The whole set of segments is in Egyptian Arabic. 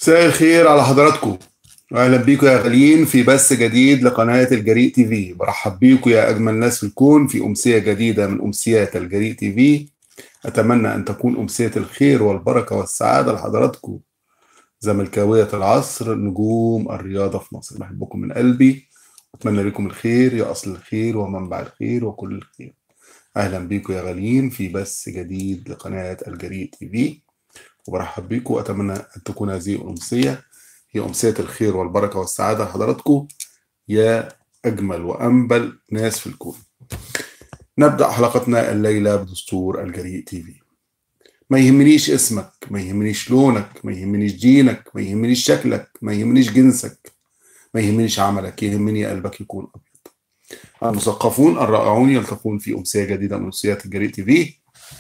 مساء الخير على حضراتكم واهلا بيكم يا غاليين في بث جديد لقناه الجريء تي في برحب بيكم يا اجمل ناس في الكون في امسيه جديده من امسيات الجريء تي في اتمنى ان تكون امسيه الخير والبركه والسعاده لحضراتكم زملكاويه العصر نجوم الرياضه في مصر بحبكم من قلبي اتمنى لكم الخير يا اصل الخير ومنبع الخير وكل الخير اهلا بيكم يا غاليين في بث جديد لقناه الجريء تي في وبرحب بيكم واتمنى ان تكون هذه الامسيه هي امسيه الخير والبركه والسعاده لحضراتكم يا اجمل وانبل ناس في الكون. نبدا حلقتنا الليله بدستور الجريء تي في. ما يهمنيش اسمك، ما يهمنيش لونك، ما يهمنيش دينك، ما يهمنيش شكلك، ما يهمنيش جنسك، ما يهمنيش عملك، يهمني قلبك يكون ابيض. المثقفون الرائعون يلتقون في امسيه جديده من امسيات الجريء تي في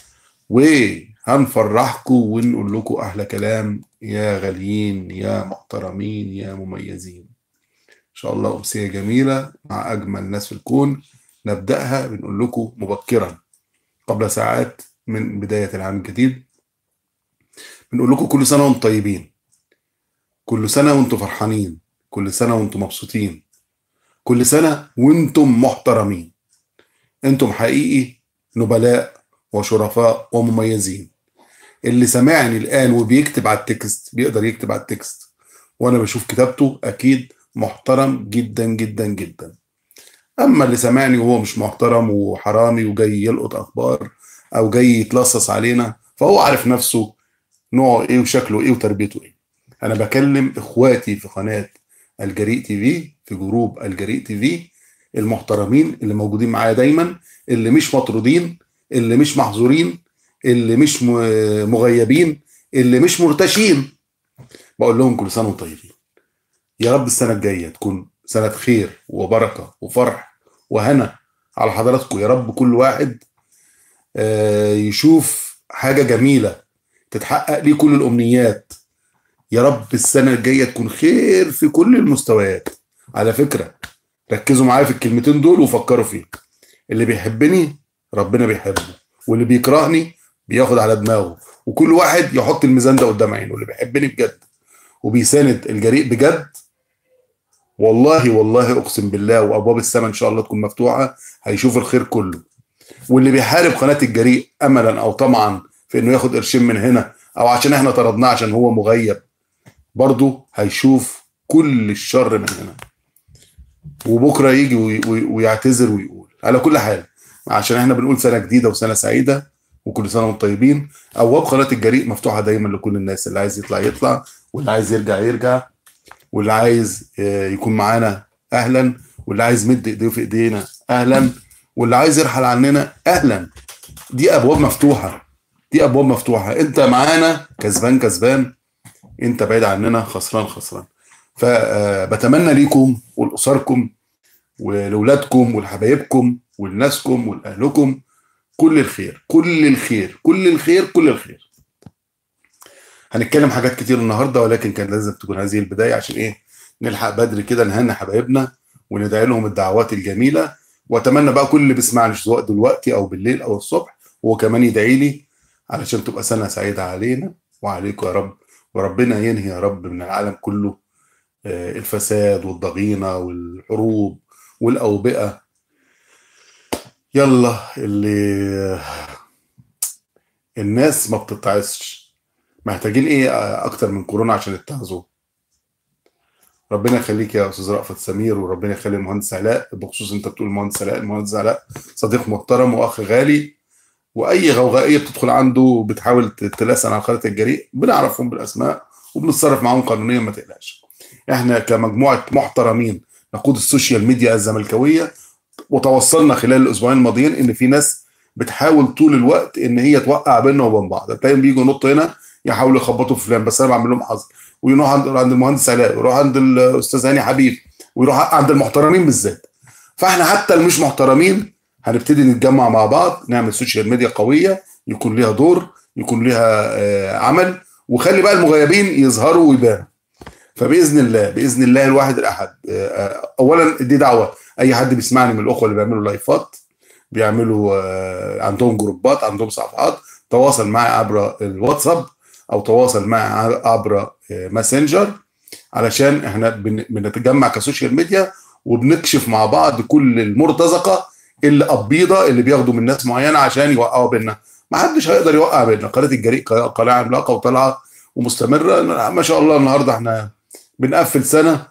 وهنفرحكم ونقول لكم احلى كلام يا غاليين يا محترمين يا مميزين ان شاء الله امسيه جميله مع اجمل ناس في الكون نبداها بنقول لكم مبكرا قبل ساعات من بدايه العام الجديد بنقول لكم كل سنه وانتم طيبين كل سنه وانتم فرحانين كل سنه وانتم مبسوطين كل سنه وانتم محترمين انتم حقيقي نبلاء وشرفاء ومميزين اللي سمعني الان وبيكتب على التكست بيقدر يكتب على التكست وانا بشوف كتابته اكيد محترم جدا جدا جدا اما اللي سمعني وهو مش محترم وحرامي وجاي يلقط اخبار او جاي يتلصص علينا فهو عارف نفسه نوعه ايه وشكله ايه وتربيته ايه انا بكلم اخواتي في قناه الجريء تي في في جروب الجريء تي في المحترمين اللي موجودين معايا دايما اللي مش مطرودين اللي مش محظورين اللي مش مغيبين اللي مش مرتشين بقول لهم كل سنه وانتم طيبين يا رب السنه الجايه تكون سنه خير وبركه وفرح وهنا على حضراتكم يا رب كل واحد يشوف حاجه جميله تتحقق ليه كل الامنيات يا رب السنه الجايه تكون خير في كل المستويات على فكره ركزوا معايا في الكلمتين دول وفكروا فيه اللي بيحبني ربنا بيحبه واللي بيكرهني بياخد على دماغه وكل واحد يحط الميزان ده قدام عينه اللي بيحبني بجد وبيساند الجريء بجد والله والله اقسم بالله وابواب السماء ان شاء الله تكون مفتوحه هيشوف الخير كله واللي بيحارب قناه الجريء املا او طمعا في انه ياخد قرشين من هنا او عشان احنا طردناه عشان هو مغيب برضه هيشوف كل الشر من هنا وبكره يجي ويعتذر ويقول على كل حال عشان احنا بنقول سنه جديده وسنه سعيده وكل سنه وانتم طيبين ابواب قناه الجريء مفتوحه دايما لكل الناس اللي عايز يطلع يطلع واللي عايز يرجع يرجع واللي عايز يكون معانا اهلا واللي عايز مد ايديه في ايدينا اهلا واللي عايز يرحل عننا اهلا دي ابواب مفتوحه دي ابواب مفتوحه انت معانا كسبان كسبان انت بعيد عننا خسران خسران فبتمنى ليكم ولاسركم ولولادكم ولحبايبكم ولناسكم ولاهلكم كل الخير كل الخير كل الخير كل الخير هنتكلم حاجات كتير النهارده ولكن كان لازم تكون هذه البدايه عشان ايه نلحق بدري كده نهني حبايبنا وندعي لهم الدعوات الجميله واتمنى بقى كل اللي بيسمعني سواء دلوقتي او بالليل او الصبح هو كمان يدعي لي علشان تبقى سنه سعيده علينا وعليكم يا رب وربنا ينهي يا رب من العالم كله الفساد والضغينه والحروب والاوبئه يلا اللي الناس ما بتتعظش محتاجين ايه اكتر من كورونا عشان يتعظوا ربنا يخليك يا استاذ رأفت سمير وربنا يخلي المهندس علاء بخصوص انت بتقول المهندس علاء المهندس علاء صديق محترم واخ غالي واي غوغائيه بتدخل عنده بتحاول تلاسن على قناه الجريء بنعرفهم بالاسماء وبنتصرف معاهم قانونيا ما تقلقش احنا كمجموعه محترمين نقود السوشيال ميديا الزملكاويه وتوصلنا خلال الاسبوعين الماضيين ان في ناس بتحاول طول الوقت ان هي توقع بيننا وبين بعض تلاقيهم بيجوا ينطوا هنا يحاولوا يخبطوا في فلان بس انا بعمل لهم حظر ويروح عند عند المهندس علاء ويروح عند الاستاذ هاني حبيب ويروح عند المحترمين بالذات فاحنا حتى المش محترمين هنبتدي نتجمع مع بعض نعمل سوشيال ميديا قويه يكون ليها دور يكون ليها عمل وخلي بقى المغيبين يظهروا ويبانوا فباذن الله باذن الله الواحد الاحد اولا دي دعوه اي حد بيسمعني من الاخوه اللي بيعملوا لايفات بيعملوا عندهم جروبات عندهم صفحات تواصل معي عبر الواتساب او تواصل معي عبر آه، ماسنجر علشان احنا بن- بنتجمع كسوشيال ميديا وبنكشف مع بعض كل المرتزقه اللي قبيضه اللي بياخدوا من ناس معينه عشان يوقعوا بينا ما حدش هيقدر يوقع بينا قناه الجريء قناه عملاقه وطالعه ومستمره ما شاء الله النهارده احنا بنقفل سنه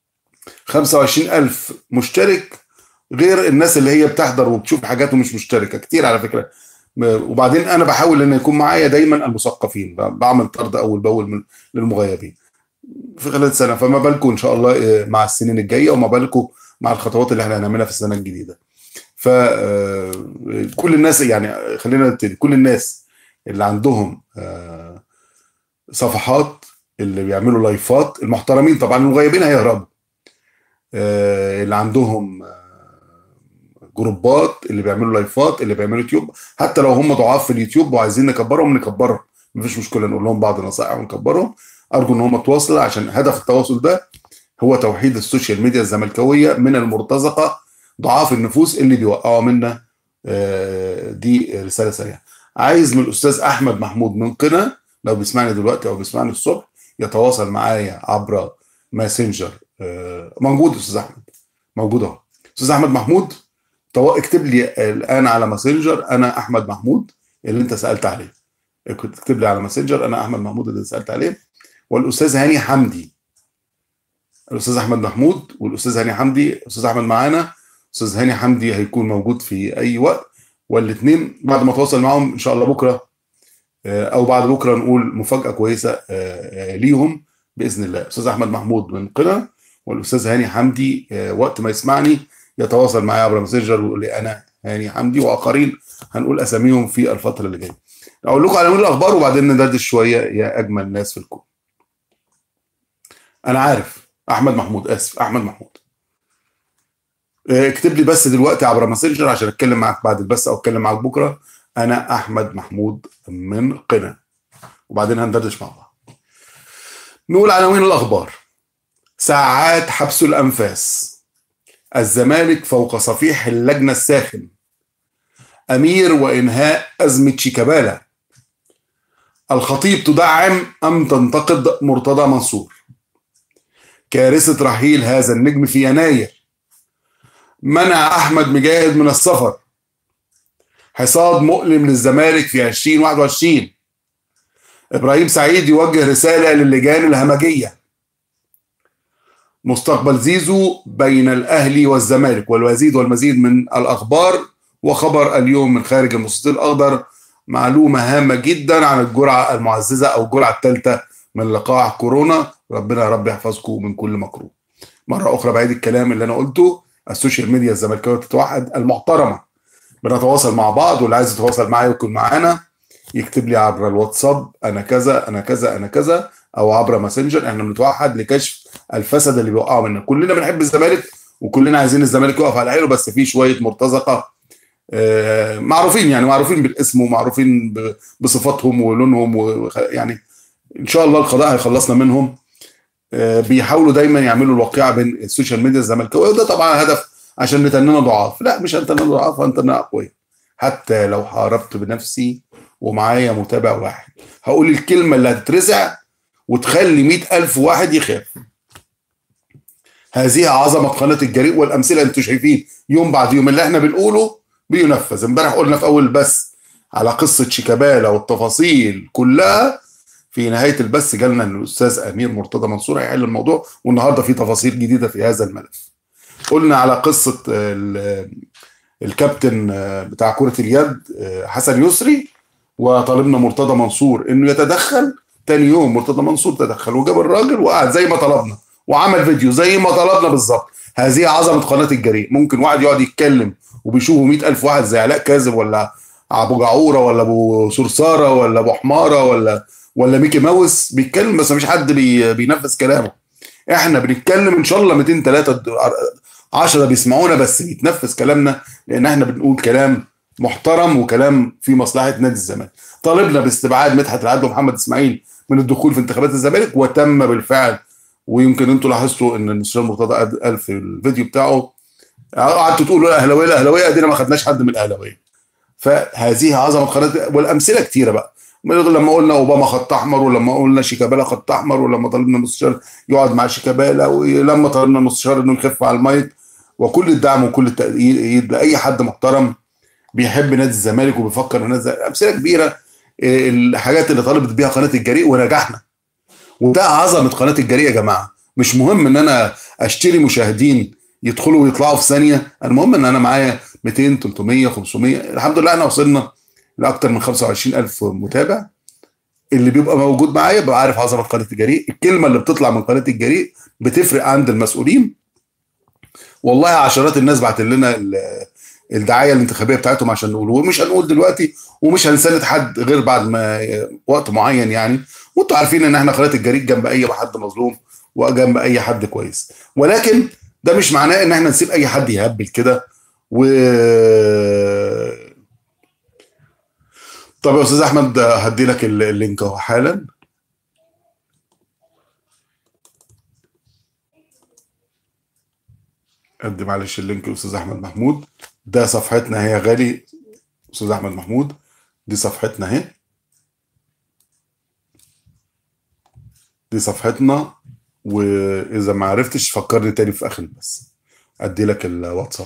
25000 مشترك غير الناس اللي هي بتحضر وبتشوف حاجات ومش مشتركه كتير على فكره م- وبعدين انا بحاول ان يكون معايا دايما المثقفين ب- بعمل طرد اول باول من للمغيبين في خلال سنه فما بالكم ان شاء الله آه، مع السنين الجايه وما بالكم مع الخطوات اللي احنا هنعملها في السنه الجديده ف آه، كل الناس يعني خلينا نبتدي كل الناس اللي عندهم آه، صفحات اللي بيعملوا لايفات المحترمين طبعا المغيبين هيهربوا آه، اللي عندهم آه، جروبات اللي بيعملوا لايفات اللي بيعملوا يوتيوب حتى لو هم ضعاف في اليوتيوب وعايزين نكبرهم نكبرهم مفيش مشكله نقول لهم بعض النصائح ونكبرهم ارجو ان هم تواصلوا عشان هدف التواصل ده هو توحيد السوشيال ميديا الزملكاويه من المرتزقه ضعاف النفوس اللي بيوقعوا منا آه، دي رساله سريعه عايز من الاستاذ احمد محمود من قنا لو بيسمعني دلوقتي او بيسمعني الصبح يتواصل معايا عبر ماسنجر آه، موجود استاذ احمد موجود اهو استاذ احمد محمود تو- اكتب لي الان على ماسنجر انا احمد محمود اللي انت سالت عليه كنت اكتب لي على ماسنجر انا احمد محمود اللي سالت عليه والاستاذ هاني حمدي الاستاذ احمد محمود والاستاذ هاني حمدي استاذ احمد معانا استاذ هاني حمدي هيكون موجود في اي وقت والاثنين بعد ما اتواصل معاهم ان شاء الله بكره آه، او بعد بكره نقول مفاجاه كويسه آه، آه، ليهم باذن الله استاذ احمد محمود من قنا والاستاذ هاني حمدي آه، وقت ما يسمعني يتواصل معايا عبر ماسنجر ويقول لي انا هاني حمدي واخرين هنقول اساميهم في الفتره اللي جايه اقول لكم على عناوين الاخبار وبعدين ندردش شويه يا اجمل ناس في الكون انا عارف احمد محمود اسف احمد محمود آه، اكتب لي بس دلوقتي عبر ماسنجر عشان اتكلم معاك بعد البث او اتكلم معاك بكره انا احمد محمود من قنا وبعدين هندردش مع بعض نقول عناوين الاخبار ساعات حبس الانفاس الزمالك فوق صفيح اللجنه الساخن امير وانهاء ازمه شيكابالا الخطيب تدعم ام تنتقد مرتضى منصور كارثه رحيل هذا النجم في يناير منع احمد مجاهد من السفر حصاد مؤلم للزمالك في 2021 ابراهيم سعيد يوجه رساله للجان الهمجيه مستقبل زيزو بين الاهلي والزمالك والمزيد والمزيد من الاخبار وخبر اليوم من خارج المستطيل الاخضر معلومه هامه جدا عن الجرعه المعززه او الجرعه الثالثه من لقاح كورونا ربنا يا رب يحفظكم من كل مكروه مره اخرى بعيد الكلام اللي انا قلته السوشيال ميديا الزملكاويه تتوحد المحترمه بنتواصل مع بعض واللي عايز يتواصل معايا ويكون معانا يكتب لي عبر الواتساب انا كذا انا كذا انا كذا او عبر ماسنجر احنا بنتوحد لكشف الفسد اللي بيوقعوا منا كلنا بنحب الزمالك وكلنا عايزين الزمالك يقف على حيله بس في شويه مرتزقه آه، معروفين يعني معروفين بالاسم ومعروفين ب- بصفاتهم ولونهم و- يعني ان شاء الله القضاء هيخلصنا منهم آه، بيحاولوا دايما يعملوا الواقعه بين السوشيال ميديا الزملكاويه وده طبعا هدف عشان نتننا ضعاف لا مش هنتننا ضعاف هنتننا اقوياء حتى لو حاربت بنفسي ومعايا متابع واحد هقول الكلمه اللي هتترزع وتخلي مئة ألف واحد يخاف هذه عظمة قناة الجريء والأمثلة أنتوا شايفين يوم بعد يوم اللي احنا بنقوله بينفذ امبارح قلنا في أول البث على قصة شيكابالا والتفاصيل كلها في نهاية البث جالنا إن الأستاذ أمير مرتضى منصور هيحل الموضوع والنهاردة في تفاصيل جديدة في هذا الملف قلنا على قصة ال- الكابتن بتاع كرة اليد حسن يسري وطالبنا مرتضى منصور انه يتدخل تاني يوم مرتضى منصور تدخل وجاب الراجل وقعد زي ما طلبنا وعمل فيديو زي ما طلبنا بالظبط هذه عظمه قناه الجريء ممكن واحد يقعد يتكلم وبيشوفوا مئة ألف واحد زي علاء كاذب ولا ابو جعوره ولا ابو صرصاره ولا ابو حماره ولا ولا ميكي ماوس بيتكلم بس مفيش حد بي بينفذ كلامه احنا بنتكلم ان شاء الله 200 3 10 بيسمعونا بس بيتنفذ كلامنا لان احنا بنقول كلام محترم وكلام في مصلحه نادي الزمالك طالبنا باستبعاد مدحت العدل ومحمد اسماعيل من الدخول في انتخابات الزمالك وتم بالفعل ويمكن انتوا لاحظتوا ان المستشار مرتضى قال في الفيديو بتاعه قعدتوا تقولوا الاهلاويه الاهلاويه ادينا ما خدناش حد من الاهلاويه فهذه عظمه قناه والامثله كتيره بقى لما قلنا اوباما خط احمر ولما قلنا شيكابالا خط احمر ولما طلبنا مستشار يقعد مع شيكابالا ولما طلبنا مستشار انه يخف على المايك وكل الدعم وكل التأييد لاي حد محترم بيحب نادي الزمالك وبيفكر في نادي الزمالك امثله كبيره الحاجات اللي طلبت بيها قناه الجريء ونجحنا وده عظمه قناه الجريء يا جماعه مش مهم ان انا اشتري مشاهدين يدخلوا ويطلعوا في ثانيه المهم ان انا معايا 200 300 500 الحمد لله احنا وصلنا لاكثر من 25000 متابع اللي بيبقى موجود معايا ببقى عارف عظمه قناه الجريء الكلمه اللي بتطلع من قناه الجريء بتفرق عند المسؤولين والله عشرات الناس بعت لنا الدعايه الانتخابيه بتاعتهم عشان نقول ومش هنقول دلوقتي ومش هنساند حد غير بعد ما وقت معين يعني وانتوا عارفين ان احنا قناه الجريد جنب اي حد مظلوم وجنب اي حد كويس ولكن ده مش معناه ان احنا نسيب اي حد يهبل كده و طب يا استاذ احمد هدي لك اللينك اهو حالا ادي معلش اللينك استاذ احمد محمود ده صفحتنا هي غالي استاذ احمد محمود دي صفحتنا اهي دي صفحتنا واذا ما عرفتش فكرني تاني في اخر بس ادي لك الواتساب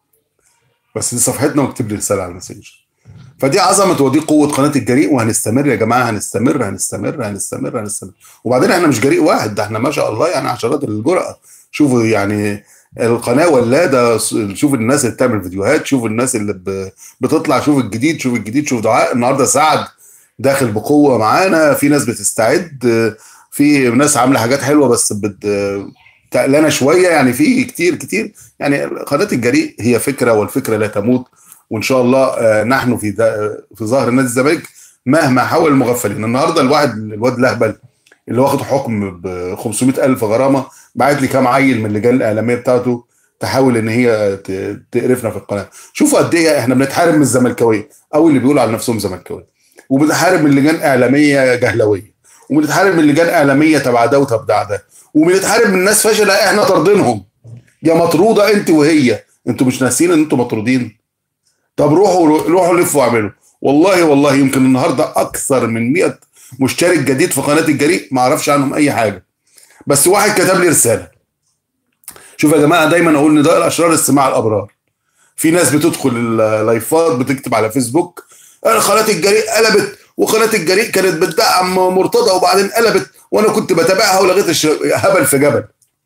بس دي صفحتنا واكتب لي رساله على الماسنجر فدي عظمه ودي قوه قناه الجريء وهنستمر يا جماعه هنستمر هنستمر هنستمر هنستمر وبعدين احنا مش جريء واحد ده احنا ما شاء الله يعني عشرات الجرأه شوفوا يعني القناه ولاده شوف الناس اللي بتعمل فيديوهات شوف الناس اللي بتطلع شوف الجديد شوف الجديد شوف دعاء النهارده سعد داخل بقوه معانا في ناس بتستعد في ناس عامله حاجات حلوه بس بت تقلانه شويه يعني في كتير كتير يعني قناه الجريء هي فكره والفكره لا تموت وان شاء الله نحن في في ظهر نادي الزمالك مهما حاول المغفلين النهارده الواحد الواد الاهبل اللي واخد حكم ب 500 الف غرامه بعت لي كام عيل من اللجان الاعلاميه بتاعته تحاول ان هي تقرفنا في القناه شوفوا قد ايه احنا بنتحارب من الزملكاويه او اللي بيقولوا على نفسهم زملكاويه وبنتحارب من لجان اعلاميه جهلويه وبنتحارب من لجان اعلاميه تبع ده وتبع ده وبنتحارب من ناس فاشله احنا طاردينهم يا مطروده انت وهي انتوا مش ناسيين ان انتوا مطرودين طب روحوا روحوا لفوا واعملوا والله والله يمكن النهارده اكثر من 100 مشترك جديد في قناه الجريء ما اعرفش عنهم اي حاجه بس واحد كتب لي رساله شوف يا جماعه دايما اقول نداء الاشرار استماع الابرار في ناس بتدخل اللايفات بتكتب على فيسبوك قناه الجريء قلبت وقناه الجريء كانت بتدعم مرتضى وبعدين قلبت وانا كنت بتابعها ولغيت هبل في جبل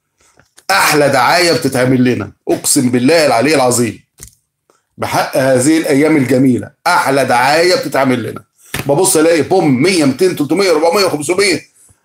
احلى دعايه بتتعمل لنا اقسم بالله العلي العظيم بحق هذه الايام الجميله احلى دعايه بتتعمل لنا ببص الاقي بوم 100 200 300 400 500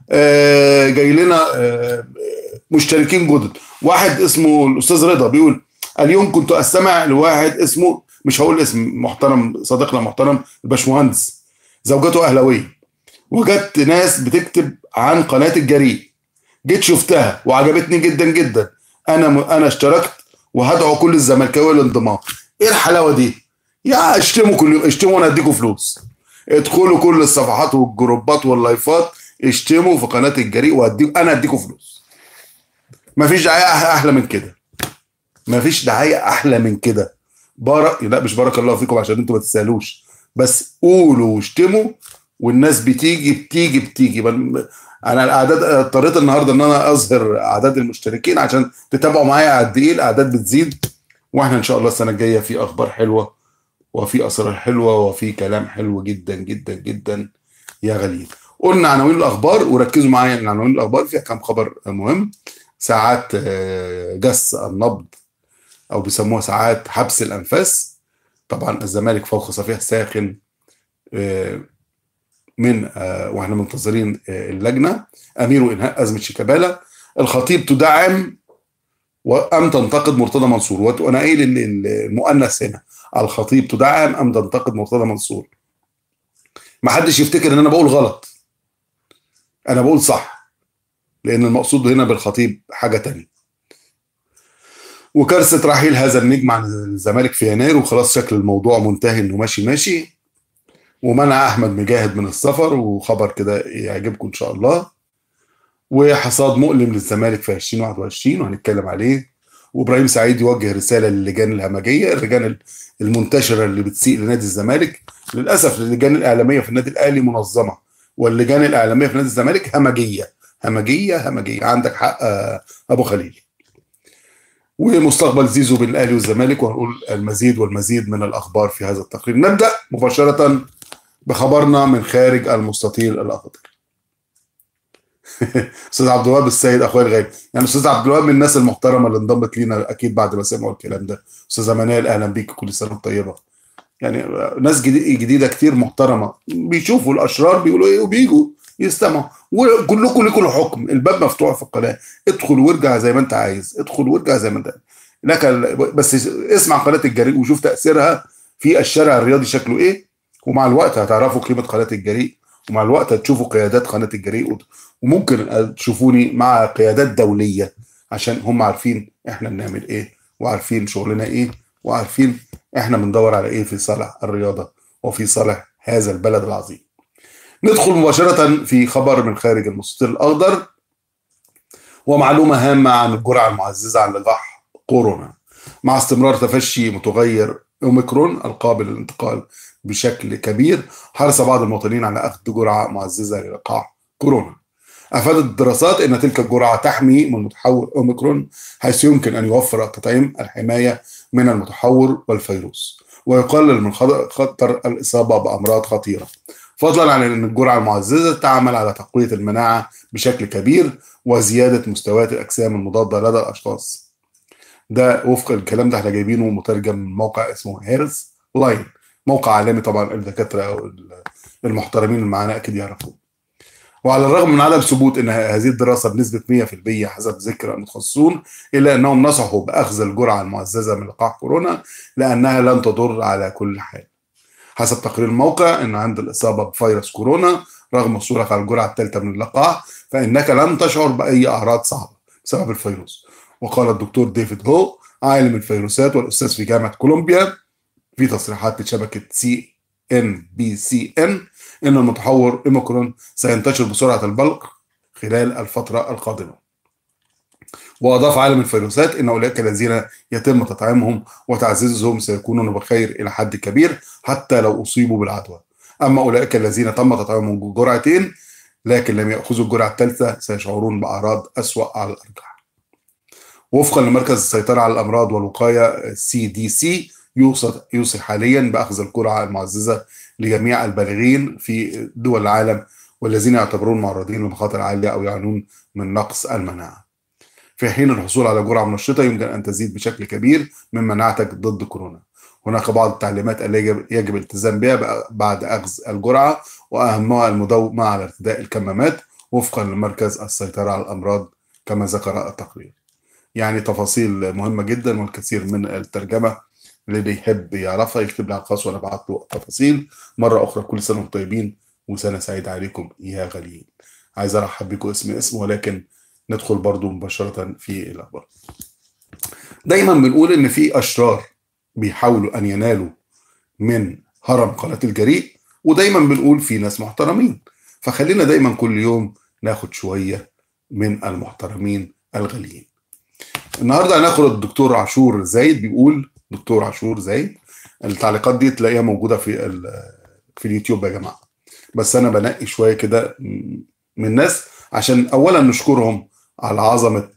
آه جاي لنا آه مشتركين جدد واحد اسمه الاستاذ رضا بيقول اليوم كنت استمع لواحد اسمه مش هقول اسم محترم صديقنا محترم الباشمهندس زوجته اهلاويه وجدت ناس بتكتب عن قناه الجريء جيت شفتها وعجبتني جدا جدا انا انا اشتركت وهدعو كل الزملكاويه للانضمام ايه الحلاوه دي يا اشتموا كل اشتموا وانا اديكم فلوس ادخلوا كل الصفحات والجروبات واللايفات اشتموا في قناه الجريء واديكم انا اديكم فلوس مفيش دعايه احلى من كده مفيش دعايه احلى من كده بارك لا مش بارك الله فيكم عشان انتوا ما تسالوش بس قولوا واشتموا والناس بتيجي بتيجي بتيجي انا الاعداد اضطريت النهارده ان انا اظهر اعداد المشتركين عشان تتابعوا معايا قد ايه الاعداد بتزيد واحنا ان شاء الله السنه الجايه في اخبار حلوه وفي اسرار حلوه وفي كلام حلو جدا جدا جدا يا غاليين قلنا عناوين الاخبار وركزوا معايا ان عناوين الاخبار فيها كام خبر مهم ساعات جس النبض او بيسموها ساعات حبس الانفاس طبعا الزمالك فوق صفيح ساخن من واحنا منتظرين اللجنه امير انهاء ازمه شيكابالا الخطيب تدعم ام تنتقد مرتضى منصور وانا قايل المؤنث هنا الخطيب تدعم ام تنتقد مرتضى منصور ما حدش يفتكر ان انا بقول غلط انا بقول صح لان المقصود هنا بالخطيب حاجه تانية وكارثه رحيل هذا النجم عن الزمالك في يناير وخلاص شكل الموضوع منتهي انه ماشي ماشي ومنع احمد مجاهد من السفر وخبر كده يعجبكم ان شاء الله وحصاد مؤلم للزمالك في 2021 وهنتكلم عليه وابراهيم سعيد يوجه رساله للجان الهمجيه اللجان المنتشره اللي بتسيء لنادي الزمالك للاسف اللجان الاعلاميه في النادي الاهلي منظمه واللجان الاعلاميه في نادي الزمالك همجيه همجيه همجيه عندك حق آه، ابو خليل ومستقبل زيزو بين الاهلي والزمالك وهنقول المزيد والمزيد من الاخبار في هذا التقرير نبدا مباشره بخبرنا من خارج المستطيل الاخضر استاذ عبد الوهاب السيد اخويا الغالي يعني استاذ عبد الوهاب من الناس المحترمه اللي انضمت لينا اكيد بعد ما سمعوا الكلام ده استاذه منال اهلا بيك كل سنه وانت طيبه يعني ناس جديد جديده كتير محترمه بيشوفوا الاشرار بيقولوا ايه وبيجوا يستمعوا وكلكم لكم الحكم الباب مفتوح في القناه ادخل وارجع زي ما انت عايز ادخل وارجع زي ما انت لك بس اسمع قناه الجريء وشوف تاثيرها في الشارع الرياضي شكله ايه ومع الوقت هتعرفوا قيمه قناه الجريء ومع الوقت هتشوفوا قيادات قناه الجريء وممكن تشوفوني مع قيادات دوليه عشان هم عارفين احنا بنعمل ايه وعارفين شغلنا ايه وعارفين احنا بندور على ايه في صالح الرياضه وفي صالح هذا البلد العظيم. ندخل مباشره في خبر من خارج المستطيل الاخضر ومعلومه هامه عن الجرعه المعززه عن لقاح كورونا مع استمرار تفشي متغير اوميكرون القابل للانتقال بشكل كبير حرص بعض المواطنين على اخذ جرعه معززه للقاح كورونا افادت الدراسات ان تلك الجرعه تحمي من متحور اوميكرون حيث يمكن ان يوفر التطعيم الحمايه من المتحور والفيروس ويقلل من خطر الاصابه بامراض خطيره فضلا عن ان الجرعه المعززه تعمل على تقويه المناعه بشكل كبير وزياده مستويات الاجسام المضاده لدى الاشخاص ده وفق الكلام ده احنا جايبينه مترجم من موقع اسمه هيرز لاين موقع عالمي طبعا الدكاتره المحترمين اللي معانا اكيد يعرفوه وعلى الرغم من عدم ثبوت ان هذه الدراسه بنسبه 100% حسب ذكر المتخصصون الا انهم نصحوا باخذ الجرعه المعززه من لقاح كورونا لانها لن تضر على كل حال. حسب تقرير الموقع ان عند الاصابه بفيروس كورونا رغم حصولك على الجرعه الثالثه من اللقاح فانك لن تشعر باي اعراض صعبه بسبب الفيروس. وقال الدكتور ديفيد هو عالم الفيروسات والاستاذ في جامعه كولومبيا في تصريحات لشبكه سي ان بي سي ان ان المتحور اوميكرون سينتشر بسرعه البلق خلال الفتره القادمه. واضاف عالم الفيروسات ان اولئك الذين يتم تطعيمهم وتعزيزهم سيكونون بخير الى حد كبير حتى لو اصيبوا بالعدوى. اما اولئك الذين تم تطعيمهم جرعتين لكن لم ياخذوا الجرعه الثالثه سيشعرون باعراض اسوا على الارجح. وفقا لمركز السيطره على الامراض والوقايه سي دي سي يوصي يوصي حاليا باخذ الجرعه المعززه لجميع البالغين في دول العالم والذين يعتبرون معرضين لمخاطر عاليه او يعانون من نقص المناعه. في حين الحصول على جرعه منشطه يمكن ان تزيد بشكل كبير من مناعتك ضد كورونا. هناك بعض التعليمات التي يجب الالتزام بها بعد اخذ الجرعه واهمها المداومه على ارتداء الكمامات وفقا لمركز السيطره على الامراض كما ذكر التقرير. يعني تفاصيل مهمه جدا والكثير من الترجمه اللي يحب يعرفها يكتب لي على الخاص وانا ابعت له تفاصيل مره اخرى كل سنه وانتم طيبين وسنه سعيده عليكم يا غاليين عايز ارحب بكم اسم اسم ولكن ندخل برضو مباشره في الاخبار دايما بنقول ان في اشرار بيحاولوا ان ينالوا من هرم قناه الجريء ودايما بنقول في ناس محترمين فخلينا دايما كل يوم ناخد شويه من المحترمين الغاليين النهارده هناخد الدكتور عاشور زايد بيقول دكتور عاشور زايد التعليقات دي تلاقيها موجوده في في اليوتيوب يا جماعه بس انا بنقي شويه كده من الناس عشان اولا نشكرهم على عظمه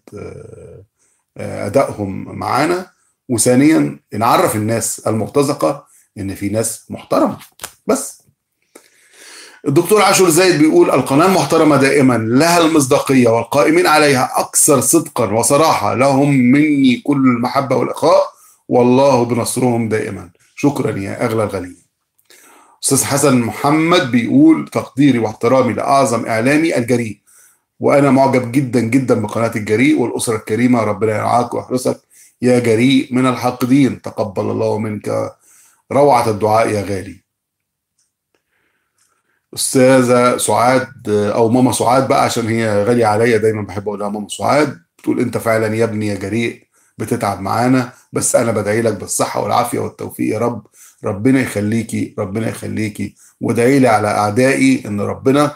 ادائهم معانا وثانيا نعرف الناس المرتزقه ان في ناس محترمه بس الدكتور عاشور زايد بيقول القناة المحترمة دائما لها المصداقية والقائمين عليها أكثر صدقا وصراحة لهم مني كل المحبة والإخاء والله بنصرهم دائما شكرا يا أغلى الغاليين أستاذ حسن محمد بيقول تقديري واحترامي لأعظم إعلامي الجريء وأنا معجب جدا جدا بقناة الجريء والأسرة الكريمة ربنا يرعاك ويحرسك يا جريء من الحاقدين تقبل الله منك روعة الدعاء يا غالي استاذه سعاد او ماما سعاد بقى عشان هي غاليه عليا دايما بحب اقول لها ماما سعاد بتقول انت فعلا يا ابني يا جريء بتتعب معانا بس انا بدعي لك بالصحه والعافيه والتوفيق يا رب ربنا يخليكي ربنا يخليكي وادعي لي على اعدائي ان ربنا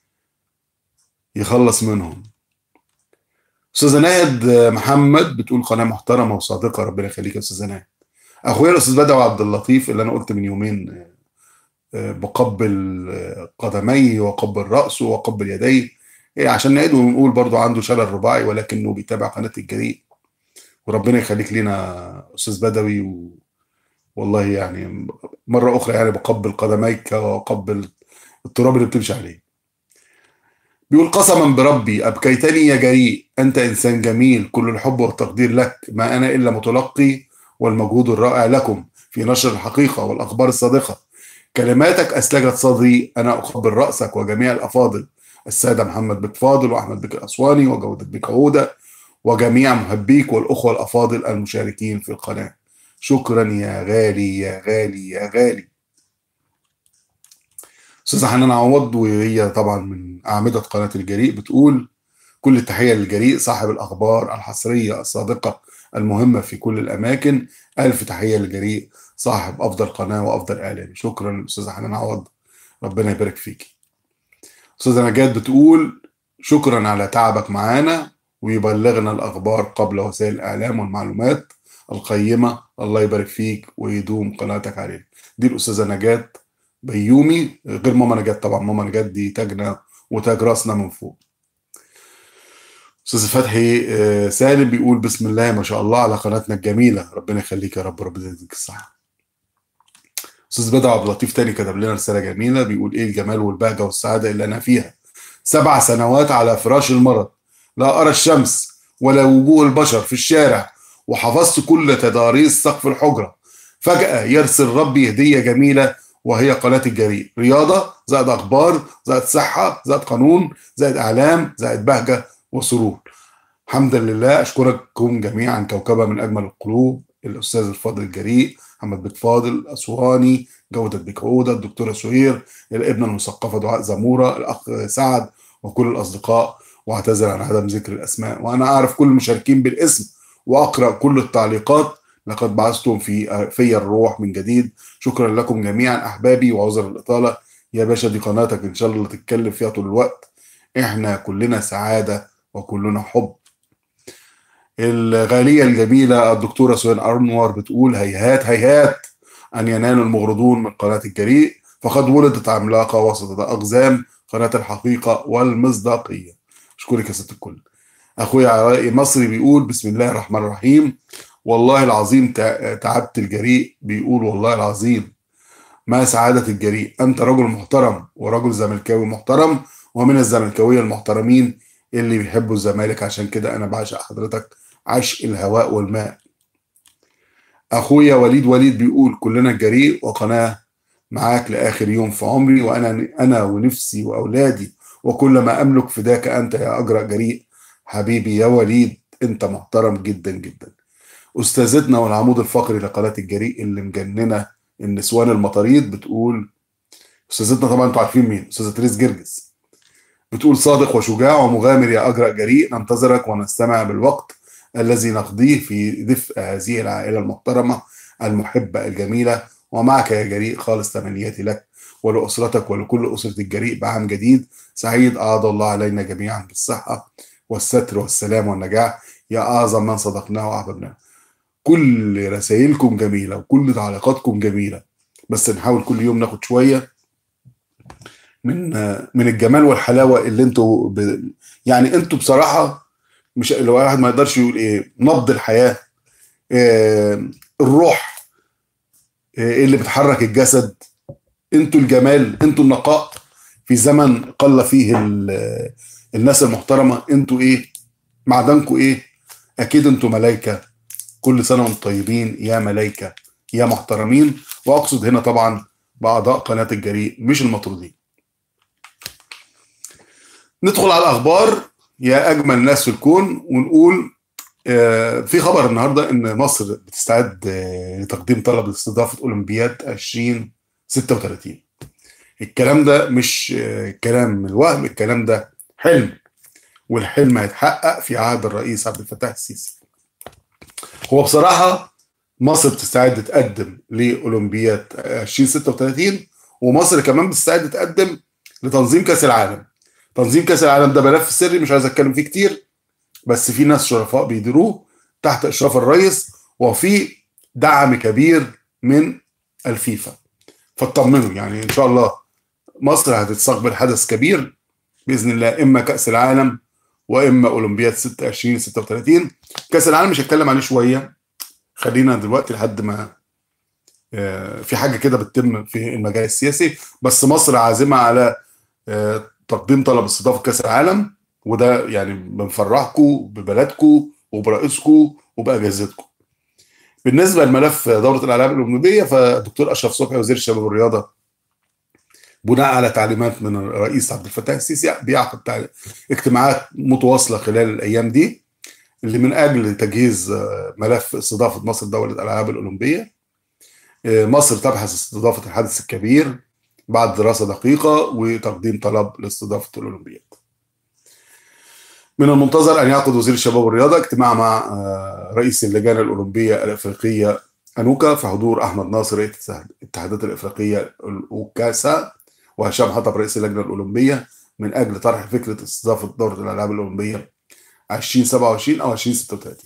يخلص منهم استاذه ناهد محمد بتقول قناه محترمه وصادقه ربنا يخليك يا استاذه ناهد اخويا الاستاذ بدوي عبد اللطيف اللي انا قلت من يومين آه، بقبل آه، قدميه وقبل راسه وقبل يديه إيه عشان نعيد ونقول برضو عنده شلل رباعي ولكنه بيتابع قناه الجريء وربنا يخليك لينا استاذ بدوي و... والله يعني مره اخرى يعني بقبل قدميك وقبل التراب اللي بتمشي عليه بيقول قسما بربي أبكيتني يا جريء أنت إنسان جميل كل الحب والتقدير لك ما أنا إلا متلقي والمجهود الرائع لكم في نشر الحقيقة والأخبار الصادقة كلماتك أسلجت صدري أنا أقبل رأسك وجميع الأفاضل السادة محمد بك فاضل وأحمد بك الأسواني وجودة بك عودة وجميع محبيك والأخوة الأفاضل المشاركين في القناة شكرا يا غالي يا غالي يا غالي استاذه حنان عوض وهي طبعا من اعمده قناه الجريء بتقول كل التحيه للجريء صاحب الاخبار الحصريه الصادقه المهمه في كل الاماكن الف تحيه للجريء صاحب افضل قناه وافضل اعلامي شكرا استاذه حنان عوض ربنا يبارك فيكي استاذه نجاة بتقول شكرا على تعبك معانا ويبلغنا الاخبار قبل وسائل الاعلام والمعلومات القيمه الله يبارك فيك ويدوم قناتك علينا دي الاستاذه نجاة بيومي غير ماما نجاة طبعا ماما نجاة دي تاجنا وتاج راسنا من فوق استاذ فتحي آه، سالم بيقول بسم الله ما شاء الله على قناتنا الجميله ربنا يخليك يا رب ربنا يديك الصحه استاذ بدر عبد اللطيف تاني كتب لنا رساله جميله بيقول ايه الجمال والبهجه والسعاده اللي انا فيها سبع سنوات على فراش المرض لا ارى الشمس ولا وجوه البشر في الشارع وحفظت كل تضاريس سقف الحجره فجاه يرسل ربي هديه جميله وهي قناه الجريء رياضه زائد اخبار زائد صحه زائد قانون زائد اعلام زائد بهجه وسرور حمدا لله اشكركم جميعا كوكبه من اجمل القلوب الاستاذ الفاضل الجريء محمد بك فاضل اسواني جوده بك عوده الدكتوره سهير الابنه المثقفه دعاء زموره الاخ سعد وكل الاصدقاء واعتذر عن عدم ذكر الاسماء وانا اعرف كل المشاركين بالاسم واقرا كل التعليقات لقد بعثتم في في الروح من جديد شكرا لكم جميعا احبابي وعذر الاطاله يا باشا دي قناتك ان شاء الله تتكلم فيها طول الوقت احنا كلنا سعاده وكلنا حب الغاليه الجميله الدكتوره سوين انور بتقول هيهات هيهات ان ينال المغرضون من قناه الجريء فقد ولدت عملاقه وسط اقزام قناه الحقيقه والمصداقيه اشكرك يا ست الكل اخويا عراقي مصري بيقول بسم الله الرحمن الرحيم والله العظيم تع- تعبت الجريء بيقول والله العظيم ما سعادة الجريء أنت رجل محترم ورجل زملكاوي محترم ومن الزملكاوية المحترمين اللي بيحبوا الزمالك عشان كده أنا بعشق حضرتك عشق الهواء والماء أخويا وليد وليد بيقول كلنا الجريء وقناة معاك لآخر يوم في عمري وأنا أنا ونفسي وأولادي وكل ما أملك فداك أنت يا أجرأ جريء حبيبي يا وليد أنت محترم جدا جدا استاذتنا والعمود الفقري لقناه الجريء اللي مجننه النسوان المطاريد بتقول استاذتنا طبعا انتوا عارفين مين استاذه تريس جرجس بتقول صادق وشجاع ومغامر يا اجرأ جريء ننتظرك ونستمع بالوقت الذي نقضيه في دفء هذه العائله المحترمه المحبه الجميله ومعك يا جريء خالص تمنياتي لك ولاسرتك ولكل اسره الجريء بعام جديد سعيد اعاد الله علينا جميعا بالصحه والستر والسلام والنجاح يا اعظم من صدقناه واحببناه كل رسائلكم جميله وكل تعليقاتكم جميله بس نحاول كل يوم ناخد شويه من من الجمال والحلاوه اللي انتوا ب... يعني انتوا بصراحه مش لو واحد ما يقدرش يقول ايه نبض الحياه إيه الروح إيه اللي بتحرك الجسد انتوا الجمال انتوا النقاء في زمن قل فيه ال- الناس المحترمه انتوا ايه معدنكم ايه اكيد انتوا ملائكه كل سنه وانتم طيبين يا ملائكه يا محترمين واقصد هنا طبعا باعضاء قناه الجريء مش المطرودين ندخل على الاخبار يا اجمل ناس في الكون ونقول آه، في خبر النهارده ان مصر بتستعد آه، لتقديم طلب لاستضافه اولمبياد 2036 الكلام ده مش آه، كلام من الوهم الكلام ده حلم والحلم هيتحقق في عهد الرئيس عبد الفتاح السيسي هو بصراحه مصر بتستعد تقدم لاولمبياد 2036 ومصر كمان بتستعد تقدم لتنظيم كاس العالم تنظيم كاس العالم ده ملف سري مش عايز اتكلم فيه كتير بس في ناس شرفاء بيديروه تحت اشراف الرئيس وفي دعم كبير من الفيفا فاطمنوا يعني ان شاء الله مصر هتستقبل حدث كبير باذن الله اما كاس العالم واما اولمبياد 26 36 كاس العالم مش هتكلم عليه شويه خلينا دلوقتي لحد ما آه، في حاجه كده بتتم في المجال السياسي بس مصر عازمه على آه، تقديم طلب استضافه كاس العالم وده يعني بنفرحكم ببلدكم وبرئيسكم وباجازتكم بالنسبه لملف دوره الالعاب الاولمبيه فالدكتور اشرف صبحي وزير الشباب والرياضه بناء على تعليمات من الرئيس عبد الفتاح السيسي بيعقد تع- اجتماعات متواصله خلال الايام دي اللي من اجل تجهيز آه، ملف استضافه مصر دوله الالعاب الاولمبيه آه، مصر تبحث استضافه الحدث الكبير بعد دراسه دقيقه وتقديم طلب لاستضافه الاولمبياد من المنتظر ان يعقد وزير الشباب والرياضه اجتماع مع آه، رئيس اللجان الاولمبيه الافريقيه انوكا في حضور احمد ناصر رئيس الاتحادات الافريقيه الاوكاسا وهشام حطب رئيس اللجنه الاولمبيه من اجل طرح فكره استضافه دوره الالعاب الاولمبيه 2027 او 2036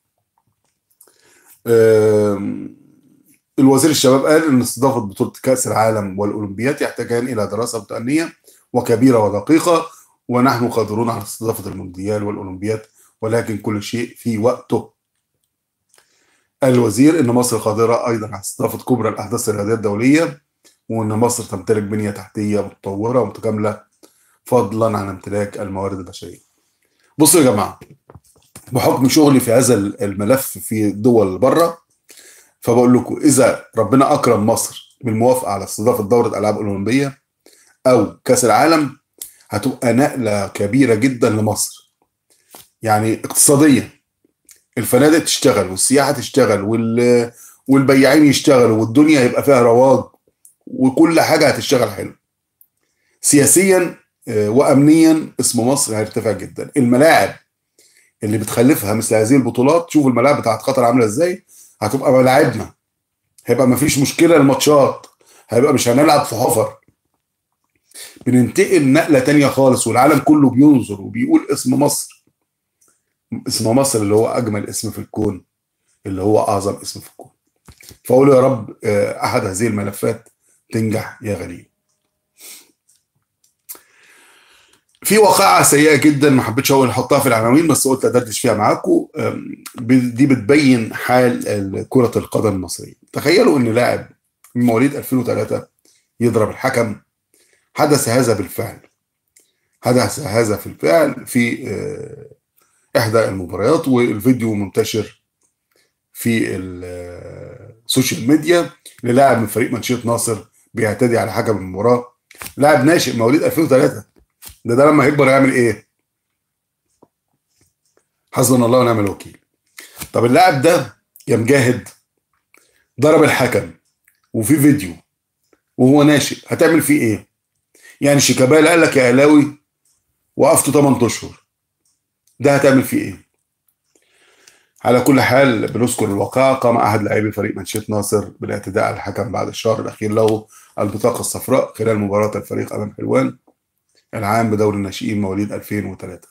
آم، الوزير الشباب قال ان استضافه بطوله كاس العالم والاولمبياد يحتاجان الى دراسه متأنية وكبيره ودقيقه ونحن قادرون على استضافه المونديال والاولمبياد ولكن كل شيء في وقته قال الوزير ان مصر قادره ايضا على استضافه كبرى الاحداث الرياضيه الدوليه وان مصر تمتلك بنيه تحتيه متطوره ومتكامله فضلا عن امتلاك الموارد البشريه. بصوا يا جماعه بحكم شغلي في هذا الملف في دول بره فبقول لكم اذا ربنا اكرم مصر بالموافقه على استضافه دوره العاب اولمبيه او كاس العالم هتبقى نقله كبيره جدا لمصر. يعني اقتصاديا الفنادق تشتغل والسياحه تشتغل وال والبياعين يشتغلوا والدنيا هيبقى فيها رواج وكل حاجه هتشتغل حلو. سياسيا آه، وامنيا اسم مصر هيرتفع جدا. الملاعب اللي بتخلفها مثل هذه البطولات شوفوا الملاعب بتاعت قطر عامله ازاي هتبقى ملاعبنا هيبقى مفيش مشكله الماتشات هيبقى مش هنلعب في حفر بننتقل نقله تانية خالص والعالم كله بينظر وبيقول اسم مصر اسم مصر اللي هو اجمل اسم في الكون اللي هو اعظم اسم في الكون فاقول يا رب آه، احد هذه الملفات تنجح يا غريب في واقعة سيئة جدا ما حبيتش اقول احطها في العناوين بس قلت ادردش فيها معاكم أم، ب- دي بتبين حال ال- كرة القدم المصرية تخيلوا ان لاعب من مواليد 2003 يضرب الحكم حدث هذا بالفعل حدث هذا في الفعل في آه، احدى المباريات والفيديو منتشر في السوشيال ميديا للاعب من فريق منشية ناصر بيعتدي على حكم المباراة لاعب ناشئ مواليد 2003 ده ده لما هيكبر هيعمل ايه؟ حسبنا الله ونعم الوكيل. طب اللاعب ده يا مجاهد ضرب الحكم وفي فيديو وهو ناشئ هتعمل فيه ايه؟ يعني شيكابالا قال لك يا اهلاوي وقفته 8 اشهر ده هتعمل فيه ايه؟ على كل حال بنذكر الواقعة قام أحد لاعبي فريق منشية ناصر بالاعتداء على الحكم بعد الشهر الأخير له البطاقة الصفراء خلال مباراة الفريق أمام حلوان العام بدوري الناشئين مواليد 2003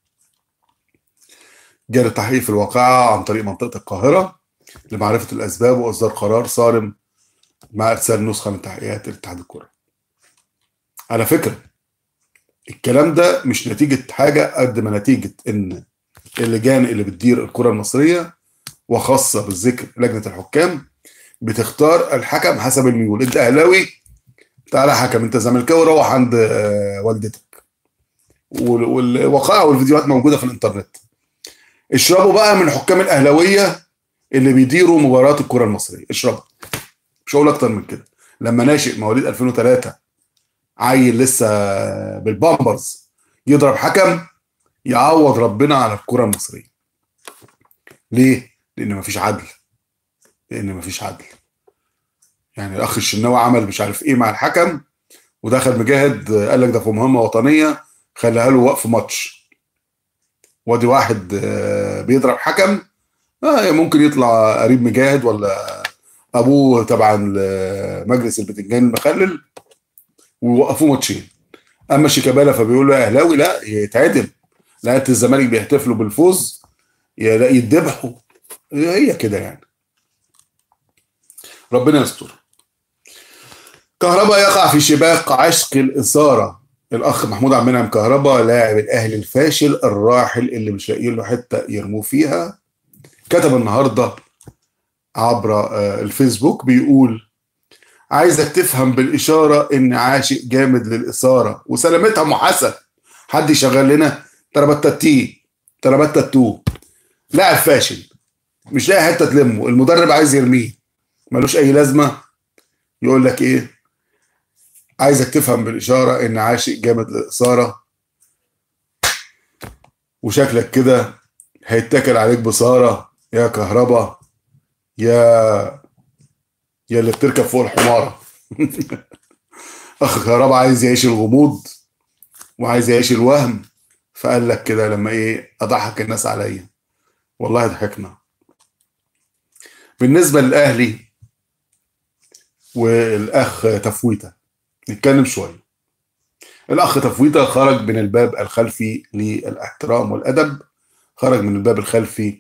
جرى التحقيق في الواقعة عن طريق منطقة القاهرة لمعرفة الأسباب وإصدار قرار صارم مع إرسال نسخة من تحقيقات الاتحاد الكرة على فكرة الكلام ده مش نتيجة حاجة قد ما نتيجة إن اللجان اللي بتدير الكرة المصرية وخاصة بالذكر لجنة الحكام بتختار الحكم حسب الميول انت اهلاوي تعالى حكم انت زملكاوي روح عند آه، والدتك وال- والوقائع والفيديوهات موجوده في الانترنت اشربوا بقى من حكام الاهلاويه اللي بيديروا مباريات الكره المصريه اشربوا مش هقول اكتر من كده لما ناشئ مواليد 2003 عيل لسه بالبامبرز يضرب حكم يعوض ربنا على الكره المصريه ليه لان مفيش عدل لان مفيش عدل يعني الاخ الشناوي عمل مش عارف ايه مع الحكم ودخل مجاهد آه، قال لك ده في مهمه وطنيه خلاها له وقف ماتش وادي واحد آه، بيضرب حكم آه ممكن يطلع قريب مجاهد ولا ابوه تبع ال- مجلس البتنجان المخلل ووقفوه ماتشين اما شيكابالا فبيقول له يا اهلاوي لا يتعدم لقيت الزمالك بيحتفلوا بالفوز يا لا يتذبحوا هي كده يعني ربنا يستر كهربا يقع في شباك عشق الإثارة الأخ محمود عبد المنعم كهربا لاعب الأهلي الفاشل الراحل اللي مش لاقيين له حتة يرموه فيها كتب النهارده عبر آه، الفيسبوك بيقول عايزك تفهم بالإشارة إن عاشق جامد للإثارة وسلامتها أم حسن حد يشغل لنا تربتتي تربتتو لاعب فاشل مش لاقي حتة تلمه المدرب عايز يرميه ملوش أي لازمة يقول لك إيه عايزك تفهم بالإشارة إن عاشق جامد للإثارة وشكلك كده هيتكل عليك بصارة يا كهربا يا يا اللي بتركب فوق الحمارة أخ كهربا عايز يعيش الغموض وعايز يعيش الوهم فقال لك كده لما إيه أضحك الناس عليا والله ضحكنا بالنسبة للأهلي والأخ تفويته نتكلم شوية الأخ تفويته خرج من الباب الخلفي للاحترام والأدب خرج من الباب الخلفي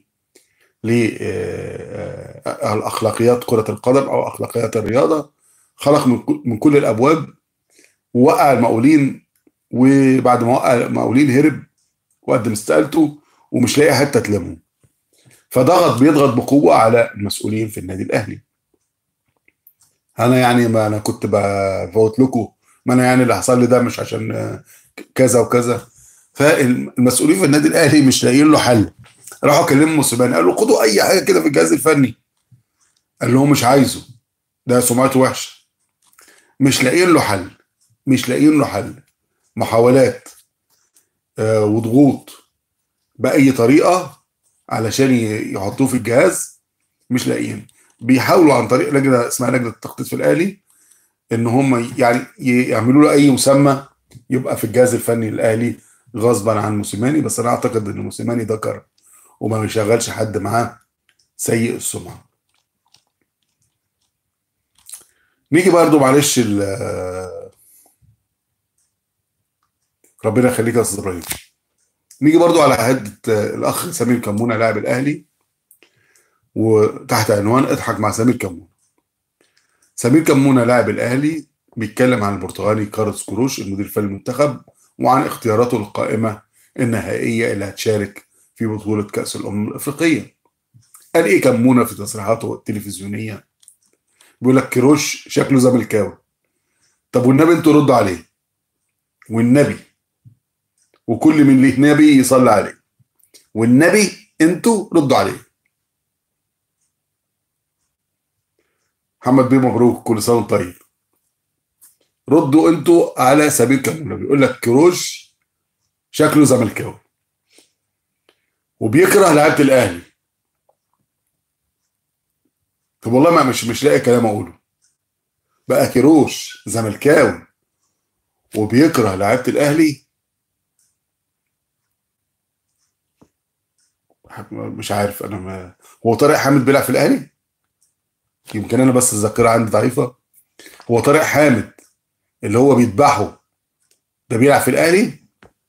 لأخلاقيات كرة القدم أو أخلاقيات الرياضة خلق من كل- من كل الأبواب ووقع المقاولين وبعد ما وقع المقاولين هرب وقدم استقالته ومش لاقي حتة تلمه فضغط بيضغط بقوة على المسؤولين في النادي الأهلي أنا يعني ما أنا كنت بفوت لكم ما أنا يعني اللي حصل لي ده مش عشان آه، كذا وكذا فالمسؤولين في النادي الأهلي مش لاقيين له حل راحوا كلموا موسيماني قالوا خدوا اي حاجه كده في الجهاز الفني قال لهم مش عايزه ده سمعته وحشه مش لاقيين له حل مش لاقيين له حل محاولات آه وضغوط باي طريقه علشان ي- يحطوه في الجهاز مش لاقيين بيحاولوا عن طريق لجنه اسمها لجنه التخطيط في الاهلي ان هم يعني ي- يعملوا له اي مسمى يبقى في الجهاز الفني للاهلي غصبا عن موسيماني بس انا اعتقد ان موسيماني ذكر وما بيشغلش حد معاه سيء السمعه نيجي برضو معلش ال- ربنا يخليك يا استاذ ابراهيم نيجي برضو على حته الاخ سمير كمونه لاعب الاهلي وتحت عنوان اضحك مع سمير كمونه سمير كمونه لاعب الاهلي بيتكلم عن البرتغالي كارلوس كروش المدير الفني للمنتخب وعن اختياراته للقائمه النهائيه اللي هتشارك في بطوله كاس الامم الافريقيه قال ايه كمونه في تصريحاته التلفزيونيه بيقول لك كروش شكله زملكاوي طب والنبي انتوا ردوا عليه والنبي وكل من له نبي يصلي عليه والنبي انتوا ردوا عليه محمد بيه مبروك كل سنه وانت طيب ردوا انتوا على سبيل كمونه بيقول لك كروش شكله زملكاوي وبيكره لعيبه الاهلي طب والله ما مش مش لاقي كلام اقوله بقى كروش زملكاوي وبيكره لعيبه الاهلي مش عارف انا ما هو طارق حامد بيلعب في الاهلي يمكن انا بس الذاكره عندي ضعيفه هو طارق حامد اللي هو بيذبحه ده بيلعب في الاهلي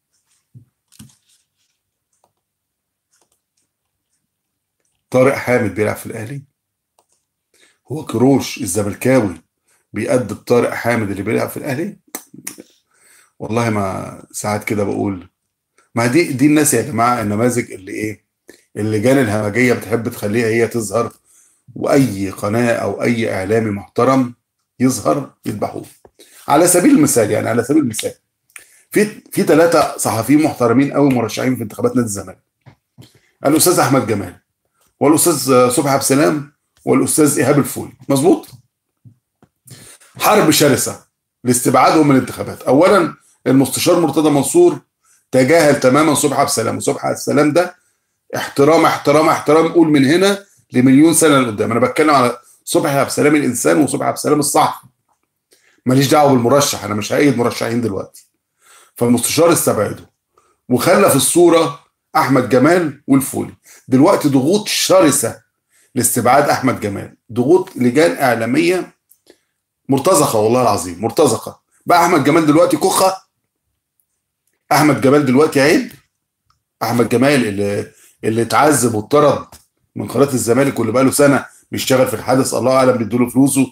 طارق حامد بيلعب في الاهلي هو كروش الزملكاوي بيأدب طارق حامد اللي بيلعب في الاهلي والله ما ساعات كده بقول ما دي دي الناس يا جماعه النماذج اللي ايه اللجان الهمجيه بتحب تخليها هي تظهر واي قناه او اي اعلامي محترم يظهر يذبحوه على سبيل المثال يعني على سبيل المثال في في ثلاثه صحفيين محترمين قوي مرشحين في انتخابات نادي الزمالك الاستاذ احمد جمال والاستاذ صبحي عبد السلام والاستاذ ايهاب الفولي مظبوط حرب شرسه لاستبعادهم من الانتخابات اولا المستشار مرتضى منصور تجاهل تماما صبحي عبد السلام وصبحي عبد السلام ده احترام احترام احترام قول من هنا لمليون سنه لقدام انا بتكلم على صبحي عبد السلام الانسان وصبحي عبد السلام الصحفي ماليش دعوه بالمرشح انا مش هأيد مرشحين دلوقتي فالمستشار استبعده وخلى في الصوره احمد جمال والفولي دلوقتي ضغوط شرسه لاستبعاد احمد جمال ضغوط لجان اعلاميه مرتزقه والله العظيم مرتزقه بقى احمد جمال دلوقتي كخه احمد جمال دلوقتي عيب احمد جمال اللي اللي اتعذب واتطرد من قناه الزمالك واللي بقى له سنه بيشتغل في الحدث الله اعلم بيدوا له فلوسه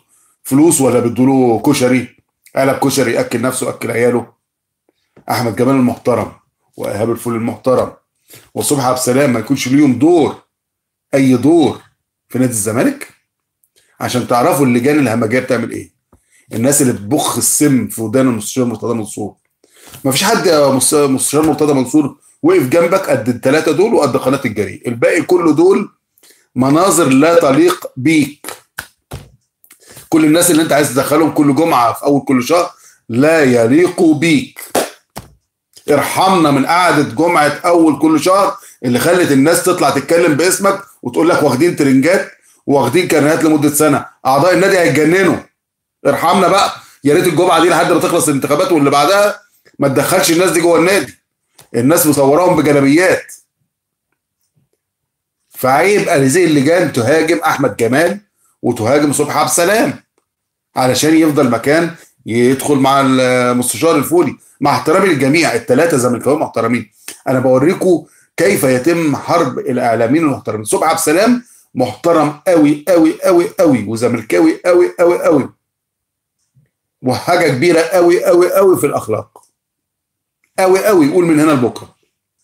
فلوس ولا بيدوله كشري قلب كشري ياكل نفسه ياكل عياله احمد جمال المحترم وايهاب الفول المحترم وصبحي عبد السلام ما يكونش ليهم دور اي دور في نادي الزمالك عشان تعرفوا اللجان الهمجيه بتعمل ايه الناس اللي بتبخ السم في ودان المستشار مرتضى منصور ما فيش حد يا مس- مستشار مرتضى منصور وقف جنبك قد الثلاثه دول وقد قناه الجريء الباقي كله دول مناظر لا تليق بيك كل الناس اللي انت عايز تدخلهم كل جمعه في اول كل شهر لا يليقوا بيك ارحمنا من قعده جمعه اول كل شهر اللي خلت الناس تطلع تتكلم باسمك وتقول لك واخدين ترنجات واخدين كارنيهات لمده سنه اعضاء النادي هيتجننوا ارحمنا بقى يا ريت الجمعه دي لحد ما تخلص الانتخابات واللي بعدها ما تدخلش الناس دي جوه النادي الناس مصوراهم بجلابيات فعيب هذه اللجان تهاجم احمد جمال وتهاجم صبحي عبد السلام علشان يفضل مكان يدخل مع المستشار الفولي مع احترامي للجميع الثلاثه زملكاويه محترمين انا بوريكم كيف يتم حرب الاعلاميين المحترمين صبحي عبد السلام محترم قوي قوي قوي قوي وزملكاوي قوي قوي قوي وحاجه كبيره قوي قوي قوي في الاخلاق قوي قوي قول من هنا لبكره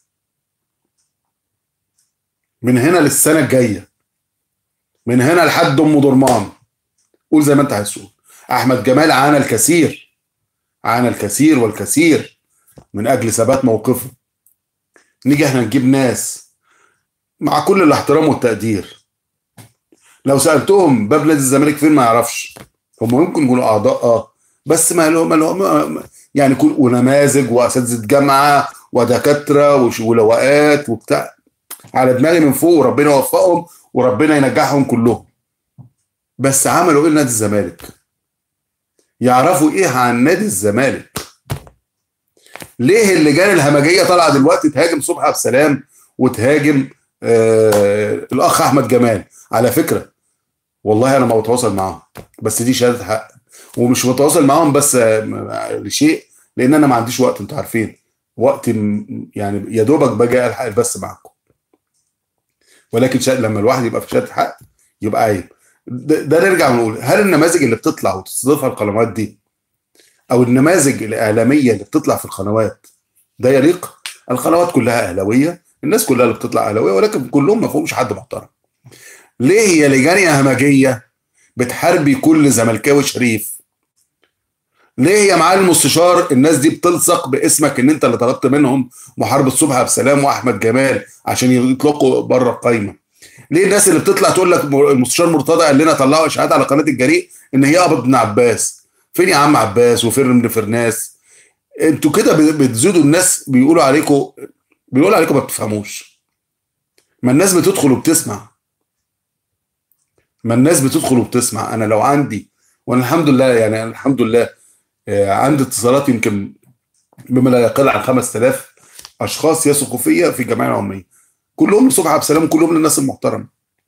من هنا للسنه الجايه من هنا لحد ام درمان قول زي ما انت عايز تقول احمد جمال عانى الكثير عانى الكثير والكثير من اجل ثبات موقفه نيجي احنا نجيب ناس مع كل الاحترام والتقدير لو سالتهم باب نادي الزمالك فين ما يعرفش هم ممكن يكونوا اعضاء اه بس ما لهم ما لهم يعني كل ونماذج واساتذه جامعه ودكاتره وش- ولواءات وبتاع على دماغي من فوق وربنا يوفقهم وربنا ينجحهم كلهم بس عملوا ايه لنادي الزمالك يعرفوا ايه عن نادي الزمالك ليه اللجان الهمجيه طالعه دلوقتي تهاجم صبحي عبد السلام وتهاجم آه الاخ احمد جمال على فكره والله انا ما بتواصل معاهم بس دي شهاده حق ومش بتواصل معاهم بس آه، لشيء لان انا ما عنديش وقت انتوا عارفين وقت م- يعني يا دوبك باجي الحق بس معاكم ولكن شا... لما الواحد يبقى في شهاده حق يبقى عيب ده, ده نرجع ونقول هل النماذج اللي بتطلع وتستضيفها القنوات دي او النماذج الاعلاميه اللي بتطلع في القنوات ده يليق القنوات كلها اهلاويه الناس كلها اللي بتطلع اهلاويه ولكن كلهم ما فيهمش حد محترم ليه هي لجان همجيه بتحاربي كل زملكاوي شريف ليه يا معالي المستشار الناس دي بتلصق باسمك ان انت اللي طلبت منهم محاربه صبحي عبد السلام واحمد جمال عشان يطلقوا بره القايمه ليه الناس اللي بتطلع تقول لك المستشار مرتضى قال لنا طلعوا اشاعات على قناه الجريء ان هي قبض ابن عباس فين يا عم عباس وفين ابن فرناس انتوا كده بتزيدوا الناس بيقولوا عليكم بيقولوا عليكم ما بتفهموش ما الناس بتدخل وبتسمع ما الناس بتدخل وبتسمع انا لو عندي وانا الحمد لله يعني أنا الحمد لله آه، عندي اتصالات يمكن بما لا يقل عن 5000 اشخاص يثقوا فيا في الجمعيه العموميه كلهم لصبحي عبد السلام كلهم للناس المحترمه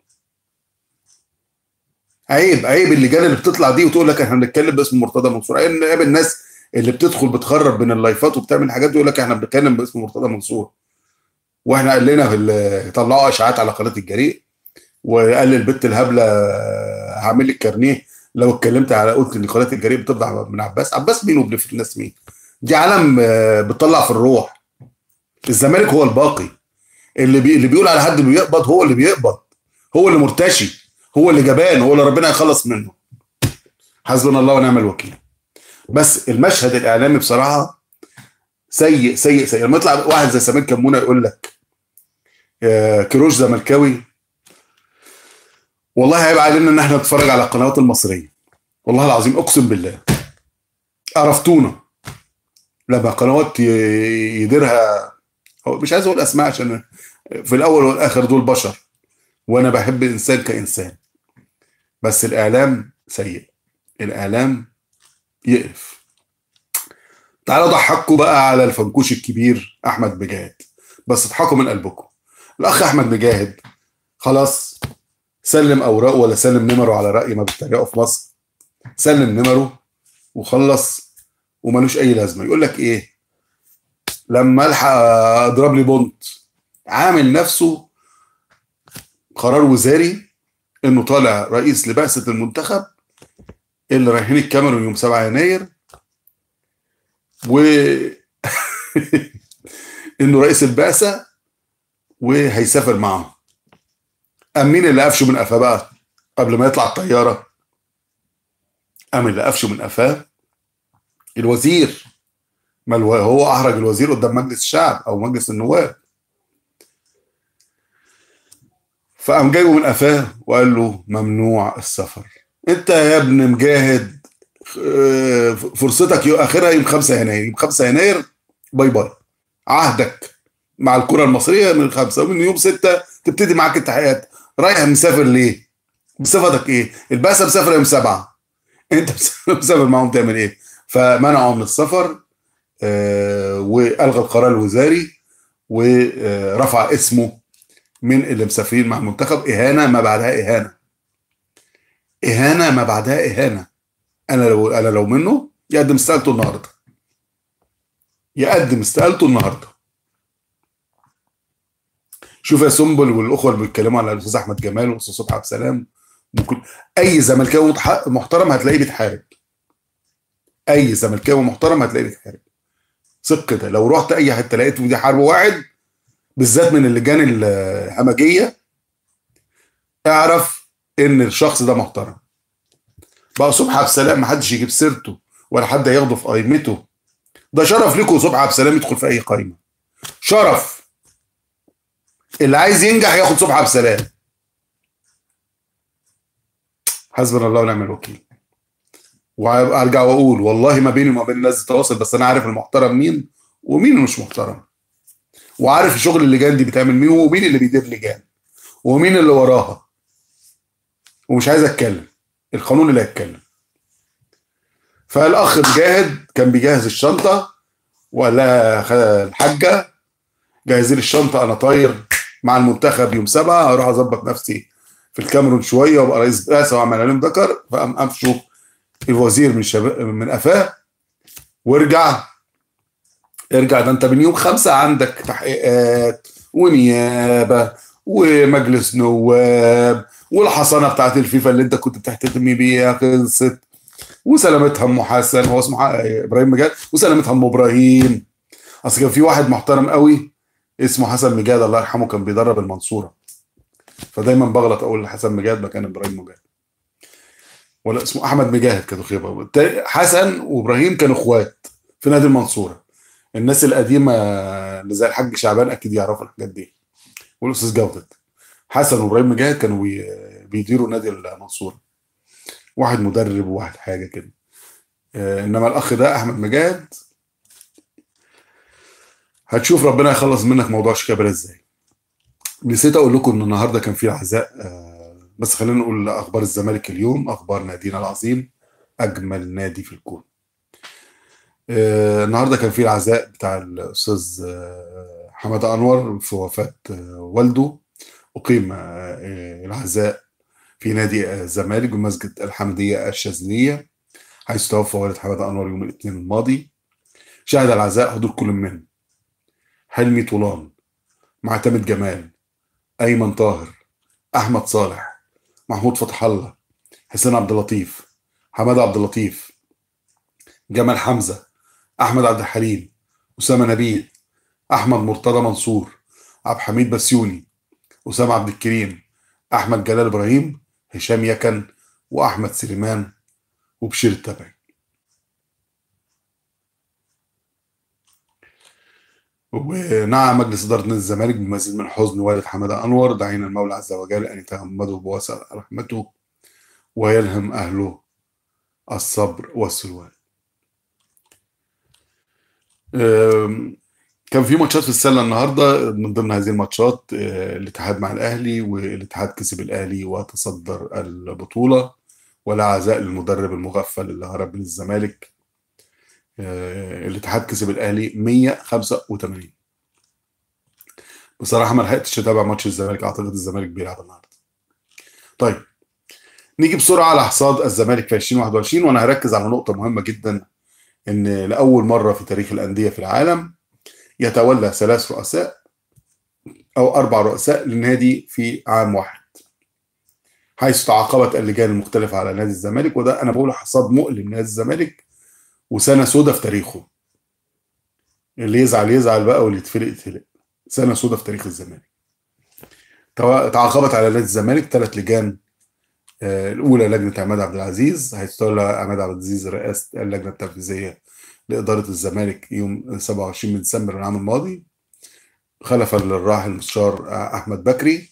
عيب عيب اللجان اللي بتطلع دي وتقول لك احنا بنتكلم باسم مرتضى منصور عيب عيب الناس اللي بتدخل بتخرب من اللايفات وبتعمل حاجات يقول لك احنا بنتكلم باسم مرتضى منصور واحنا قال لنا في ال- طلعوا اشاعات على قناه الجريء وقال للبت الهبله هعمل لك كارنيه لو اتكلمت على قلت ان قناه الجريء بتفضح من عباس عباس مين وابن الناس مين دي عالم آه، بتطلع في الروح الزمالك هو الباقي اللي بي... اللي بيقول على حد بيقبض هو اللي بيقبض هو اللي مرتشي هو اللي جبان هو اللي ربنا يخلص منه حسبنا الله ونعم الوكيل بس المشهد الاعلامي بصراحه سيء سيء سيء لما يطلع واحد زي سمير كمونه يقول لك آه، كيروش زملكاوي والله هيبقى علينا ان احنا نتفرج على القنوات المصريه والله العظيم اقسم بالله عرفتونا لما قنوات ي- يديرها هو مش عايز اقول اسماء عشان في الاول والاخر دول بشر وانا بحب الانسان كانسان بس الاعلام سيء الاعلام يقرف تعالوا ضحكوا بقى على الفنكوش الكبير احمد مجاهد بس اضحكوا من قلبكم الاخ احمد مجاهد خلاص سلم اوراقه ولا سلم نمره على راي ما بيتريقوا في مصر سلم نمره وخلص وملوش اي لازمه يقول لك ايه لما الحق اضرب لي بونت عامل نفسه قرار وزاري انه طالع رئيس لبعثه المنتخب اللي رايحين الكاميرون يوم 7 يناير و انه رئيس البعثه وهيسافر معاهم قام مين اللي قفشه من قفاه بقى قبل ما يطلع الطياره قام اللي قفشه من قفاه الوزير ما الو... هو احرج الوزير قدام مجلس الشعب او مجلس النواب فقام جايبه من قفاه وقال له ممنوع السفر انت يا ابن مجاهد آه، فرصتك يو- اخرها يوم 5 يناير يوم 5 يناير باي باي عهدك مع الكره المصريه من خمسه ومن يوم 6 تبتدي معاك التحقيقات رايح مسافر ليه؟ بصفتك ايه؟ البعثه مسافره يوم 7 انت مسافر معاهم تعمل ايه؟ فمنعوا من السفر آه، والغى القرار الوزاري ورفع اسمه من اللي مسافرين مع المنتخب اهانه ما بعدها اهانه اهانه ما بعدها اهانه انا لو انا لو منه يقدم استقالته النهارده يقدم استقالته النهارده شوف يا سنبل والاخوه اللي بيتكلموا على الاستاذ احمد جمال والاستاذ صبحي عبد السلام وكل اي زملكاوي متح- محترم هتلاقيه بيتحارب اي زملكاوي محترم هتلاقيه بيتحارب ثق كده لو رحت اي حته لقيت دي حرب واحد بالذات من اللجان الهمجيه اعرف ان الشخص ده محترم بقى صبحي عبد السلام محدش يجيب سيرته ولا حد هياخده في قائمته ده شرف ليكم صبحي عبد السلام يدخل في اي قائمه شرف اللي عايز ينجح ياخد صبحي عبد السلام حسبنا الله ونعم الوكيل وارجع واقول والله ما بيني وما بين الناس تواصل بس انا عارف المحترم مين ومين اللي مش محترم وعارف شغل اللجان دي بتعمل مين ومين اللي بيدير لجان ومين اللي وراها ومش عايز اتكلم القانون اللي هيتكلم فالاخ مجاهد كان بيجهز الشنطه وقال لها خ- الحاجه جهزي لي الشنطه انا طاير مع المنتخب يوم سبعة هروح اظبط نفسي في الكاميرون شويه وابقى رئيس بعثه واعمل عليهم ذكر فقام قفشوا الوزير من شباب من قفاه وارجع ارجع ده انت من يوم خمسة عندك تحقيقات ونيابة ومجلس نواب والحصانة بتاعت الفيفا اللي انت كنت بتحتمي بيها خلصت وسلامتها ام حسن هو اسمه ح- ابراهيم مجاد وسلامتها ام ابراهيم اصل كان في واحد محترم قوي اسمه حسن مجاد الله يرحمه كان بيدرب المنصورة فدايما بغلط اقول حسن مجاد مكان ابراهيم مجاد ولا اسمه احمد مجاهد كانوا خيبه التا- حسن وابراهيم كانوا اخوات في نادي المنصوره الناس القديمه اللي زي الحاج شعبان اكيد يعرفوا الحاجات دي والاستاذ جودت حسن وابراهيم مجاهد كانوا بي- بيديروا نادي المنصوره واحد مدرب وواحد حاجه كده آه، انما الاخ ده احمد مجاهد هتشوف ربنا يخلص منك موضوع شيكابالا ازاي نسيت اقول لكم ان النهارده كان في عزاء آه، بس خلينا نقول اخبار الزمالك اليوم اخبار نادينا العظيم اجمل نادي في الكون آه، النهارده كان في العزاء بتاع الاستاذ آه، حماده انور في وفاه آه، والده اقيم آه، آه، العزاء في نادي آه، الزمالك بمسجد الحمديه الشاذليه حيث توفى والد حماده انور يوم الاثنين الماضي شهد العزاء حضور كل من حلمي طولان معتمد جمال ايمن طاهر احمد صالح محمود فتح الله حسين عبد اللطيف حماده عبد اللطيف جمال حمزه احمد عبد الحليم اسامه نبيل احمد مرتضى منصور عبد الحميد بسيوني اسامه عبد الكريم احمد جلال ابراهيم هشام يكن واحمد سليمان وبشير التبعي ونعى مجلس إدارة نادي الزمالك بمزيد من حزن والد حمادة أنور داعين المولى عز وجل أن يتغمده بواسع رحمته ويلهم أهله الصبر والسلوان أم، كان في ماتشات في السله النهارده من ضمن هذه الماتشات أه، الاتحاد مع الاهلي والاتحاد كسب الاهلي وتصدر البطوله ولا عزاء للمدرب المغفل اللي هرب من الزمالك أه، الاتحاد كسب الاهلي 185 بصراحه ما لحقتش اتابع ماتش الزمالك اعتقد الزمالك بيلعب النهارده طيب نيجي بسرعه على حصاد الزمالك في 2021 وانا هركز على نقطه مهمه جدا ان لاول مره في تاريخ الانديه في العالم يتولى ثلاث رؤساء او اربع رؤساء للنادي في عام واحد حيث تعاقبت اللجان المختلفه على نادي الزمالك وده انا بقول حصاد مؤلم نادي الزمالك وسنه سودة في تاريخه اللي يزعل يزعل بقى واللي يتفلق يتفلق سنه سودة في تاريخ الزمالك توا- تعاقبت على نادي الزمالك ثلاث لجان آه، الاولى لجنه عماد عبد العزيز حيث تولى عماد عبد العزيز رئاسه اللجنه التنفيذيه لاداره الزمالك يوم 27 من ديسمبر العام الماضي خلفا للراحل المستشار احمد بكري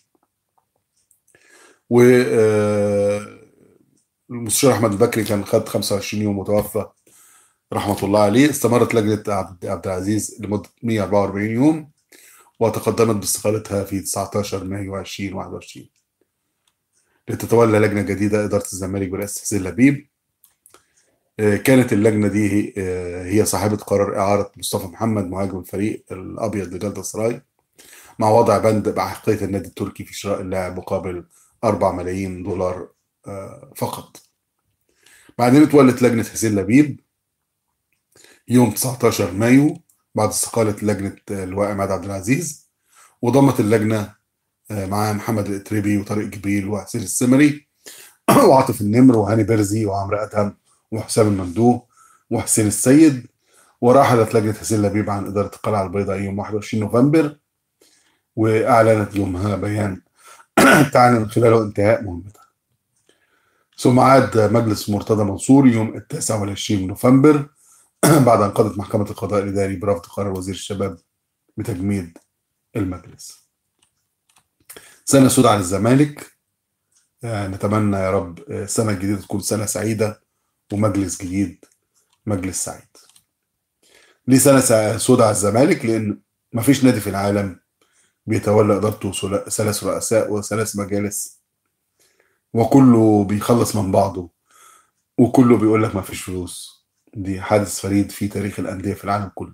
و آه، المستشار احمد البكري كان خد 25 يوم وتوفى رحمه الله عليه استمرت لجنه عبد عبد العزيز لمده 144 يوم وتقدمت باستقالتها في 19 مايو 2021 لتتولى لجنه جديده اداره الزمالك برئاسه حسين لبيب آه، كانت اللجنه دي آه، هي صاحبه قرار اعاره مصطفى محمد مهاجم الفريق الابيض لجلطة سراي مع وضع بند باحقيه النادي التركي في شراء اللاعب مقابل 4 ملايين دولار آه، فقط بعدين اتولت لجنه حسين لبيب يوم 19 مايو بعد استقاله لجنه اللواء عماد عبد العزيز وضمت اللجنه آه، معاه محمد الاتربي وطارق جبريل وحسين السمري وعاطف النمر وهاني برزي وعمرو ادهم وحسام المندوه وحسين السيد ورحلت لجنه حسين لبيب عن اداره القلعه البيضاء يوم 21 نوفمبر واعلنت يومها بيان تعني من خلاله انتهاء مهمتها ثم عاد مجلس مرتضى منصور يوم التاسع والعشرين نوفمبر بعد أن قضت محكمة القضاء الإداري برفض قرار وزير الشباب بتجميد المجلس سنة سودة على الزمالك آه، نتمنى يا رب آه، السنة الجديدة تكون سنة سعيدة ومجلس جديد مجلس سعيد ليه سنة سع- سودة على الزمالك لأن مفيش نادي في العالم بيتولى إدارته سلا- ثلاث رؤساء وثلاث مجالس وكله بيخلص من بعضه وكله بيقول لك مفيش فلوس دي حادث فريد في تاريخ الأندية في العالم كله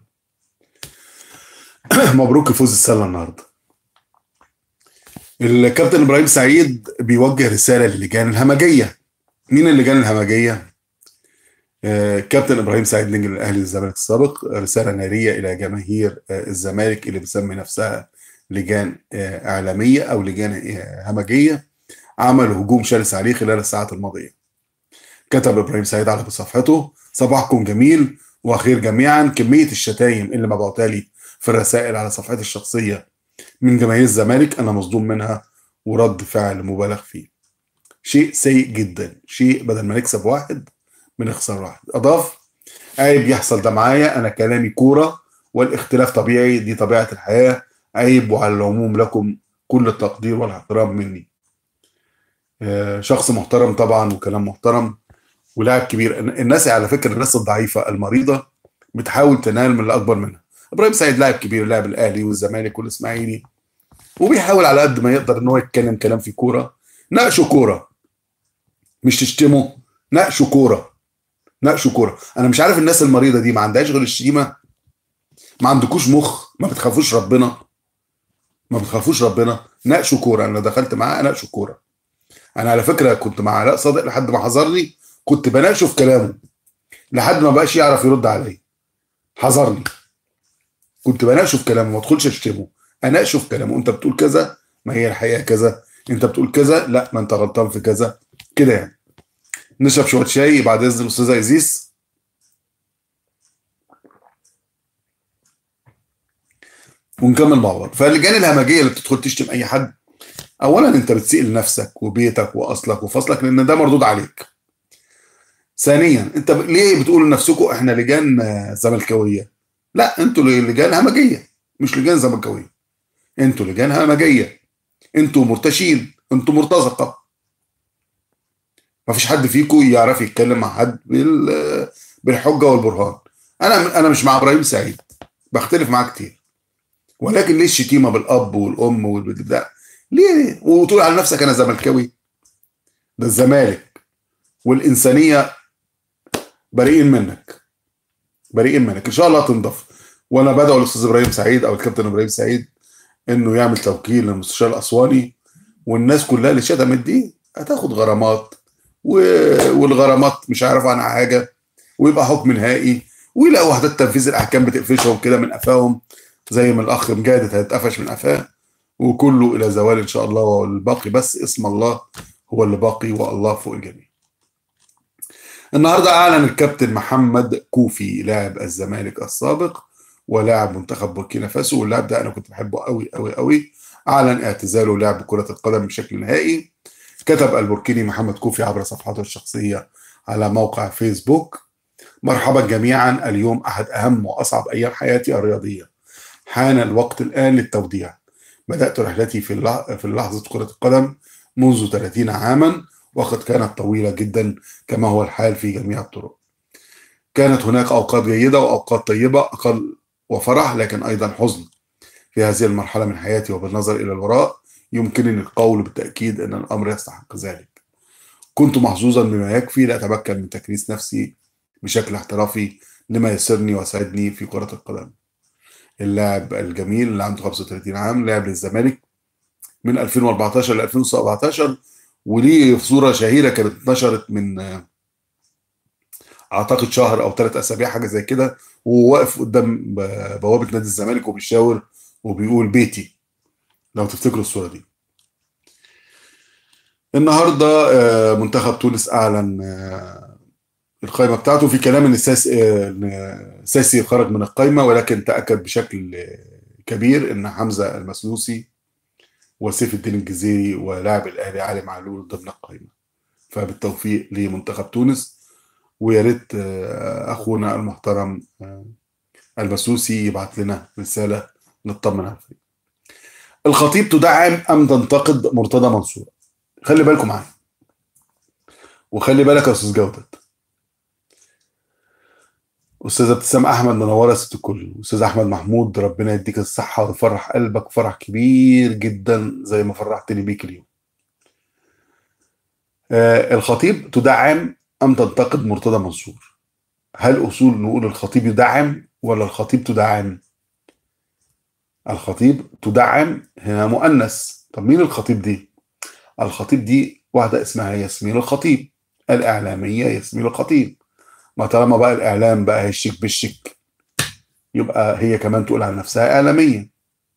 مبروك فوز السله النهارده الكابتن ابراهيم سعيد بيوجه رساله للجان الهمجيه مين اللجان الهمجيه آه، كابتن ابراهيم سعيد نجم الاهلي الزمالك السابق رساله ناريه الى جماهير آه، الزمالك اللي بتسمي نفسها لجان آه، اعلاميه او لجان آه، همجيه عملوا هجوم شرس عليه خلال الساعات الماضيه كتب ابراهيم سعيد على صفحته صباحكم جميل وخير جميعا كميه الشتايم اللي مبعوتها لي في الرسائل على صفحتي الشخصيه من جماهير الزمالك انا مصدوم منها ورد فعل مبالغ فيه شيء سيء جدا شيء بدل ما نكسب واحد بنخسر واحد اضاف عيب يحصل ده معايا انا كلامي كوره والاختلاف طبيعي دي طبيعه الحياه عيب وعلى العموم لكم كل التقدير والاحترام مني آه، شخص محترم طبعا وكلام محترم ولاعب كبير الناس على فكره الناس الضعيفه المريضه بتحاول تنال من الاكبر منها ابراهيم سعيد لاعب كبير لاعب الاهلي والزمالك والاسماعيلي وبيحاول على قد ما يقدر ان هو يتكلم كلام في كوره ناقشوا كوره مش تشتموا ناقشوا كوره ناقشوا كوره انا مش عارف الناس المريضه دي ما عندهاش غير الشتيمه ما عندكوش مخ ما بتخافوش ربنا ما بتخافوش ربنا ناقشوا كوره انا دخلت معاه ناقشوا كوره انا على فكره كنت مع علاء صادق لحد ما حذرني كنت بناقشه في كلامه لحد ما بقاش يعرف يرد عليا حذرني كنت بناقشه في كلامه ما ادخلش اشتمه اناقشه في كلامه انت بتقول كذا ما هي الحقيقه كذا انت بتقول كذا لا ما انت غلطان في كذا كده يعني نشرب شويه شاي بعد اذن الاستاذه ايزيس ونكمل مع بعض فاللجان الهمجيه اللي بتدخل تشتم اي حد اولا انت بتسيء لنفسك وبيتك واصلك وفصلك لان ده مردود عليك ثانيا انت ب- ليه بتقولوا لنفسكم احنا لجان آه، زملكاويه لا انتوا لجان همجيه مش لجان زملكاويه انتوا لجان همجيه انتوا مرتشين انتوا مرتزقه مفيش حد فيكم يعرف يتكلم مع حد بال- بالحجه والبرهان انا انا مش مع ابراهيم سعيد بختلف معاه كتير ولكن ليه الشتيمه بالاب والام والبتاع ليه وتقول على نفسك انا زملكاوي ده الزمالك والانسانيه بريئين منك بريئين منك ان شاء الله تنضف وانا بدعو الاستاذ ابراهيم سعيد او الكابتن ابراهيم سعيد انه يعمل توكيل للمستشار الاسواني والناس كلها اللي شتمت دي هتاخد غرامات و... والغرامات مش عارف عنها حاجه ويبقى حكم نهائي ويلاقوا وحدات تنفيذ الاحكام بتقفشهم كده من قفاهم زي ما الاخ مجاهد هيتقفش من قفاه وكله الى زوال ان شاء الله والباقي بس اسم الله هو اللي باقي والله فوق الجميع النهارده اعلن الكابتن محمد كوفي لاعب الزمالك السابق ولاعب منتخب بوركينا فاسو واللاعب ده انا كنت بحبه قوي قوي قوي اعلن اعتزاله لعب كره القدم بشكل نهائي كتب البوركيني محمد كوفي عبر صفحته الشخصيه على موقع فيسبوك مرحبا جميعا اليوم احد اهم واصعب ايام حياتي الرياضيه حان الوقت الان للتوديع بدات رحلتي في في لحظه كره القدم منذ 30 عاما وقد كانت طويله جدا كما هو الحال في جميع الطرق كانت هناك اوقات جيده واوقات طيبه اقل وفرح لكن ايضا حزن في هذه المرحله من حياتي وبالنظر الى الوراء يمكنني القول بالتاكيد ان الامر يستحق ذلك كنت محظوظا بما يكفي لاتمكن من تكريس نفسي بشكل احترافي لما يسرني ويساعدني في كره القدم اللاعب الجميل اللي عنده 35 عام لعب للزمالك من 2014 ل 2017 وليه صوره شهيره كانت اتنشرت من اعتقد شهر او ثلاث اسابيع حاجه زي كده وهو واقف قدام بوابه نادي الزمالك وبيشاور وبيقول بيتي لو تفتكروا الصوره دي النهارده منتخب تونس اعلن القائمه بتاعته في كلام ان الساسي خرج من القائمه ولكن تاكد بشكل كبير ان حمزه المسلوسي وسيف الدين الجزيري ولاعب الاهلي علي معلول ضمن القائمه فبالتوفيق لمنتخب تونس ويا ريت اخونا المحترم المسوسي يبعت لنا رساله نطمن على الفريق. الخطيب تدعم ام تنتقد مرتضى منصور؟ خلي بالكم معايا. وخلي بالك يا استاذ جودت. استاذ ابتسام احمد منوره ست الكل، استاذ احمد محمود ربنا يديك الصحه ويفرح قلبك فرح كبير جدا زي ما فرحتني بيك اليوم. آه الخطيب تدعم ام تنتقد مرتضى منصور؟ هل اصول نقول الخطيب يدعم ولا الخطيب تدعم؟ الخطيب تدعم هنا مؤنث طب مين الخطيب دي الخطيب دي واحدة اسمها ياسمين الخطيب الإعلامية ياسمين الخطيب ما طالما بقى الإعلام بقى الشيك بالشيك يبقى هي كمان تقول عن نفسها إعلامية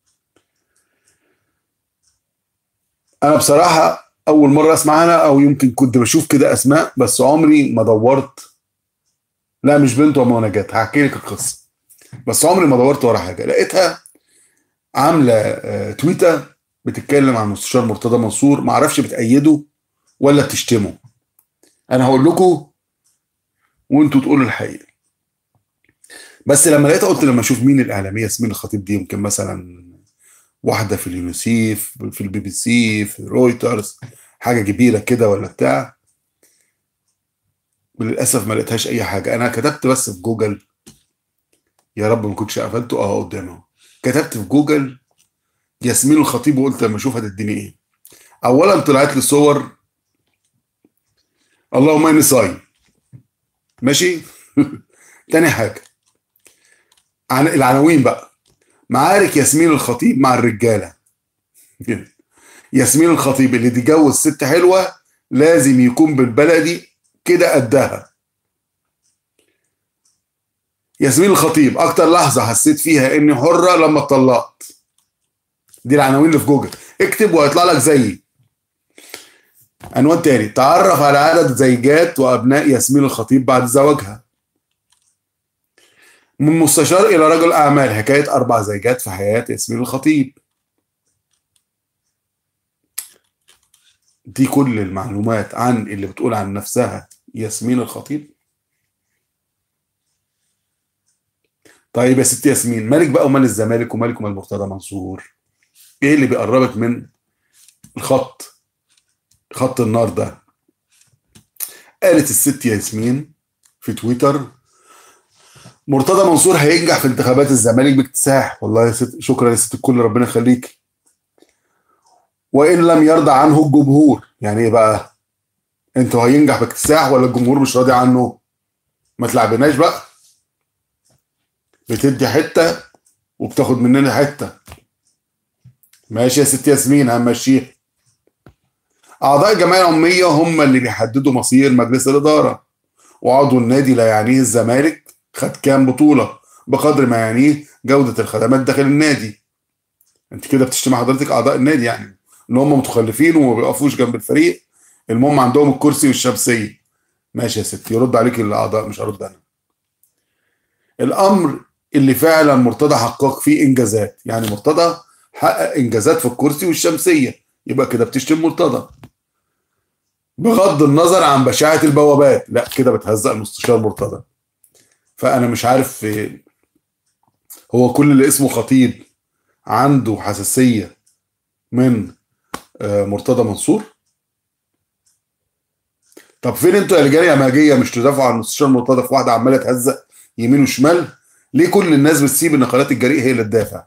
أنا بصراحة أول مرة أسمع عنها أو يمكن كنت بشوف كده أسماء بس عمري ما دورت لا مش بنت وما نجاة هحكي لك القصة بس عمري ما دورت ورا حاجة لقيتها عامله تويته بتتكلم عن المستشار مرتضى منصور ما اعرفش بتأيده ولا بتشتمه انا هقول لكم وانتوا تقولوا الحقيقه بس لما لقيتها قلت لما اشوف مين الاعلاميه ياسمين الخطيب دي يمكن مثلا واحده في اليونيسيف في البي بي سي في رويترز حاجه كبيره كده ولا بتاع للاسف ما لقيتهاش اي حاجه انا كتبت بس في جوجل يا رب ما كنتش قفلته اه قدامي اهو كتبت في جوجل ياسمين الخطيب وقلت لما اشوف هتديني ايه اولا طلعت لي صور اللهم اني صايم ماشي تاني حاجه عن العناوين بقى معارك ياسمين الخطيب مع الرجاله ياسمين الخطيب اللي تتجوز ست حلوه لازم يكون بالبلدي كده قدها ياسمين الخطيب اكتر لحظه حسيت فيها اني حره لما اتطلقت دي العناوين اللي في جوجل اكتب وهيطلع لك زيي عنوان تاني تعرف على عدد زيجات وابناء ياسمين الخطيب بعد زواجها من مستشار الى رجل اعمال حكايه اربع زيجات في حياه ياسمين الخطيب دي كل المعلومات عن اللي بتقول عن نفسها ياسمين الخطيب طيب يا ست ياسمين مالك بقى ومال الزمالك ومالك ومال مرتضى منصور ايه اللي بيقربك من الخط خط النار ده قالت الست ياسمين في تويتر مرتضى منصور هينجح في انتخابات الزمالك باكتساح والله يا ست شكرا يا ست الكل ربنا يخليك وان لم يرضى عنه الجمهور يعني ايه بقى انتوا هينجح باكتساح ولا الجمهور مش راضي عنه ما تلعبناش بقى بتدي حته وبتاخد مننا حته ماشي يا ست ياسمين هنمشيها اعضاء الجمعيه العموميه هم اللي بيحددوا مصير مجلس الاداره وعضو النادي لا يعنيه الزمالك خد كام بطوله بقدر ما يعنيه جوده الخدمات داخل النادي انت كده بتشتمي حضرتك اعضاء النادي يعني ان هم متخلفين وما بيقفوش جنب الفريق المهم عندهم الكرسي والشمسيه ماشي يا ستي يرد عليك الاعضاء مش هرد انا الامر اللي فعلا مرتضى حقق فيه انجازات يعني مرتضى حقق انجازات في الكرسي والشمسيه يبقى كده بتشتم مرتضى بغض النظر عن بشاعه البوابات لا كده بتهزق المستشار مرتضى فانا مش عارف هو كل اللي اسمه خطيب عنده حساسيه من مرتضى منصور طب فين انتوا يا رجال يا ماجيه مش تدافعوا عن المستشار مرتضى في واحده عماله تهزق يمين وشمال ليه كل الناس بتسيب النقلات الجريئه هي اللي تدافع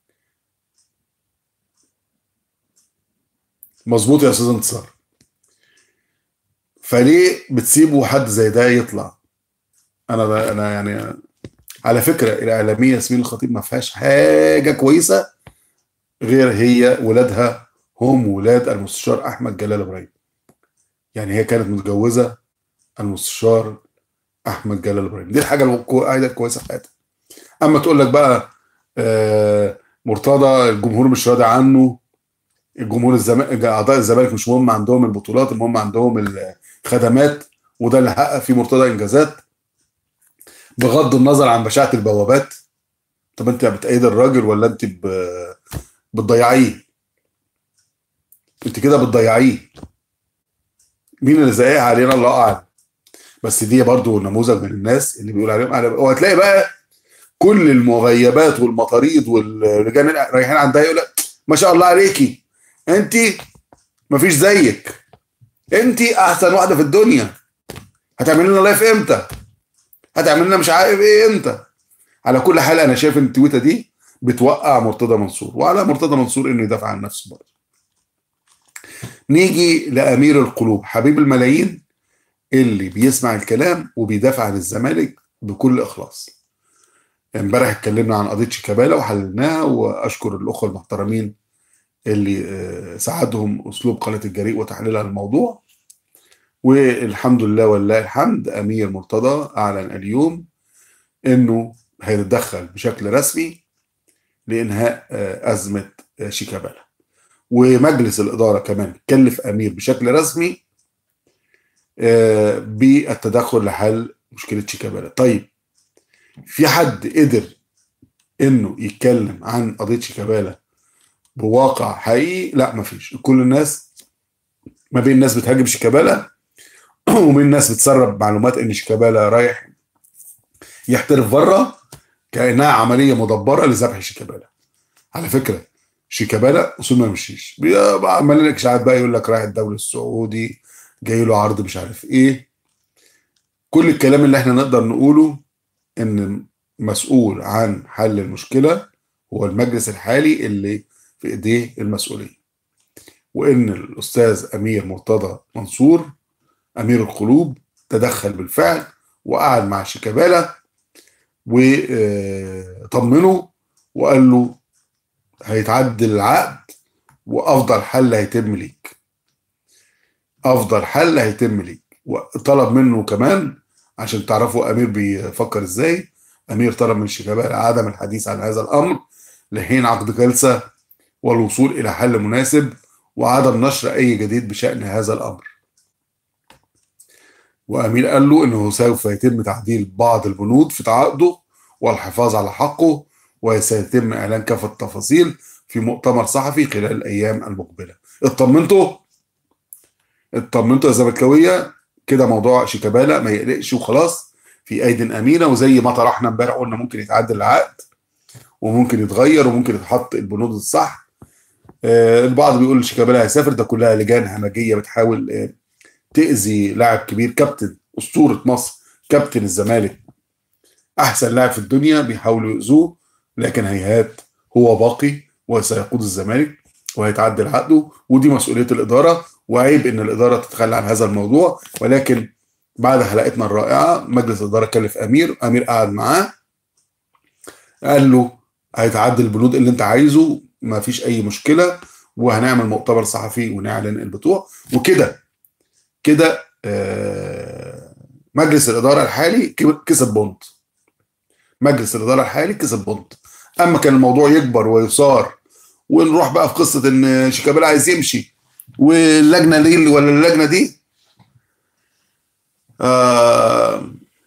مظبوط يا استاذ انتصار فليه بتسيبوا حد زي ده يطلع انا انا يعني على فكره الاعلاميه ياسمين الخطيب ما فيهاش حاجه كويسه غير هي ولادها هم ولاد المستشار احمد جلال ابراهيم يعني هي كانت متجوزه المستشار احمد جلال ابراهيم دي الحاجه الوحيده الكويسه في حياتها اما تقول لك بقى آه مرتضى الجمهور مش راضي عنه الجمهور الزمالك اعضاء الزمالك مش مهم عندهم البطولات المهم عندهم الخدمات وده اللي حقق فيه مرتضى انجازات بغض النظر عن بشاعه البوابات طب انت بتأيد الراجل ولا انت بتضيعيه انت كده بتضيعيه مين اللي زقها علينا الله اعلم بس دي برضو نموذج من الناس اللي بيقول عليهم وهتلاقي بقى كل المغيبات والمطاريد والرجال رايحين عندها يقول لك ما شاء الله عليكي انت مفيش زيك انت احسن واحده في الدنيا هتعمل لنا لايف امتى هتعمل لنا مش عارف ايه امتى على كل حال انا شايف ان التويته دي بتوقع مرتضى منصور وعلى مرتضى منصور انه يدافع عن نفسه برضه نيجي لامير القلوب حبيب الملايين اللي بيسمع الكلام وبيدافع عن الزمالك بكل اخلاص امبارح اتكلمنا عن قضيه شيكابالا وحللناها واشكر الاخوه المحترمين اللي ساعدهم اسلوب قناه الجريء وتحليلها للموضوع والحمد لله ولله الحمد امير مرتضى اعلن اليوم انه هيتدخل بشكل رسمي لانهاء ازمه شيكابالا ومجلس الاداره كمان كلف امير بشكل رسمي بالتدخل لحل مشكله شيكابالا طيب في حد قدر انه يتكلم عن قضيه شيكابالا بواقع حقيقي لا مفيش كل الناس ما بين الناس بتهاجم شيكابالا ومن الناس بتسرب معلومات ان شيكابالا رايح يحترف بره كانها عمليه مدبره لذبح شيكابالا على فكره شيكابالا اصول ما يمشيش عمال لك اشاعات بقى يقول لك رايح الدوري السعودي جاي له عرض مش عارف ايه كل الكلام اللي احنا نقدر نقوله ان مسؤول عن حل المشكله هو المجلس الحالي اللي في ايديه المسؤوليه وان الاستاذ امير مرتضى منصور امير القلوب تدخل بالفعل وقعد مع شيكابالا وطمنه وقال له هيتعدل العقد وافضل حل هيتم ليك افضل حل هيتم ليك وطلب منه كمان عشان تعرفوا امير بيفكر ازاي امير طلب من شيكابالا عدم الحديث عن هذا الامر لحين عقد جلسه والوصول الى حل مناسب وعدم نشر اي جديد بشان هذا الامر وامير قال له انه سوف يتم تعديل بعض البنود في تعاقده والحفاظ على حقه وسيتم اعلان كافه التفاصيل في مؤتمر صحفي خلال الايام المقبله اطمنتوا اطمنتوا يا زملكاويه كده موضوع شيكابالا ما يقلقش وخلاص في ايد امينه وزي ما طرحنا امبارح قلنا ممكن يتعدل العقد وممكن يتغير وممكن يتحط البنود الصح آه البعض بيقول شيكابالا هيسافر ده كلها لجان همجيه بتحاول آه تاذي لاعب كبير كابتن اسطوره مصر كابتن الزمالك احسن لاعب في الدنيا بيحاولوا يؤذوه لكن هيهات هو باقي وسيقود الزمالك وهيتعدل عقده ودي مسؤوليه الاداره وعيب ان الاداره تتخلى عن هذا الموضوع ولكن بعد حلقتنا الرائعه مجلس الاداره كلف امير امير قعد معاه قال له هيتعدل البنود اللي انت عايزه ما فيش اي مشكله وهنعمل مؤتمر صحفي ونعلن البطوله وكده كده آه مجلس الاداره الحالي كسب بونت مجلس الاداره الحالي كسب بونت اما كان الموضوع يكبر ويصار ونروح بقى في قصه ان شيكابالا عايز يمشي واللجنه دي ولا اللجنه دي آه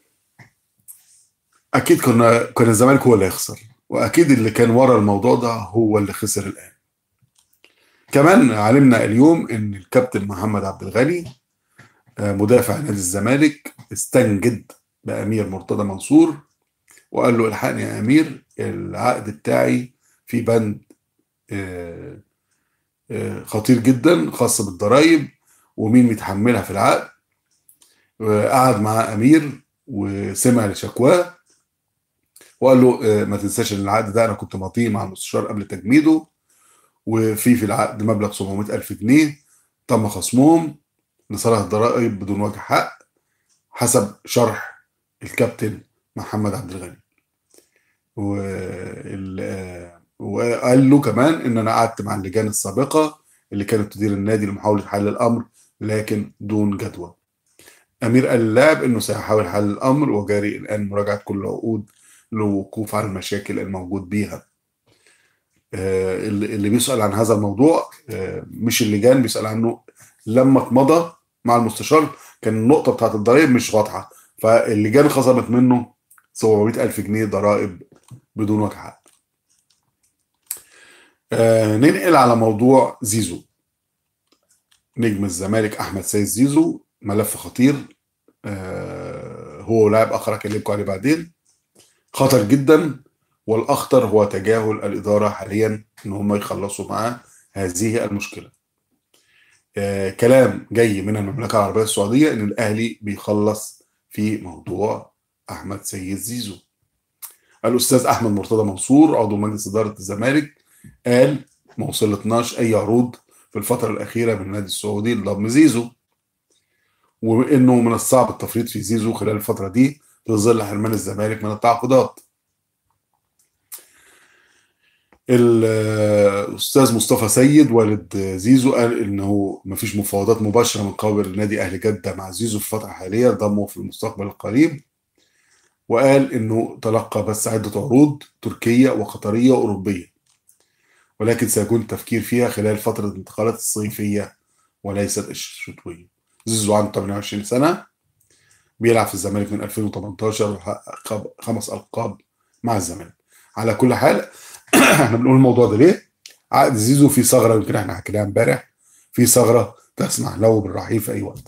اكيد كنا كان الزمالك هو اللي هيخسر واكيد اللي كان ورا الموضوع ده هو اللي خسر الان كمان علمنا اليوم ان الكابتن محمد عبد الغني آه، مدافع نادي الزمالك استنجد بامير مرتضى منصور وقال له الحقني يا امير العقد بتاعي في بند آه، آه، خطير جدا خاص بالضرايب ومين متحملها في العقد وقعد مع امير وسمع لشكواه وقال له آه، ما تنساش ان العقد ده انا كنت ماضيه مع المستشار قبل تجميده وفي في العقد مبلغ 700 الف جنيه تم خصمهم لصالح الضرائب بدون وجه حق حسب شرح الكابتن محمد عبد الغني وال- آه، وقال له كمان ان انا قعدت مع اللجان السابقه اللي كانت تدير النادي لمحاوله حل الامر لكن دون جدوى امير قال للاعب انه سيحاول حل الامر وجاري الان مراجعه كل العقود للوقوف على المشاكل الموجود بيها آه، اللي اللي بيسأل عن هذا الموضوع آه، مش اللجان بيسأل عنه لما اتمضى مع المستشار كان النقطة بتاعت الضرائب مش واضحة فاللجان خصمت منه 700 ألف جنيه ضرائب بدون وجه حق آه، ننقل على موضوع زيزو نجم الزمالك أحمد سيد زيزو ملف خطير آه، هو لاعب آخر هكلمكم عليه بعدين خطر جدا والاخطر هو تجاهل الاداره حاليا ان هم يخلصوا معاه هذه المشكله. آه كلام جاي من المملكه العربيه السعوديه ان الاهلي بيخلص في موضوع احمد سيد زيزو. الاستاذ احمد مرتضى منصور عضو مجلس اداره الزمالك قال ما وصلتناش اي عروض في الفتره الاخيره من النادي السعودي لضم زيزو. وانه من الصعب التفريط في زيزو خلال الفتره دي في ظل حرمان الزمالك من التعاقدات. الاستاذ مصطفى سيد والد زيزو قال انه مفيش مفاوضات مباشره من قبل نادي اهلي جده مع زيزو في الفتره الحاليه ضمه في المستقبل القريب وقال انه تلقى بس عده عروض تركيه وقطريه واوروبيه ولكن سيكون التفكير فيها خلال فتره الانتقالات الصيفيه وليست الشتويه زيزو عنده 28 سنه بيلعب في الزمالك من 2018 وحقق خمس القاب مع الزمالك على كل حال احنا بنقول الموضوع ده ليه؟ عقد زيزو في ثغره يمكن احنا حكيناها امبارح في ثغره تسمح له بالرحيل في اي وقت.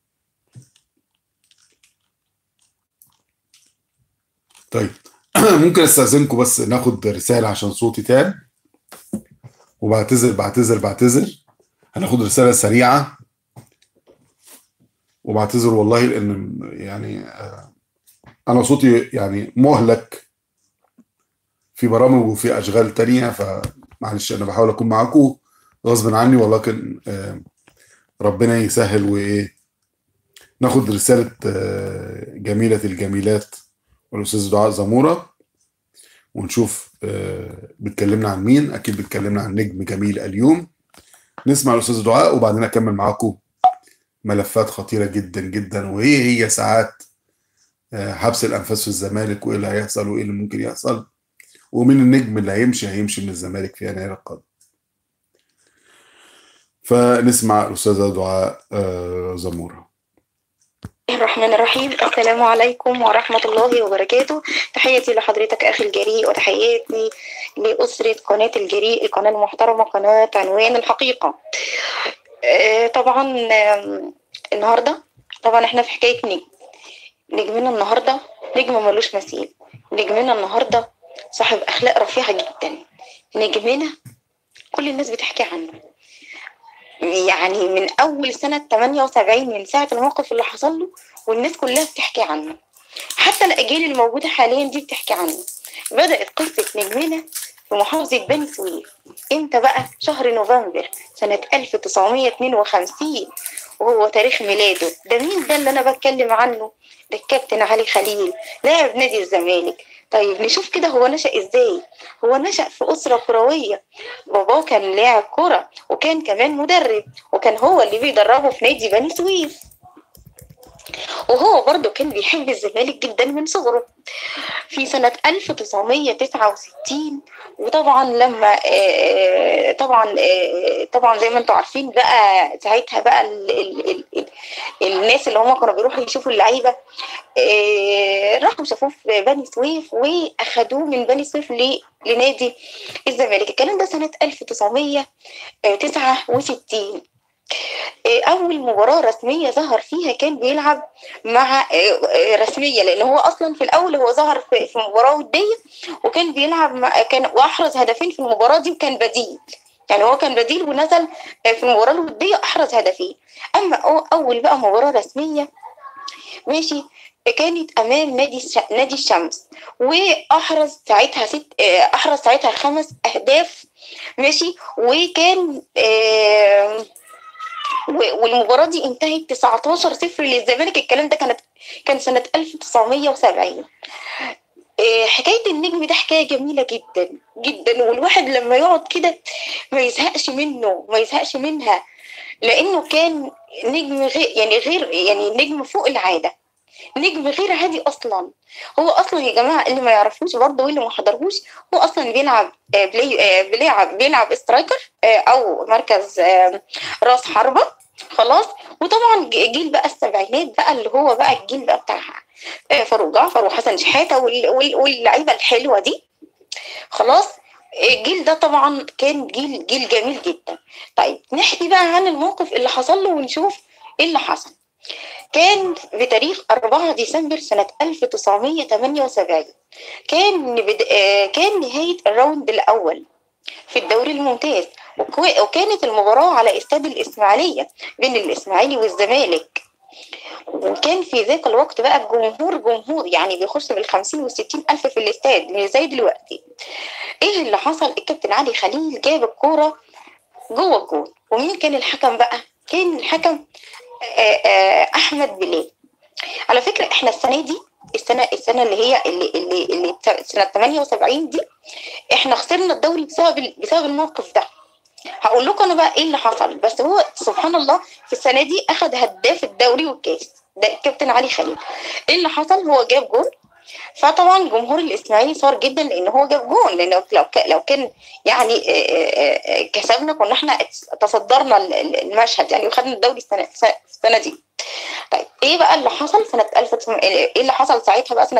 طيب ممكن استاذنكم بس ناخد رساله عشان صوتي تاب وبعتذر بعتذر بعتذر هناخد رساله سريعه وبعتذر والله لان يعني آه، انا صوتي يعني مهلك في برامج وفي اشغال تانية فمعلش انا بحاول اكون معاكم غصب عني ولكن آه، ربنا يسهل وايه ناخد رسالة آه، جميلة الجميلات والأستاذ دعاء زمورة ونشوف آه، بتكلمنا عن مين أكيد بتكلمنا عن نجم جميل اليوم نسمع الأستاذ دعاء وبعدين أكمل معاكم ملفات خطيرة جدا جدا وهي هي ساعات آه، حبس الأنفاس في الزمالك وإيه اللي هيحصل وإيه اللي ممكن يحصل ومين النجم اللي هيمشي هيمشي من الزمالك في يناير القادم فنسمع الأستاذة دعاء آه، زمورة الرحمن الرحيم السلام عليكم ورحمة الله وبركاته تحياتي لحضرتك أخي الجريء وتحياتي لأسرة قناة الجريء القناة المحترمة قناة عنوان الحقيقة آه، طبعا آم، النهاردة طبعا احنا في حكاية نجم نجمنا النهاردة نجم ملوش مثيل نجمنا النهاردة صاحب أخلاق رفيعة جدا نجمنا كل الناس بتحكي عنه يعني من اول سنه 78 من ساعه الموقف اللي حصل له والناس كلها بتحكي عنه حتى الاجيال الموجوده حاليا دي بتحكي عنه بدات قصه نجمنا في محافظه بني سويف امتى بقى شهر نوفمبر سنه 1952 وهو تاريخ ميلاده ده مين ده اللي انا بتكلم عنه ده الكابتن علي خليل لاعب نادي الزمالك طيب نشوف كده هو نشأ ازاي هو نشأ في أسرة كروية باباه كان لاعب كرة وكان كمان مدرب وكان هو اللي بيدربه في نادي بني سويف وهو برضه كان بيحب الزمالك جدا من صغره في سنة 1969 وطبعا لما آه، طبعا آه، طبعا زي ما انتم عارفين بقى ساعتها بقى ال ال ال ال الناس اللي هم كانوا بيروحوا يشوفوا اللعيبه آه، راحوا شافوه في بني سويف واخدوه من بني سويف ل- لنادي الزمالك الكلام ده سنة 1969 آه، أول مباراة رسمية ظهر فيها كان بيلعب مع آه، آه، رسمية لأن هو أصلا في الأول هو ظهر في في مباراة ودية وكان بيلعب مع كان وأحرز هدفين في المباراة دي وكان بديل يعني هو كان بديل ونزل آه، في المباراة الودية أحرز هدفين أما أو- أول بقى مباراة رسمية ماشي كانت امام نادي الش... نادي الشمس واحرز ساعتها ست آه، احرز ساعتها خمس اهداف ماشي وكان آه، و- والمباراه دي انتهت 19 0 للزمالك الكلام ده كانت كان سنه 1970 آه، حكايه النجم ده حكايه جميله جدا جدا والواحد لما يقعد كده ما يزهقش منه ما يزهقش منها لانه كان نجم غير يعني غير يعني نجم فوق العاده نجم غير عادي اصلا هو اصلا يا جماعه اللي ما يعرفوش برضه واللي ما حضرهوش هو اصلا بيلعب آه، بلاي آه، بيلعب بيلعب سترايكر آه، او مركز آه، راس حربه خلاص وطبعا ج- جيل بقى السبعينات بقى اللي هو بقى الجيل بقى بتاع آه، فاروق جعفر وحسن شحاته وال- وال- واللعيبه الحلوه دي خلاص الجيل ده طبعا كان جيل جيل جميل جدا طيب نحكي بقى عن الموقف اللي حصل له ونشوف ايه اللي حصل كان بتاريخ 4 ديسمبر سنة 1978 كان بد... آه، كان نهاية الراوند الأول في الدوري الممتاز وكو- وكانت المباراة على استاد الإسماعيلية بين الإسماعيلي والزمالك وكان في ذاك الوقت بقى الجمهور جمهور يعني بيخش بالخمسين والستين ألف في الاستاد مش زي دلوقتي ايه اللي حصل الكابتن علي خليل جاب الكورة جوه الجول ومين كان الحكم بقى كان الحكم آه، آه، احمد بلال على فكره احنا السنه دي السنه السنه اللي هي اللي اللي, اللي بتا- سنه 78 دي احنا خسرنا الدوري بسبب ال- بسبب الموقف ده هقول لكم انا بقى ايه اللي حصل بس هو سبحان الله في السنه دي اخذ هداف الدوري والكاس ده الكابتن علي خليل ايه اللي حصل هو جاب جول فطبعا جمهور الاسماعيلي صار جدا لان هو جاب جول لان لو ك- لو كان يعني آه، آه، آه، كسبنا كنا احنا تصدرنا ال- ال- المشهد يعني وخدنا الدوري السنه السنه دي طيب ايه بقى اللي حصل سنه 1900 ايه اللي حصل ساعتها بقى سنه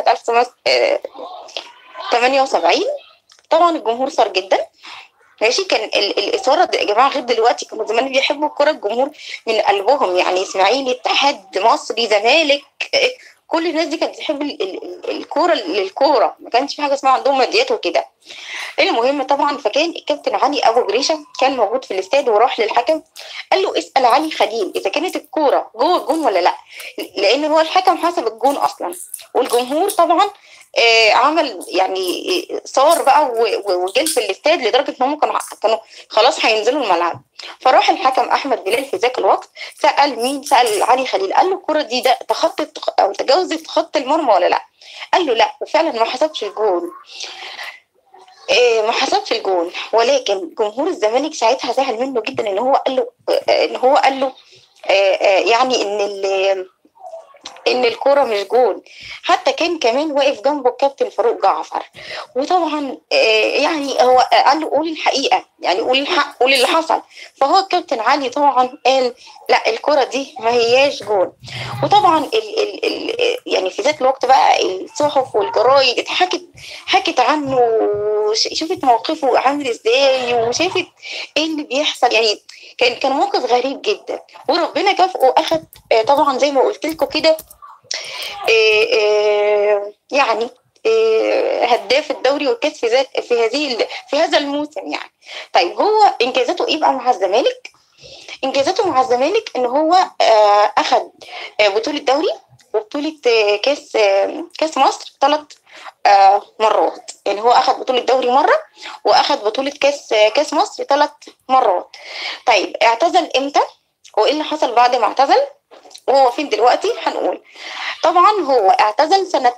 1978 طبعا الجمهور صار جدا ماشي كان ال- الاثاره دي يا جماعه غير دلوقتي كانوا زمان بيحبوا الكوره الجمهور من قلبهم يعني اسماعيلي اتحاد مصري زمالك إيه، كل الناس دي كانت بتحب ال- ال- ال- الكوره للكوره ما كانش في حاجه اسمها عندهم ماديات وكده المهم طبعا فكان الكابتن علي ابو جريشه كان موجود في الاستاد وراح للحكم قال له اسال علي خليل اذا كانت الكوره جوه الجون ولا لا لان هو الحكم حسب الجون اصلا والجمهور طبعا آه عمل يعني آه، صار بقى و- و- وجل في الاستاد لدرجه ان هم كانوا كانوا خلاص هينزلوا الملعب فراح الحكم احمد بلال في ذاك الوقت سال مين سال علي خليل قال له الكره دي ده تخطت او تجاوزت خط المرمى ولا لا قال له لا وفعلا ما حسبش الجون إيه، ما حسبش الجون ولكن جمهور الزمالك ساعتها زعل منه جدا ان هو قال له آه، ان هو قال له آه، آه، يعني ان ال- ان الكوره مش جول حتى كان كمان واقف جنبه الكابتن فاروق جعفر وطبعا آه، يعني هو قال له قول الحقيقه يعني قول الحق قول اللي حصل فهو الكابتن علي طبعا قال لا الكره دي ما هياش جول وطبعا ال ال ال يعني في ذات الوقت بقى الصحف والجرايد اتحكت حكت عنه وش- شافت موقفه عامل ازاي وشافت ايه اللي بيحصل يعني كان كان موقف غريب جدا وربنا كافئه اخد آه، طبعا زي ما قلت لكم كده آه، آه، يعني آه، هداف الدوري والكاس في ذات في هذه ال- في هذا الموسم يعني طيب هو انجازاته ايه بقى مع الزمالك انجازاته مع الزمالك ان هو آه، اخذ آه، بطوله دوري وبطوله آه، كاس آه، كاس مصر ثلاث مرات يعني هو اخذ بطوله دوري مره واخذ بطوله كاس آه، كاس مصر ثلاث مرات طيب اعتزل امتى وايه اللي حصل بعد ما اعتزل وهو فين دلوقتي هنقول طبعا هو اعتزل سنة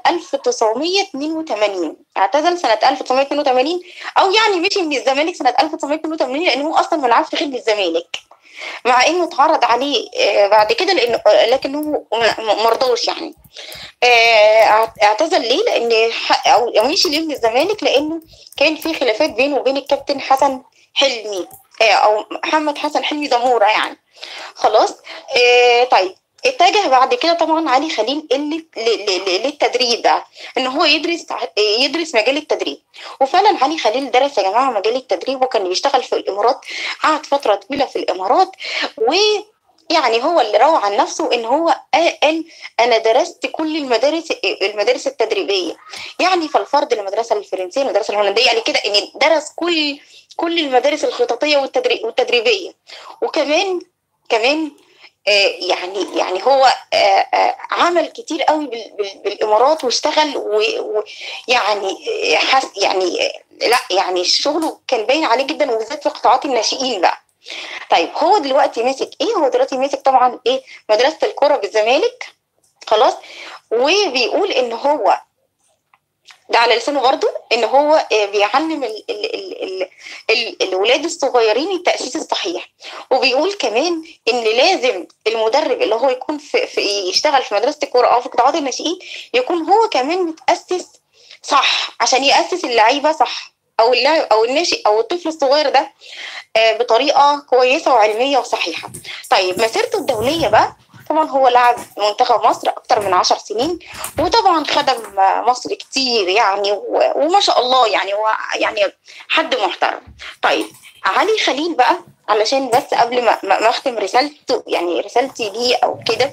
1982 اعتزل سنة 1982 او يعني مشي من الزمالك سنة 1982 لان هو اصلا ما لعبش غير للزمالك مع انه اتعرض عليه آه، بعد كده لانه آه، لكنه م- م- مرضوش يعني آه، اعت- اعتزل ليه لان ح- او أو مشي ليه من الزمالك لانه كان في خلافات بينه وبين الكابتن حسن حلمي آه، او محمد حسن حلمي زموره يعني خلاص آه، طيب اتجه بعد كده طبعا علي خليل اللي ل- ل- ل- للتدريب بقى ان هو يدرس يدرس مجال التدريب وفعلا علي خليل درس يا جماعه مجال التدريب وكان بيشتغل في الامارات قعد فتره طويله في الامارات ويعني هو اللي روى عن نفسه ان هو قال انا درست كل المدارس المدارس التدريبيه يعني فالفرد المدرسه الفرنسيه المدرسه الهولنديه يعني كده ان درس كل كل المدارس الخططيه والتدري- والتدريبيه وكمان كمان آه، يعني يعني هو آه، آه، عمل كتير قوي بال- بال- بالامارات واشتغل ويعني حس يعني آه، لا يعني شغله كان باين عليه جدا وبالذات في قطاعات الناشئين بقى طيب هو دلوقتي ماسك ايه هو دلوقتي ماسك طبعا ايه مدرسه الكره بالزمالك خلاص وبيقول ان هو ده على لسانه برضه ان هو آه، بيعلم ال ال ال ال ال الولاد الصغيرين التاسيس الصحيح وبيقول كمان ان لازم المدرب اللي هو يكون في, في يشتغل في مدرسه الكوره او في قطاعات الناشئين يكون هو كمان متاسس صح عشان ياسس اللعيبه صح او اللاعب او الناشئ او الطفل الصغير ده آه، بطريقه كويسه وعلميه وصحيحه طيب مسيرته الدوليه بقى طبعا هو لعب منتخب مصر اكتر من عشر سنين وطبعا خدم مصر كتير يعني و- وما شاء الله يعني هو يعني حد محترم طيب علي خليل بقى علشان بس قبل ما ما ما اختم رسالته يعني رسالتي ليه او كده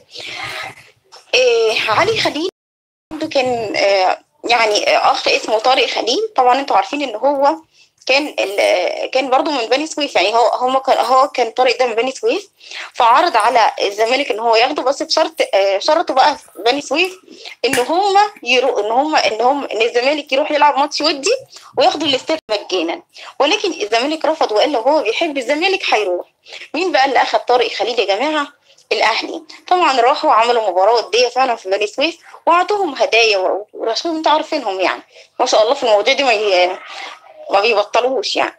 إيه علي خليل عنده كان آه، يعني اخ اسمه طارق خليل طبعا انتوا عارفين ان هو كان ال- كان برضو من بني سويف يعني هو هو كان هو كان طارق ده من بني سويف فعرض على الزمالك ان هو ياخده بس بشرط آه، شرطوا بقى في بني سويف ان هم يرو ان هم ان هم ان الزمالك يروح يلعب ماتش ودي وياخدوا الاستاد مجانا ولكن الزمالك رفض وقال لو هو بيحب الزمالك هيروح مين بقى اللي اخذ طارق خليل يا جماعه الاهلي طبعا راحوا عملوا مباراه وديه فعلا في بني سويف وعطوهم هدايا و- ورسول انتوا عارفينهم يعني ما شاء الله في المواضيع دي ما ي- ما بيبطلوش يعني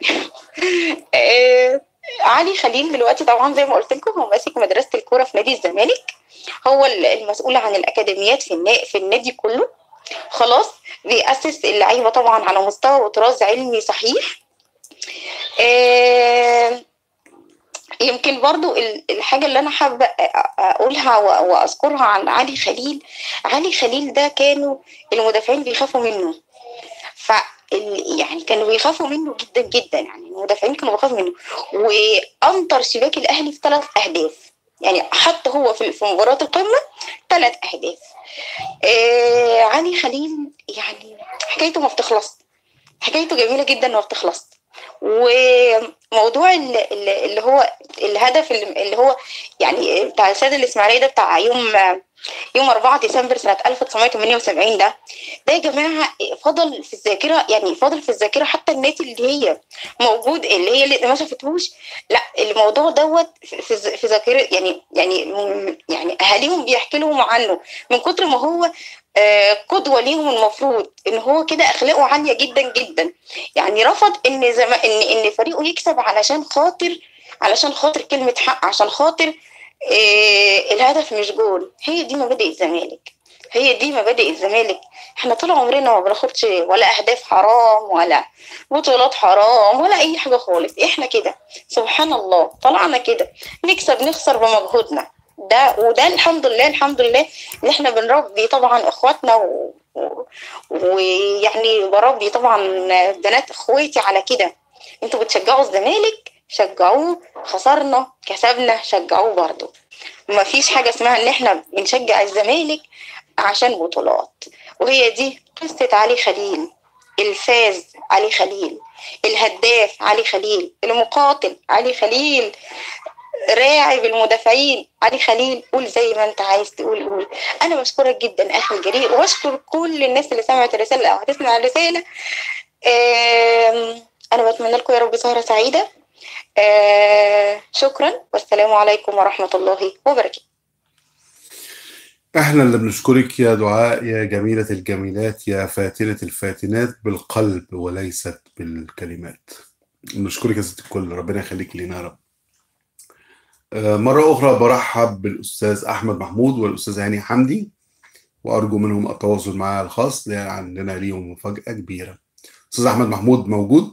آه، علي خليل دلوقتي طبعا زي ما قلت لكم هو ماسك مدرسه الكوره في نادي الزمالك هو ال- المسؤول عن الاكاديميات في النا... في النادي كله خلاص بيأسس اللعيبه طبعا على مستوى وطراز علمي صحيح آه، يمكن برضو ال- الحاجة اللي أنا حابة أ- أ- أقولها و- وأذكرها عن علي خليل علي خليل ده كانوا المدافعين بيخافوا منه ف ال- يعني كانوا بيخافوا منه جدا جدا يعني المدافعين كانوا بيخافوا منه وأمطر شباك الأهلي في ثلاث أهداف يعني حط هو في في مباراة القمة ثلاث أهداف آه علي خليل يعني حكايته ما بتخلص حكايته جميلة جدا وما بتخلص وموضوع ال- ال- اللي هو الهدف اللي اللي هو يعني بتاع السيد الإسماعيلية ده بتاع يوم يوم 4 ديسمبر سنة 1978 ده ده يا جماعة فضل في الذاكرة يعني فضل في الذاكرة حتى الناس اللي هي موجود اللي هي اللي ما شافتهوش لا الموضوع دوت في في- في ذاكرة يعني يعني يعني أهاليهم بيحكي لهم عنه من كتر ما هو آه، قدوة ليهم المفروض ان هو كده اخلاقه عالية جدا جدا يعني رفض ان زم... ان ان فريقه يكسب علشان خاطر علشان خاطر كلمة حق عشان خاطر آه الهدف مش جول هي دي مبادئ الزمالك هي دي مبادئ الزمالك احنا طول عمرنا ما بناخدش ولا اهداف حرام ولا بطولات حرام ولا اي حاجة خالص احنا كده سبحان الله طلعنا كده نكسب نخسر بمجهودنا ده وده الحمد لله الحمد لله ان احنا بنربي طبعا اخواتنا و... و- ويعني بربي طبعا بنات اخواتي على كده انتوا بتشجعوا الزمالك شجعوه خسرنا كسبنا شجعوه برضه ما فيش حاجة اسمها ان احنا بنشجع الزمالك عشان بطولات وهي دي قصة علي خليل الفاز علي خليل الهداف علي خليل المقاتل علي خليل راعي بالمدافعين علي خليل قول زي ما انت عايز تقول قول انا بشكرك جدا اخي الجريء واشكر كل الناس اللي سمعت الرساله او هتسمع الرساله آم، انا بتمنى لكم يا رب سهره سعيده آه، شكرا والسلام عليكم ورحمه الله وبركاته احنا اللي بنشكرك يا دعاء يا جميلة الجميلات يا فاتنة الفاتنات بالقلب وليست بالكلمات بنشكرك يا ست الكل ربنا يخليك لينا يا رب آه، مرة أخرى برحب بالأستاذ أحمد محمود والأستاذ هاني حمدي وأرجو منهم التواصل معي الخاص لأن عندنا ليهم مفاجأة كبيرة أستاذ أحمد محمود موجود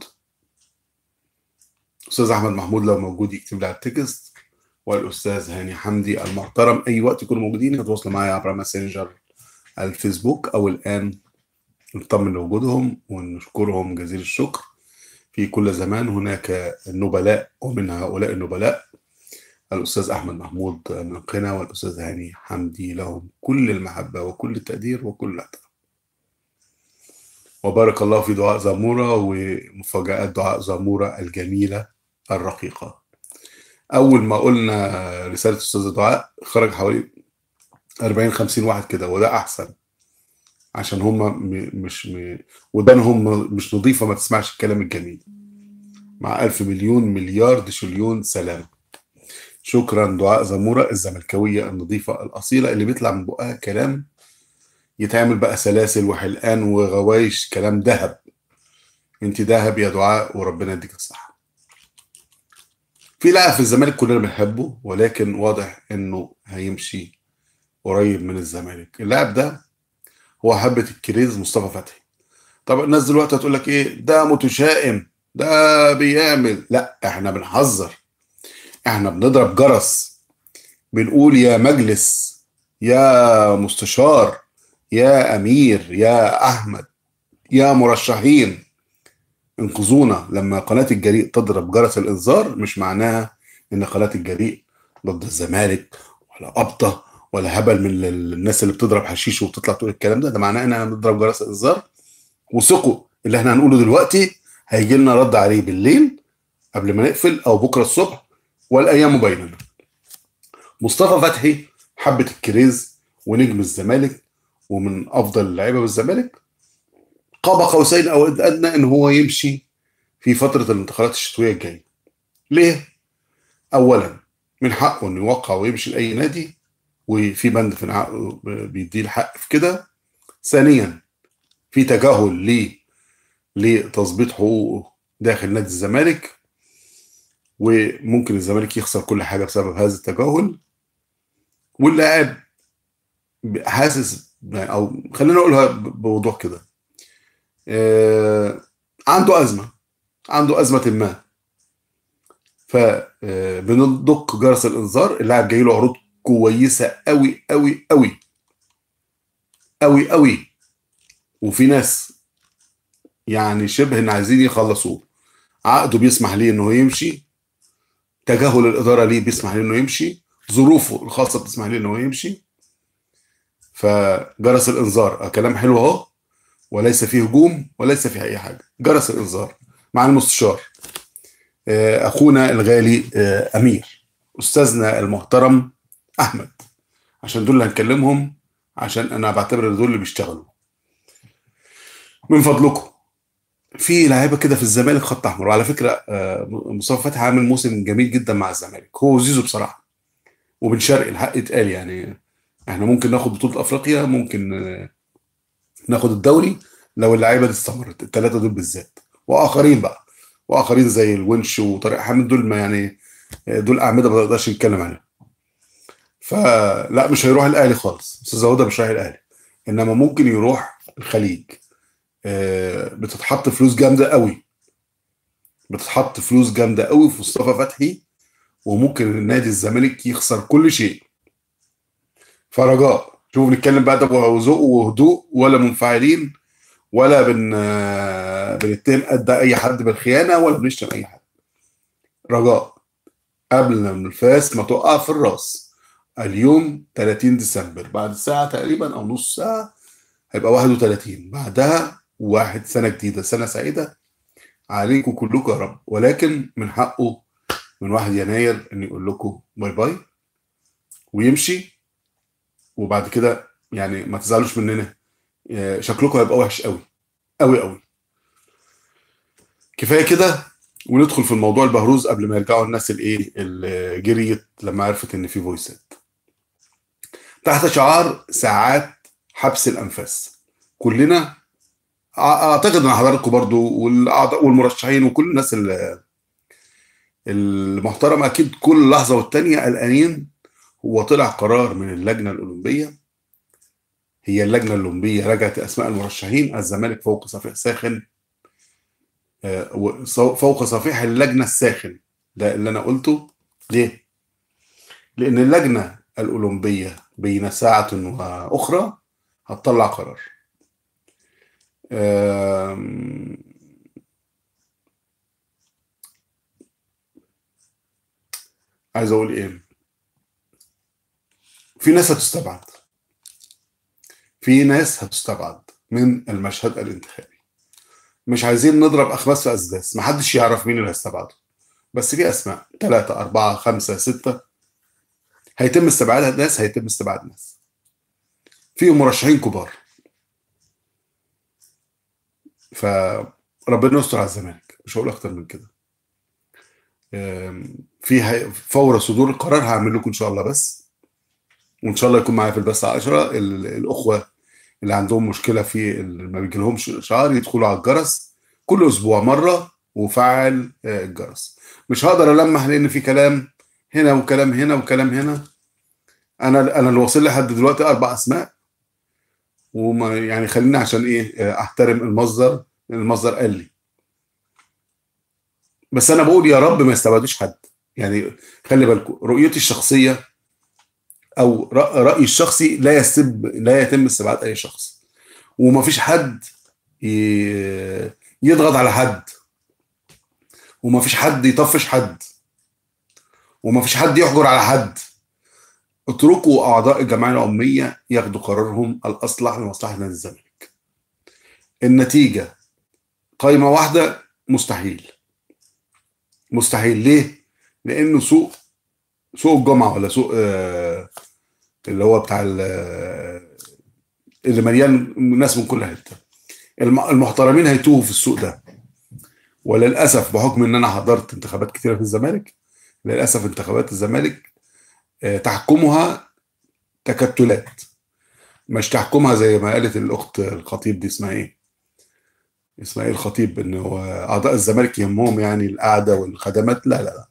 أستاذ أحمد محمود لو موجود يكتب لي على التكست والأستاذ هاني حمدي المحترم أي وقت يكونوا موجودين يتواصلوا معي عبر ماسنجر الفيسبوك أو الآن نطمن لوجودهم ونشكرهم جزيل الشكر في كل زمان هناك نبلاء ومن هؤلاء النبلاء الأستاذ أحمد محمود من قنا والأستاذ هاني حمدي لهم كل المحبة وكل التقدير وكل الاحترام وبارك الله في دعاء زامورة ومفاجآت دعاء زامورة الجميلة الرقيقة أول ما قلنا رسالة أستاذ دعاء خرج حوالي 40 50 واحد كده وده أحسن عشان هم م- مش م... ودانهم مش نظيفة ما تسمعش الكلام الجميل مع ألف مليون مليار دشليون سلام شكرا دعاء زمورة الزملكاوية النظيفة الأصيلة اللي بيطلع من بقها كلام يتعمل بقى سلاسل وحلقان وغوايش كلام ذهب انت ذهب يا دعاء وربنا يديك الصحة في لاعب في الزمالك كلنا بنحبه ولكن واضح انه هيمشي قريب من الزمالك اللاعب ده هو حبة الكريز مصطفى فتحي طب الناس دلوقتي هتقول لك ايه ده متشائم ده بيعمل لا احنا بنحذر احنا بنضرب جرس بنقول يا مجلس يا مستشار يا امير يا احمد يا مرشحين انقذونا لما قناه الجريء تضرب جرس الانذار مش معناها ان قناه الجريء ضد الزمالك ولا قبطه ولا هبل من ال- الناس اللي بتضرب حشيش وبتطلع تقول الكلام ده ده معناه ان احنا بنضرب جرس الانذار وثقوا اللي احنا هنقوله دلوقتي هيجي لنا رد عليه بالليل قبل ما نقفل او بكره الصبح والايام بيننا مصطفى فتحي حبه الكريز ونجم الزمالك ومن افضل اللعيبه بالزمالك قاب قوسين او ادنى ان هو يمشي في فتره الانتقالات الشتويه الجايه ليه اولا من حقه انه يوقع ويمشي لاي نادي وفي بند في عقده بيديه الحق في كده ثانيا في تجاهل ليه لتظبيط حقوقه داخل نادي الزمالك وممكن الزمالك يخسر كل حاجه بسبب هذا التجاهل واللاعب حاسس او خلينا نقولها بوضوح كده آه، عنده ازمه عنده ازمه ما فبندق جرس الانذار اللاعب جاي له عروض كويسه قوي قوي قوي قوي قوي وفي ناس يعني شبه ان عايزين يخلصوه عقده بيسمح ليه انه يمشي تجاهل الاداره ليه بيسمح ليه انه يمشي ظروفه الخاصه بتسمح ليه انه يمشي فجرس الانذار آه، كلام حلو اهو وليس فيه هجوم وليس فيه اي حاجه جرس الانذار مع المستشار آه، اخونا الغالي آه، امير استاذنا المحترم احمد عشان دول اللي هنكلمهم عشان انا بعتبر ان دول اللي بيشتغلوا من فضلكم في لعيبه كده في الزمالك خط احمر وعلى فكره آه، مصطفى فتحي عامل موسم جميل جدا مع الزمالك هو وزيزو بصراحه وبن شرقي الحق اتقال يعني احنا ممكن ناخد بطوله افريقيا ممكن آه، ناخد الدوري لو اللعيبه دي استمرت الثلاثه دول بالذات واخرين بقى واخرين زي الونش وطارق حامد دول ما يعني آه، دول اعمده ما نقدرش نتكلم عليهم فلا مش هيروح الاهلي خالص استاذ هدى مش رايح الاهلي انما ممكن يروح الخليج آه، بتتحط فلوس جامده قوي بتتحط فلوس جامده قوي في مصطفى فتحي وممكن النادي الزمالك يخسر كل شيء فرجاء شوف نتكلم بقى ده بذوق وهدوء ولا منفعلين ولا بن آه، بنتهم قد اي حد بالخيانه ولا بنشتم اي حد رجاء قبل ما الفاس ما تقع في الراس اليوم 30 ديسمبر بعد ساعه تقريبا او نص ساعه هيبقى 31 بعدها واحد سنه جديده سنه سعيده عليكم كلكم يا رب ولكن من حقه من 1 يناير ان يقول لكم باي باي ويمشي وبعد كده يعني ما تزعلوش مننا آه، شكلكم هيبقى وحش قوي قوي قوي كفايه كده وندخل في الموضوع البهروز قبل ما يرجعوا الناس الايه اللي جريت لما عرفت ان في فويسات تحت شعار ساعات حبس الانفاس كلنا أع- اعتقد ان حضراتكم برضو والاعضاء والمرشحين وكل الناس اللي المحترم اكيد كل لحظه والتانيه قلقانين هو طلع قرار من اللجنه الاولمبيه هي اللجنه الاولمبيه رجعت اسماء المرشحين الزمالك فوق صفيح ساخن آه، و- فوق صفيح اللجنه الساخن ده اللي انا قلته ليه؟ لان اللجنه الاولمبيه بين ساعه واخرى هتطلع قرار آم، عايز اقول ايه في ناس هتستبعد في ناس هتستبعد من المشهد الانتخابي مش عايزين نضرب اخماس في اسداس محدش يعرف مين اللي هيستبعده بس في اسماء ثلاثة أربعة خمسة ستة هيتم استبعاد ناس هيتم استبعاد ناس في مرشحين كبار فربنا يستر على الزمالك مش هقول اكتر من كده آم، في هي- فور صدور القرار هعمل لكم ان شاء الله بس وان شاء الله يكون معايا في البث 10 ال- الاخوه اللي عندهم مشكله في ال- ما بيجيلهمش شعار يدخلوا على الجرس كل اسبوع مره وفعل آه، الجرس مش هقدر المح لان في كلام هنا وكلام هنا وكلام هنا انا انا اللي واصل لي لحد دلوقتي اربع اسماء وما يعني خليني عشان ايه آه، احترم المصدر لأن المصدر قال لي بس انا بقول يا رب ما يستبعدوش حد يعني خلي بالكم رؤيتي الشخصيه او رأ- رايي الشخصي لا يسب لا يتم استبعاد اي شخص ومفيش حد ي- يضغط على حد ومفيش حد يطفش حد ومفيش حد يحجر على حد اتركوا اعضاء الجمعيه العموميه ياخدوا قرارهم الاصلح لمصلحه نادي الزمالك النتيجه قائمه واحده مستحيل مستحيل ليه لانه سوق سوق الجمعه ولا سوق آه، اللي هو بتاع ال- آه، اللي مليان ناس من كل حته الم- المحترمين هيتوهوا في السوق ده وللاسف بحكم ان انا حضرت انتخابات كتيره في الزمالك للاسف انتخابات الزمالك آه، تحكمها تكتلات مش تحكمها زي ما قالت الاخت الخطيب دي اسمها ايه اسمها ايه الخطيب ان هو اعضاء الزمالك يهمهم يعني القعده والخدمات لا لا لا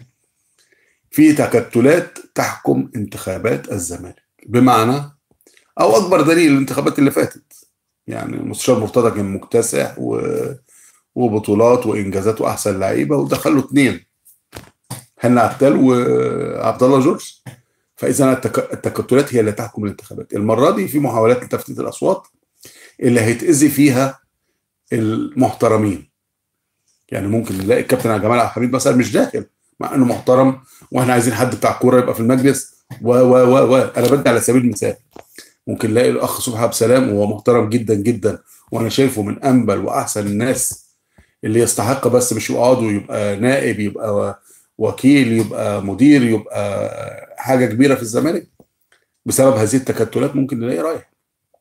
في تكتلات تحكم انتخابات الزمالك بمعنى او اكبر دليل الانتخابات اللي فاتت يعني المستشار مرتضى كان مكتسح و... وبطولات وانجازات واحسن لعيبه ودخل له اثنين هنا عبدال وعبد الله جورج فاذا التك... التكتلات هي اللي تحكم الانتخابات المره دي في محاولات لتفتيت الاصوات اللي هيتاذي فيها المحترمين يعني ممكن نلاقي الكابتن عبد الجمال عبد الحميد مثلا مش داخل مع انه محترم واحنا عايزين حد بتاع كوره يبقى في المجلس و و و و انا بدي على سبيل المثال ممكن نلاقي الاخ صبحي عبد السلام وهو محترم جدا جدا وانا شايفه من انبل واحسن الناس اللي يستحق بس مش يبقى عضو يبقى نائب يبقى و- وكيل يبقى مدير يبقى حاجه كبيره في الزمالك بسبب هذه التكتلات ممكن نلاقي رايح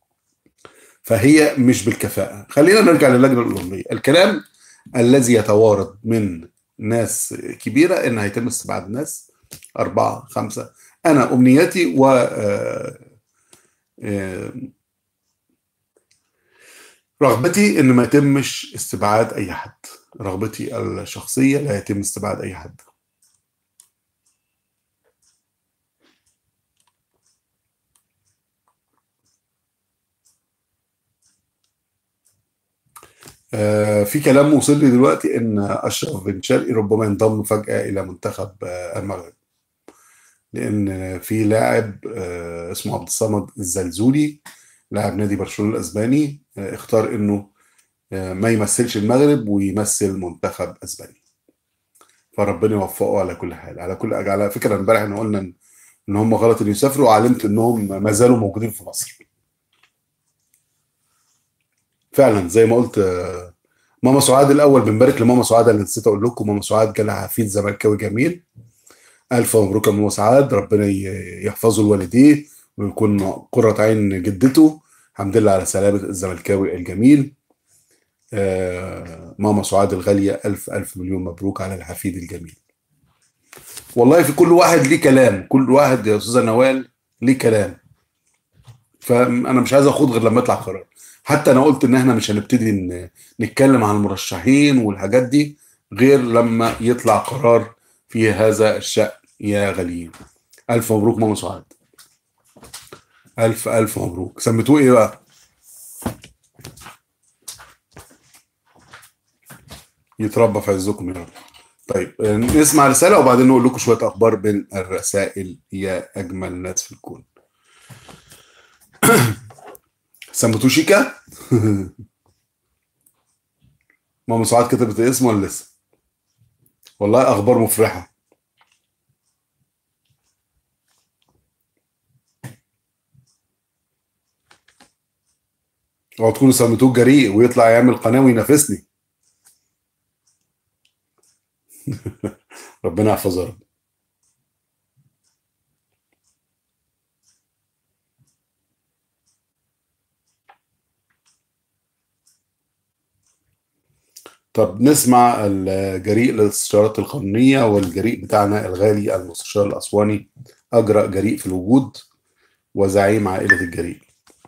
فهي مش بالكفاءه خلينا نرجع للجنه الاولمبيه الكلام الذي يتوارد من ناس كبيره ان هيتم استبعاد ناس اربعه خمسه انا امنيتي و آه، آه، رغبتي ان ما يتمش استبعاد اي حد رغبتي الشخصيه لا يتم استبعاد اي حد آه، في كلام وصل لي دلوقتي ان اشرف بن شرقي ربما ينضم فجاه الى منتخب آه، المغرب لان في لاعب آه، اسمه عبد الصمد الزلزولي لاعب نادي برشلونه الاسباني آه، اختار انه آه، ما يمثلش المغرب ويمثل منتخب اسبانيا فربنا يوفقه على كل حال على كل على فكره امبارح احنا قلنا ان إن هم غلط ان يسافروا وعلمت انهم ما زالوا موجودين في مصر فعلا زي ما قلت آه، ماما سعاد الاول بنبارك لماما سعاد اللي نسيت اقول لكم ماما سعاد جالها حفيد زملكاوي جميل الف مبروك يا ماما سعاد ربنا ي- يحفظه لوالديه ويكون قرة عين جدته الحمد لله على سلامة الزملكاوي الجميل آه، ماما سعاد الغالية ألف ألف مليون مبروك على الحفيد الجميل والله في كل واحد ليه كلام كل واحد يا أستاذة نوال ليه كلام فأنا مش عايز أخوض غير لما يطلع قرار حتى أنا قلت إن إحنا مش هنبتدي ن- نتكلم عن المرشحين والحاجات دي غير لما يطلع قرار في هذا الشأن يا غاليين ألف مبروك ماما سعاد ألف ألف مبروك سميتوه إيه بقى؟ يتربى في عزكم يا رب طيب نسمع رسالة وبعدين نقول لكم شوية أخبار بين الرسائل يا أجمل ناس في الكون سميتوه شيكا؟ ماما سعاد كتبت اسمه ولا لسه؟ والله أخبار مفرحة اوعوا تكونوا سميتوه جريء ويطلع يعمل قناة وينافسني ربنا يحفظها رب طب نسمع الجريء للاستشارات القانونية والجريء بتاعنا الغالي المستشار الأسواني أجرأ جريء في الوجود وزعيم عائلة الجريء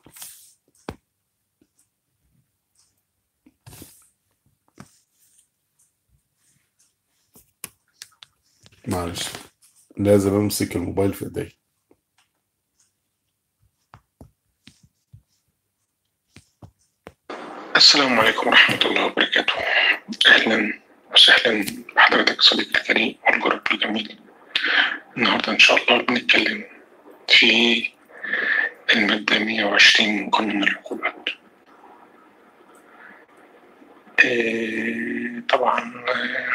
معلش لازم امسك الموبايل في ايدي السلام عليكم ورحمة الله وبركاته أهلا وسهلا بحضرتك صديقي الكريم والجروب الجميل النهاردة إن شاء الله بنتكلم في المادة 120 من قانون العقوبات آه، طبعا آه،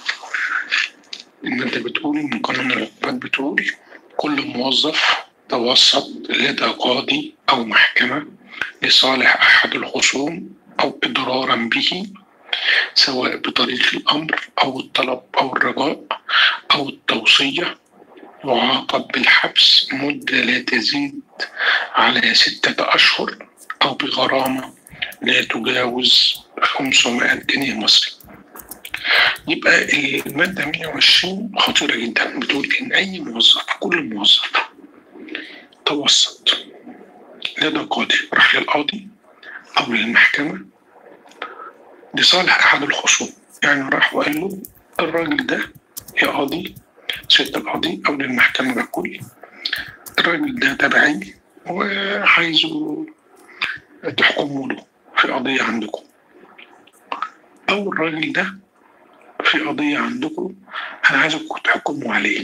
المادة بتقول إن قانون العقوبات بتقول كل موظف توسط لدى قاضي أو محكمة لصالح أحد الخصوم أو إضرارا به سواء بطريق الأمر أو الطلب أو الرجاء أو التوصية يعاقب بالحبس مدة لا تزيد على ستة أشهر أو بغرامة لا تجاوز 500 جنيه مصري يبقى المادة 120 خطيرة جدا بتقول إن أي موظف كل موظف توسط لدى قاضي راح للقاضي أو للمحكمة لصالح أحد الخصوم يعني راح وقال له الراجل ده يا قاضي سيادة القاضي أو للمحكمة بكل الراجل ده تبعي وعايزه تحكموا له في قضية عندكم أو الراجل ده في قضية عندكم أنا عايزكم تحكموا عليه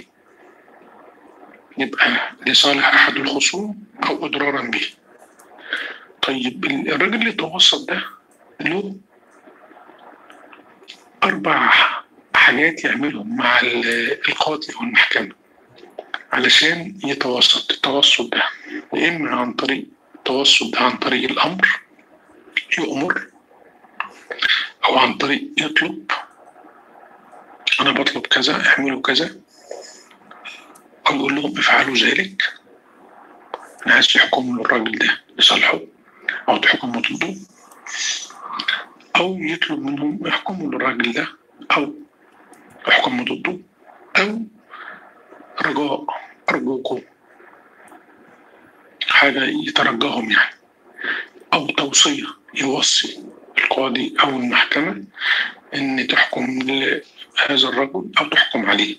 يبقى لصالح أحد الخصوم أو إضرارا به طيب الراجل اللي توسط ده له أربع حاجات يعملهم مع القاضي أو المحكمة علشان يتوسط التوسط ده يا إما عن طريق التوسط ده عن طريق الأمر يؤمر أو عن طريق يطلب أنا بطلب كذا اعملوا كذا أو يقول لهم افعلوا ذلك أنا عايز تحكموا للراجل ده لصالحه أو تحكموا ضده أو يطلب منهم يحكموا للراجل ده أو يحكموا ضده أو رجاء أرجوكم حاجة يترجاهم يعني أو توصية يوصي القاضي أو المحكمة إن تحكم لهذا الرجل أو تحكم عليه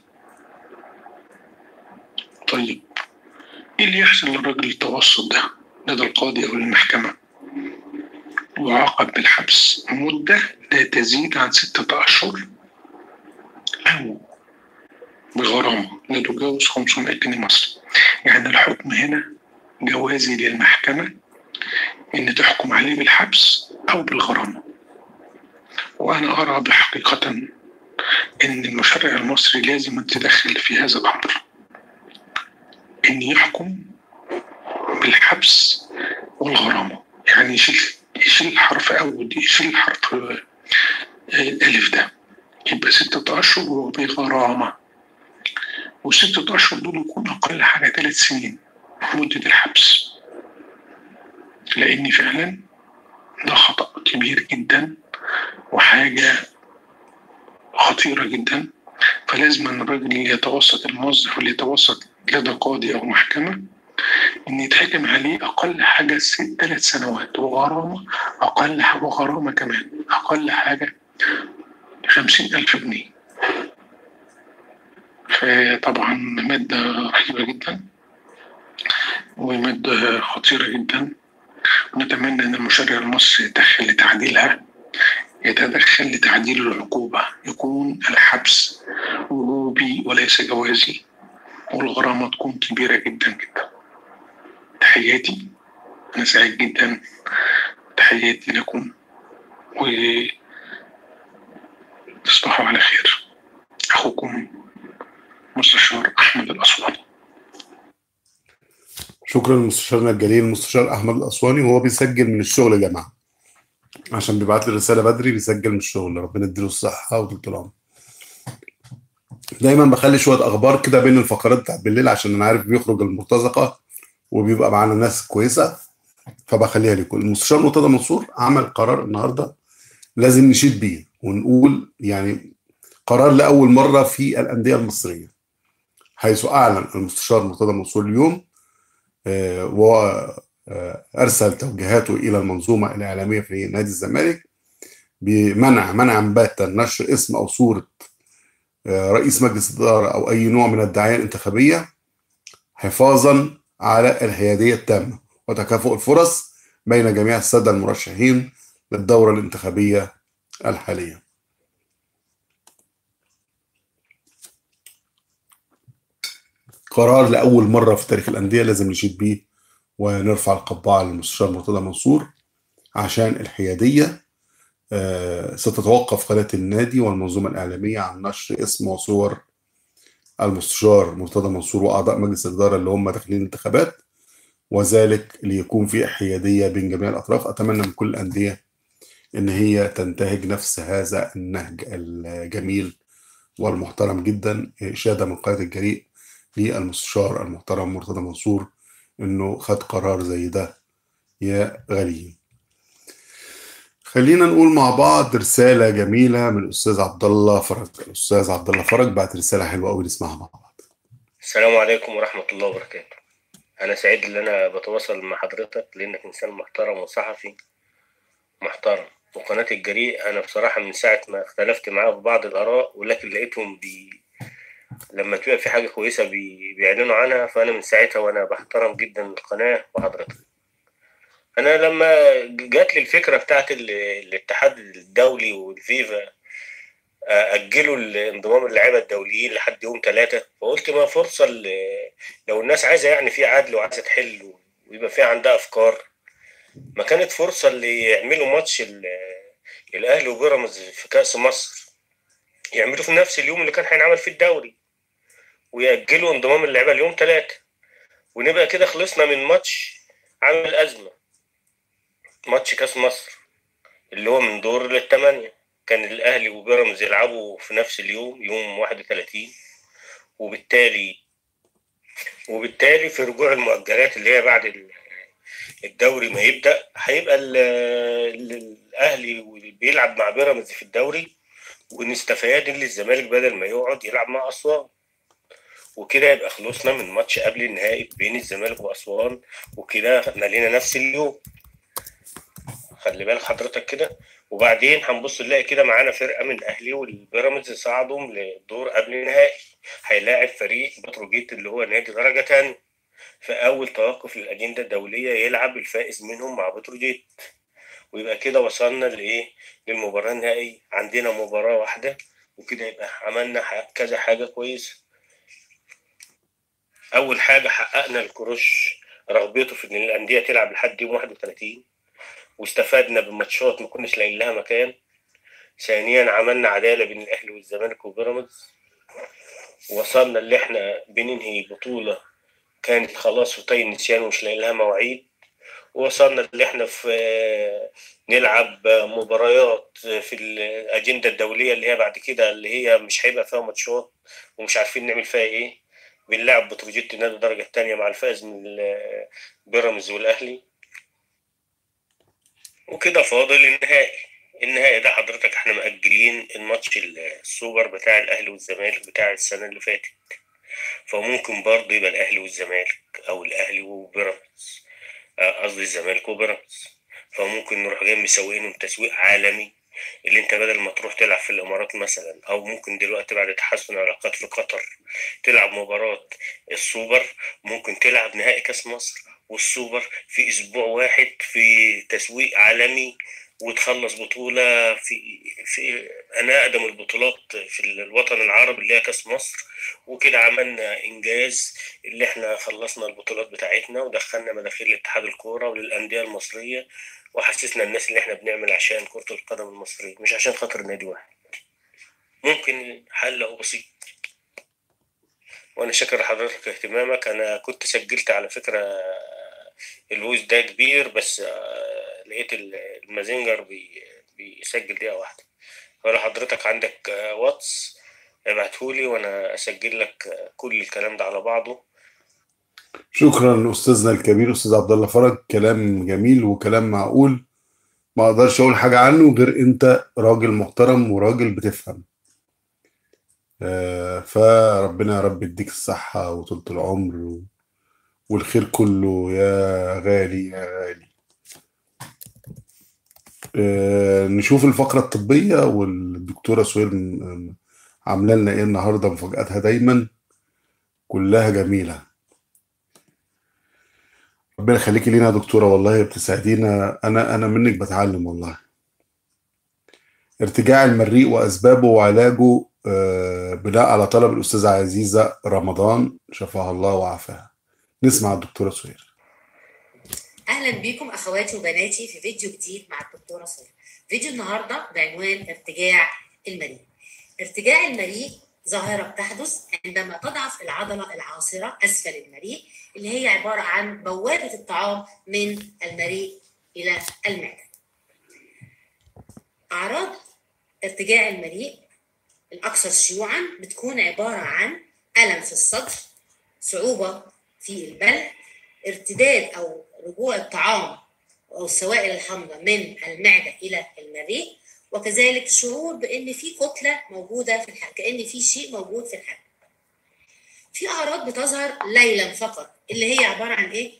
طيب إيه اللي يحصل للراجل التوسط ده لدى القاضي أو المحكمة يعاقب بالحبس مدة لا تزيد عن ستة أشهر أو بغرامة لا تجاوز 500 جنيه مصري يعني الحكم هنا جوازي للمحكمة إن تحكم عليه بالحبس أو بالغرامة وأنا أرى بحقيقة إن المشرع المصري لازم يتدخل في هذا الأمر إن يحكم بالحبس والغرامة يعني يشيل يشيل حرف أول يشيل حرف الألف ده يبقى ستة أشهر وبغرامة والستة أشهر دول يكون أقل حاجة ثلاث سنين مدة الحبس لأن فعلا ده خطأ كبير جدا وحاجة خطيرة جدا فلازم أن الراجل اللي يتوسط الموظف اللي يتوسط لدى قاضي أو محكمة إن يتحكم عليه أقل حاجة ثلاث سنوات وغرامة أقل حاجة وغرامة كمان أقل حاجة خمسين ألف جنيه آه، طبعا مادة رهيبة جدا ومادة خطيرة جدا نتمنى أن المشرع المصري يتدخل لتعديلها يتدخل لتعديل العقوبة يكون الحبس وجوبي وليس جوازي والغرامة تكون كبيرة جدا جدا تحياتي أنا سعيد جدا تحياتي لكم وتصبحوا على خير أخوكم مستشار أحمد الأسواني شكرا لمستشارنا الجليل المستشار احمد الاسواني وهو بيسجل من الشغل يا جماعه عشان بيبعت لي رساله بدري بيسجل من الشغل ربنا يديله الصحه وطول العمر دايما بخلي شويه اخبار كده بين الفقرات بتاعت بالليل عشان انا عارف بيخرج المرتزقه وبيبقى معانا ناس كويسه فبخليها لكم المستشار مرتضى منصور عمل قرار النهارده لازم نشيد بيه ونقول يعني قرار لاول مره في الانديه المصريه حيث اعلن المستشار مرتضى منصور اليوم آه، وارسل توجيهاته الى المنظومه الاعلاميه في نادي الزمالك بمنع منعا باتا نشر اسم او صوره آه، رئيس مجلس الاداره او اي نوع من الدعايه الانتخابيه حفاظا على الحياديه التامه وتكافؤ الفرص بين جميع الساده المرشحين للدوره الانتخابيه الحاليه. قرار لاول مره في تاريخ الانديه لازم نشيد بيه ونرفع القبعه للمستشار مرتضى منصور عشان الحياديه آه، ستتوقف قناه النادي والمنظومه الاعلاميه عن نشر اسم وصور المستشار مرتضى منصور واعضاء مجلس الاداره اللي هم داخلين الانتخابات وذلك ليكون في حياديه بين جميع الاطراف اتمنى من كل الانديه ان هي تنتهج نفس هذا النهج الجميل والمحترم جدا اشاده من قائد الجريء للمستشار المحترم مرتضى منصور انه خد قرار زي ده يا غاليين خلينا نقول مع بعض رسالة جميلة من الأستاذ عبد الله فرج الأستاذ عبد الله فرج بعت رسالة حلوة أوي نسمعها مع بعض السلام عليكم ورحمة الله وبركاته أنا سعيد إن أنا بتواصل مع حضرتك لأنك إنسان محترم وصحفي محترم وقناة الجريء أنا بصراحة من ساعة ما اختلفت معاه في بعض الآراء ولكن لقيتهم بي... لما تبقى في حاجة كويسة بي... بيعلنوا عنها فأنا من ساعتها وأنا بحترم جدا القناة وحضرتك أنا لما جات لي الفكرة بتاعت ال... الاتحاد الدولي والفيفا أجلوا انضمام اللعيبة الدوليين لحد يوم ثلاثة فقلت ما فرصة ل... لو الناس عايزة يعني في عدل وعايزة تحل ويبقى في عندها أفكار ما كانت فرصة اللي يعملوا ماتش ال... الأهلي وبيراميدز في كأس مصر يعملوا في نفس اليوم اللي كان هينعمل فيه الدوري ويأجلوا انضمام اللعيبة اليوم ثلاثة ونبقى كده خلصنا من ماتش عامل أزمة ماتش كأس مصر اللي هو من دور للثمانية كان الأهلي وبيراميدز يلعبوا في نفس اليوم يوم 31 وبالتالي وبالتالي في رجوع المؤجلات اللي هي بعد الدوري ما يبدأ هيبقى الأهلي بيلعب مع بيراميدز في الدوري ونستفاد ان الزمالك بدل ما يقعد يلعب مع أسوان وكده يبقى خلصنا من ماتش قبل النهائي بين الزمالك وأسوان وكده مالينا نفس اليوم خلي بالك حضرتك كده وبعدين هنبص نلاقي كده معانا فرقه من الاهلي والبيراميدز صعدوا للدور قبل النهائي هيلاعب فريق بتروجيت اللي هو نادي درجه تانية في اول توقف للاجنده الدوليه يلعب الفائز منهم مع بتروجيت ويبقى كده وصلنا لايه للمباراه النهائيه عندنا مباراه واحده وكده يبقى عملنا كذا حاجه كويسه اول حاجه حققنا الكروش رغبته في ان الانديه تلعب لحد يوم 31 واستفدنا بماتشات ما كناش لاقيين لها مكان ثانيا عملنا عداله بين الاهلي والزمالك وبيراميدز وصلنا اللي احنا بننهي بطوله كانت خلاص في طي النسيان ومش لاقيين لها مواعيد وصلنا اللي احنا في نلعب مباريات في الاجنده الدوليه اللي هي بعد كده اللي هي مش هيبقى فيها ماتشات ومش عارفين نعمل فيها ايه بنلعب بتروجيت النادي الدرجه الثانيه مع الفائز من بيراميدز والاهلي وكده فاضل النهائي النهائي ده حضرتك احنا مأجلين الماتش السوبر بتاع الاهلي والزمالك بتاع السنه اللي فاتت فممكن برضه يبقى الاهلي والزمالك او الاهلي وبيراميدز قصدي الزمالك وبيراميدز فممكن نروح جاي مسوينهم تسويق عالمي اللي انت بدل ما تروح تلعب في الامارات مثلا او ممكن دلوقتي بعد تحسن العلاقات في قطر تلعب مباراة السوبر ممكن تلعب نهائي كاس مصر والسوبر في اسبوع واحد في تسويق عالمي وتخلص بطولة في في أنا أقدم البطولات في الوطن العربي اللي هي كأس مصر وكده عملنا إنجاز اللي إحنا خلصنا البطولات بتاعتنا ودخلنا مداخيل لاتحاد الكورة وللأندية المصرية وحسسنا الناس اللي إحنا بنعمل عشان كرة القدم المصرية مش عشان خاطر نادي واحد ممكن حله بسيط وأنا شاكر لحضرتك اهتمامك أنا كنت سجلت على فكرة الويز ده كبير بس آه، لقيت ال- المازنجر بي بيسجل دقيقة واحدة فلو حضرتك عندك آه، واتس ابعتهولي وانا اسجل لك آه، كل الكلام ده على بعضه شكرا استاذنا الكبير استاذ عبد الله فرج كلام جميل وكلام معقول ما اقدرش اقول حاجه عنه غير انت راجل محترم وراجل بتفهم آه، فربنا يا رب يديك الصحه وطولة العمر و- والخير كله يا غالي يا غالي آه، نشوف الفقره الطبيه والدكتوره سهير م- عامله لنا ايه النهارده مفاجاتها دايما كلها جميله ربنا يخليكي لينا يا دكتورة والله بتساعدينا أنا أنا منك بتعلم والله ارتجاع المريء وأسبابه وعلاجه آه، بناء على طلب الأستاذة عزيزة رمضان شفاها الله وعافاها نسمع الدكتورة سهير اهلا بيكم اخواتي وبناتي في فيديو جديد مع الدكتوره ساره فيديو النهارده بعنوان ارتجاع المريء ارتجاع المريء ظاهره بتحدث عندما تضعف العضله العاصره اسفل المريء اللي هي عباره عن بوابه الطعام من المريء الى المعده اعراض ارتجاع المريء الاكثر شيوعا بتكون عباره عن الم في الصدر صعوبه في البلع ارتداد او رجوع الطعام او السوائل الحامضه من المعده الى المريء وكذلك شعور بان في كتله موجوده في الحلق كان في شيء موجود في الحلق في اعراض بتظهر ليلا فقط اللي هي عباره عن ايه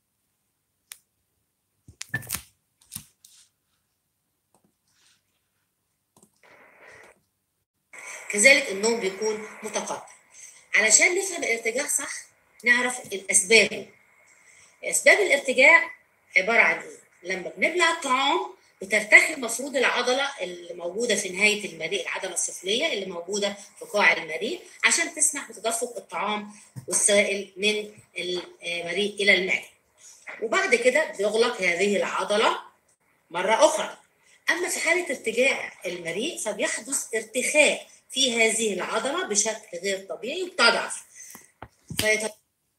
كذلك النوم بيكون متقطع علشان نفهم الارتجاع صح نعرف الاسباب اسباب الارتجاع عباره عن ايه لما بنبلع الطعام بترتخي المفروض العضله اللي موجوده في نهايه المريء العضله السفليه اللي موجوده في قاع المريء عشان تسمح بتدفق الطعام والسائل من المريء الى المعده وبعد كده بيغلق هذه العضله مره اخرى اما في حاله ارتجاع المريء فبيحدث ارتخاء في هذه العضله بشكل غير طبيعي وبتضعف فيت...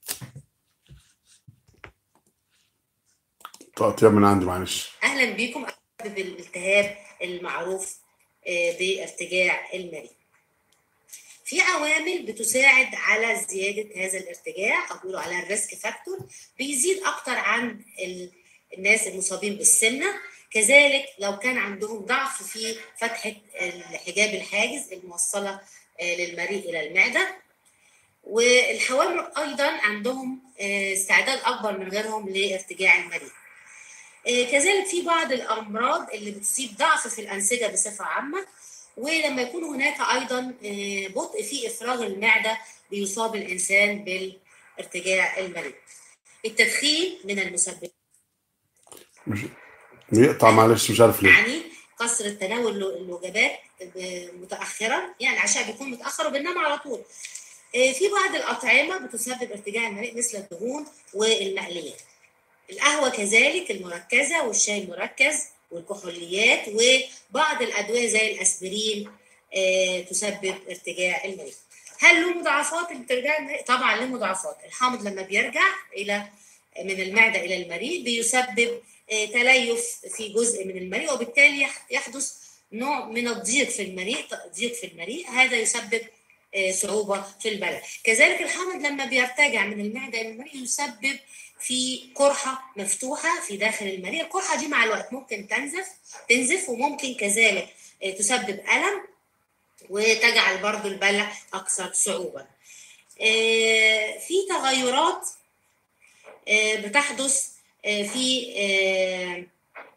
تقطيع من عندي معلش اهلا بكم بالالتهاب المعروف آه، بارتجاع المريء في عوامل بتساعد على زياده هذا الارتجاع او بيقولوا عليها الريسك فاكتور بيزيد اكتر عن ال- الناس المصابين بالسمنه كذلك لو كان عندهم ضعف في فتحه الحجاب الحاجز الموصله آه، للمريء الى المعده والحوامل ايضا عندهم آه، استعداد اكبر من غيرهم لارتجاع المريء آه، كذلك في بعض الامراض اللي بتصيب ضعف في الانسجه بصفه عامه ولما يكون هناك ايضا آه، بطء في افراغ المعده بيصاب الانسان بالارتجاع المريء التدخين من المسببات مش بيقطع معلش مش عارف ليه يعني كثرة تناول الوجبات متأخرا يعني العشاء بيكون متأخر وبننام على طول آه، في بعض الأطعمة بتسبب ارتجاع المريء مثل الدهون والمقليات القهوة كذلك المركزة والشاي المركز والكحوليات وبعض الأدوية زي الأسبرين آه، تسبب ارتجاع المريء هل له مضاعفات ارتجاع المريء؟ طبعا له مضاعفات الحامض لما بيرجع إلى من المعدة إلى المريء بيسبب آه، تليف في جزء من المريء وبالتالي يح- يحدث نوع من الضيق في المريء ضيق في المريء هذا يسبب آه، صعوبة في البلع كذلك الحامض لما بيرتجع من المعدة إلى المريء يسبب في قرحة مفتوحة في داخل المريء القرحة دي مع الوقت ممكن تنزف تنزف وممكن كذلك آه، تسبب ألم وتجعل برضو البلع أكثر صعوبة آه، في تغيرات آه، بتحدث آه، في آه،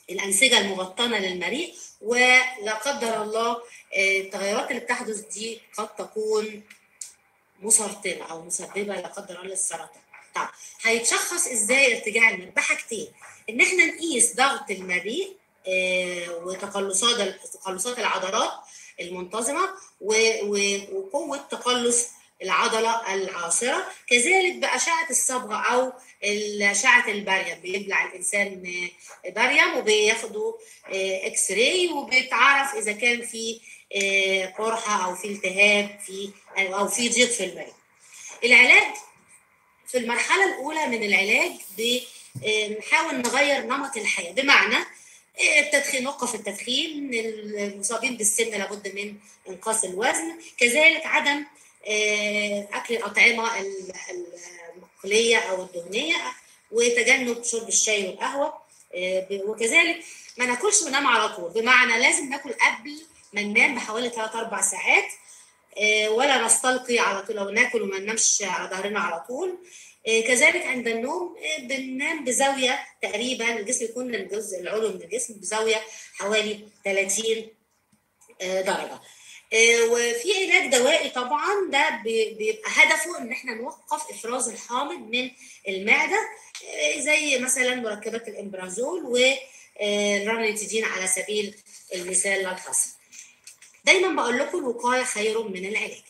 الانسجه المبطنه للمريء ولا قدر الله آه، التغيرات اللي بتحدث دي قد تكون مسرطنه او مسببه لا قدر الله للسرطان. طب هيتشخص ازاي ارتجاع المريء؟ بحاجتين ان احنا نقيس ضغط المريء آه، وتقلصات تقلصات العضلات المنتظمه و- و- وقوه تقلص العضله العاصره كذلك باشعه الصبغه او اشعه البريم بيبلع الانسان آه، بريم وبياخدوا آه، اكس راي وبيتعرف اذا كان في آه، قرحه او في التهاب في او في ضيق في المريء. العلاج في المرحله الاولى من العلاج بنحاول نغير نمط الحياه بمعنى آه، التدخين نوقف التدخين المصابين بالسمنه لابد من انقاص الوزن كذلك عدم آه، اكل الاطعمه ال- المقليه او الدهنيه وتجنب شرب الشاي والقهوه آه، ب- وكذلك ما ناكلش وننام على طول بمعنى لازم ناكل قبل ما ننام بحوالي 3 4 ساعات آه، ولا نستلقي على طول او ناكل وما ننامش على ظهرنا على طول آه، كذلك عند النوم آه، بننام بزاويه تقريبا الجسم يكون الجزء العلوي من الجسم بزاويه حوالي 30 آه، درجه آه، وفي علاج دوائي طبعا ده بي- بيبقى هدفه ان احنا نوقف افراز الحامض من المعده آه، زي مثلا مركبات الامبرازول والرانيتيدين على سبيل المثال لا الحصر دايما بقول لكم الوقايه خير من العلاج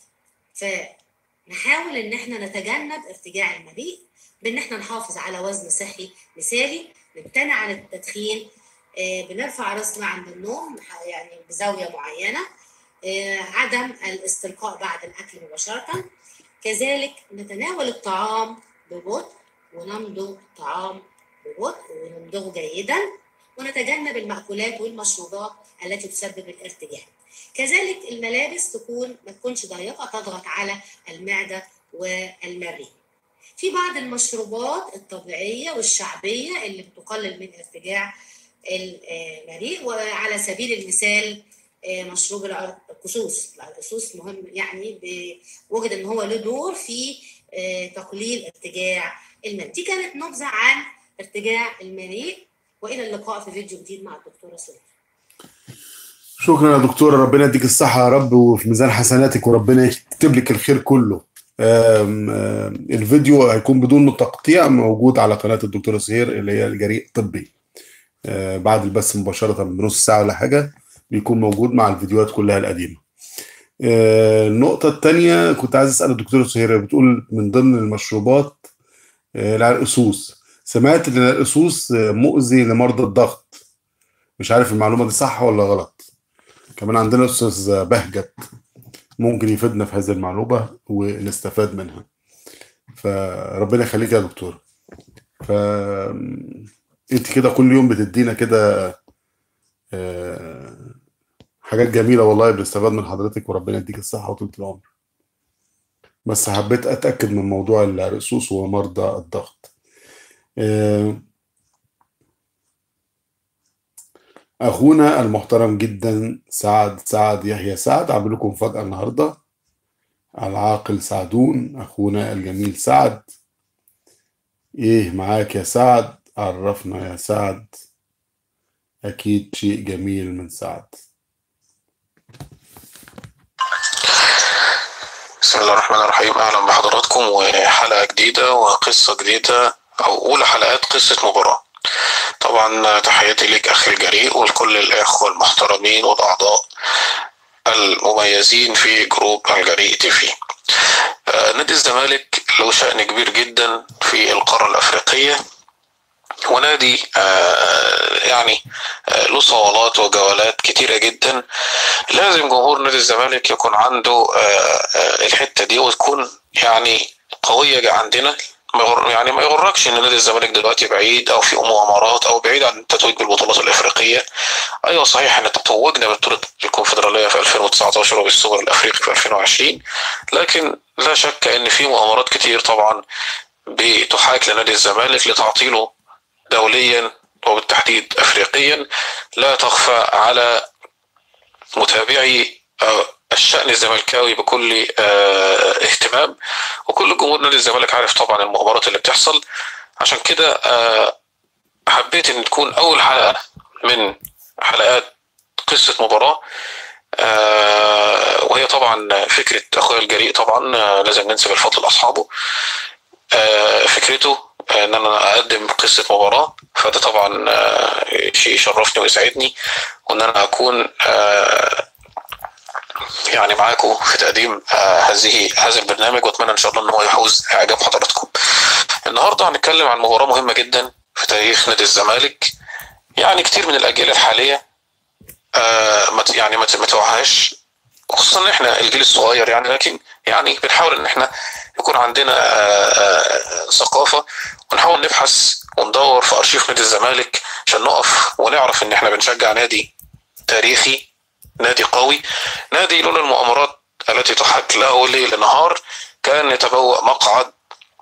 فنحاول ان احنا نتجنب ارتجاع المريء بان احنا نحافظ على وزن صحي مثالي نمتنع عن التدخين آه، بنرفع راسنا عند النوم يعني بزاويه معينه آه، عدم الاستلقاء بعد الاكل مباشره كذلك نتناول الطعام ببطء ونمضغ الطعام ببطء ونمضغه جيدا ونتجنب المأكولات والمشروبات التي تسبب الارتجاع كذلك الملابس تكون ما تكونش ضيقه تضغط على المعده والمريء في بعض المشروبات الطبيعيه والشعبيه اللي بتقلل من ارتجاع المريء وعلى سبيل المثال آه، مشروب القصوص القصوص مهم يعني وجد ان هو له دور في آه، تقليل ارتجاع المريء دي كانت نبذه عن ارتجاع المريء والى اللقاء في فيديو جديد مع الدكتوره سهير شكرا يا دكتورة ربنا يديك الصحة يا رب وفي ميزان حسناتك وربنا يكتب لك الخير كله آم، آم، الفيديو هيكون بدون تقطيع موجود على قناة الدكتورة سهير اللي هي الجريء الطبي آه، بعد البث مباشرة بنص ساعة ولا حاجة بيكون موجود مع الفيديوهات كلها القديمة آه، النقطة التانية كنت عايز أسأل الدكتورة سهير بتقول من ضمن المشروبات آه، العرقسوس سمعت إن العرقسوس آه، مؤذي لمرضى الضغط مش عارف المعلومة دي صح ولا غلط كمان عندنا استاذ بهجت ممكن يفيدنا في هذه المعلومه ونستفاد منها فربنا يخليك يا دكتور ف انت كده كل يوم بتدينا كده آه، حاجات جميله والله بنستفاد من حضرتك وربنا يديك الصحه وطولة العمر بس حبيت اتاكد من موضوع الرصوص ومرضى الضغط آه، اخونا المحترم جدا سعد سعد يحيى سعد عامل لكم مفاجاه النهارده العاقل سعدون اخونا الجميل سعد ايه معاك يا سعد عرفنا يا سعد اكيد شيء جميل من سعد بسم الله الرحمن الرحيم اهلا بحضراتكم وحلقه جديده وقصه جديده او اولى حلقات قصه مباراه طبعا تحياتي لك اخي الجريء ولكل الاخوه المحترمين والاعضاء المميزين في جروب الجريء تي في آه، نادي الزمالك له شأن كبير جدا في القارة الأفريقية ونادي آه، يعني آه، له صوالات وجولات كتيرة جدا لازم جمهور نادي الزمالك يكون عنده آه، آه، الحتة دي وتكون يعني قوية عندنا ما يغر يعني ما يغركش ان نادي الزمالك دلوقتي بعيد او في مؤامرات او بعيد عن التتويج بالبطولات الافريقيه ايوه صحيح ان تتوجنا ببطوله الكونفدراليه في 2019 وبالسوبر الافريقي في 2020 لكن لا شك ان في مؤامرات كتير طبعا بتحاك لنادي الزمالك لتعطيله دوليا وبالتحديد افريقيا لا تخفى على متابعي آه، الشأن الزملكاوي بكل آه، اهتمام وكل جمهور نادي الزمالك عارف طبعا المؤامرات اللي بتحصل عشان كده آه، حبيت ان تكون اول حلقه من حلقات قصة مباراة آه وهي طبعا فكرة أخويا الجريء طبعا آه لازم ننسب الفضل لأصحابه آه فكرته ان انا اقدم قصه مباراه فده طبعا آه شيء يشرفني ويسعدني وان انا اكون آه يعني معاكم في تقديم آه هذه هذا البرنامج واتمنى ان شاء الله ان هو يحوز اعجاب حضراتكم. النهارده هنتكلم عن مباراه مهمه جدا في تاريخ نادي الزمالك يعني كتير من الاجيال الحاليه آه يعني ما توعاش خصوصا ان احنا الجيل الصغير يعني لكن يعني بنحاول ان احنا يكون عندنا آآ آآ ثقافه ونحاول نبحث وندور في ارشيف نادي الزمالك عشان نقف ونعرف ان احنا بنشجع نادي تاريخي نادي قوي نادي لولا المؤامرات التي تحاك له ليل نهار كان يتبوأ مقعد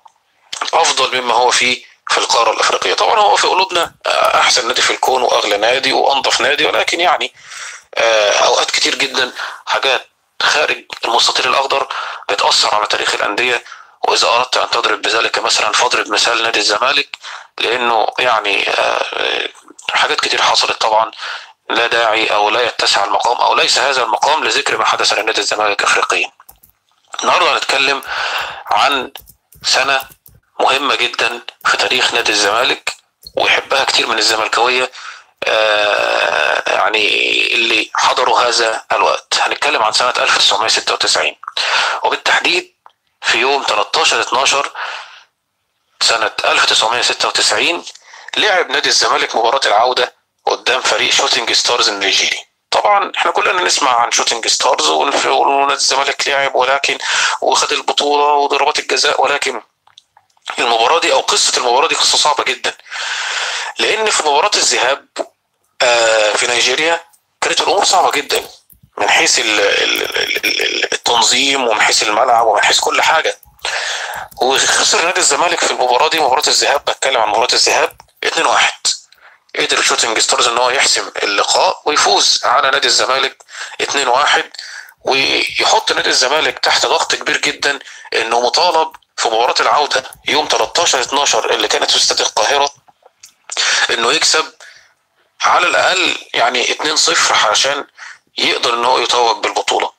افضل مما هو فيه في القاره الافريقيه طبعا هو في قلوبنا احسن نادي في الكون واغلى نادي وانظف نادي ولكن يعني اوقات كتير جدا حاجات خارج المستطيل الاخضر بتاثر على تاريخ الانديه واذا اردت ان تضرب بذلك مثلا فاضرب مثال نادي الزمالك لانه يعني حاجات كتير حصلت طبعا لا داعي او لا يتسع المقام او ليس هذا المقام لذكر ما حدث لنادي الزمالك افريقيا. النهارده هنتكلم عن سنه مهمه جدا في تاريخ نادي الزمالك ويحبها كتير من الزملكاويه آه يعني اللي حضروا هذا الوقت هنتكلم عن سنة 1996 وبالتحديد في يوم 13 12 سنة 1996 لعب نادي الزمالك مباراة العودة قدام فريق شوتينج ستارز النيجيري طبعا احنا كلنا نسمع عن شوتينج ستارز ونادي الزمالك لعب ولكن وخد البطولة وضربات الجزاء ولكن المباراة دي او قصة المباراة دي قصة صعبة جدا لان في مباراة الذهاب آه في نيجيريا كانت الامور صعبة جدا من حيث التنظيم ومن حيث الملعب ومن حيث كل حاجة وخسر نادي الزمالك في المباراة دي مباراة الذهاب بتكلم عن مباراة الذهاب 2-1 قدر شوتنج ستارز ان هو يحسم اللقاء ويفوز على نادي الزمالك 2-1 ويحط نادي الزمالك تحت ضغط كبير جدا انه مطالب في مباراة العودة يوم 13 12 اللي كانت في استاد القاهرة انه يكسب على الاقل يعني 2-0 علشان يقدر ان هو يتوج بالبطولة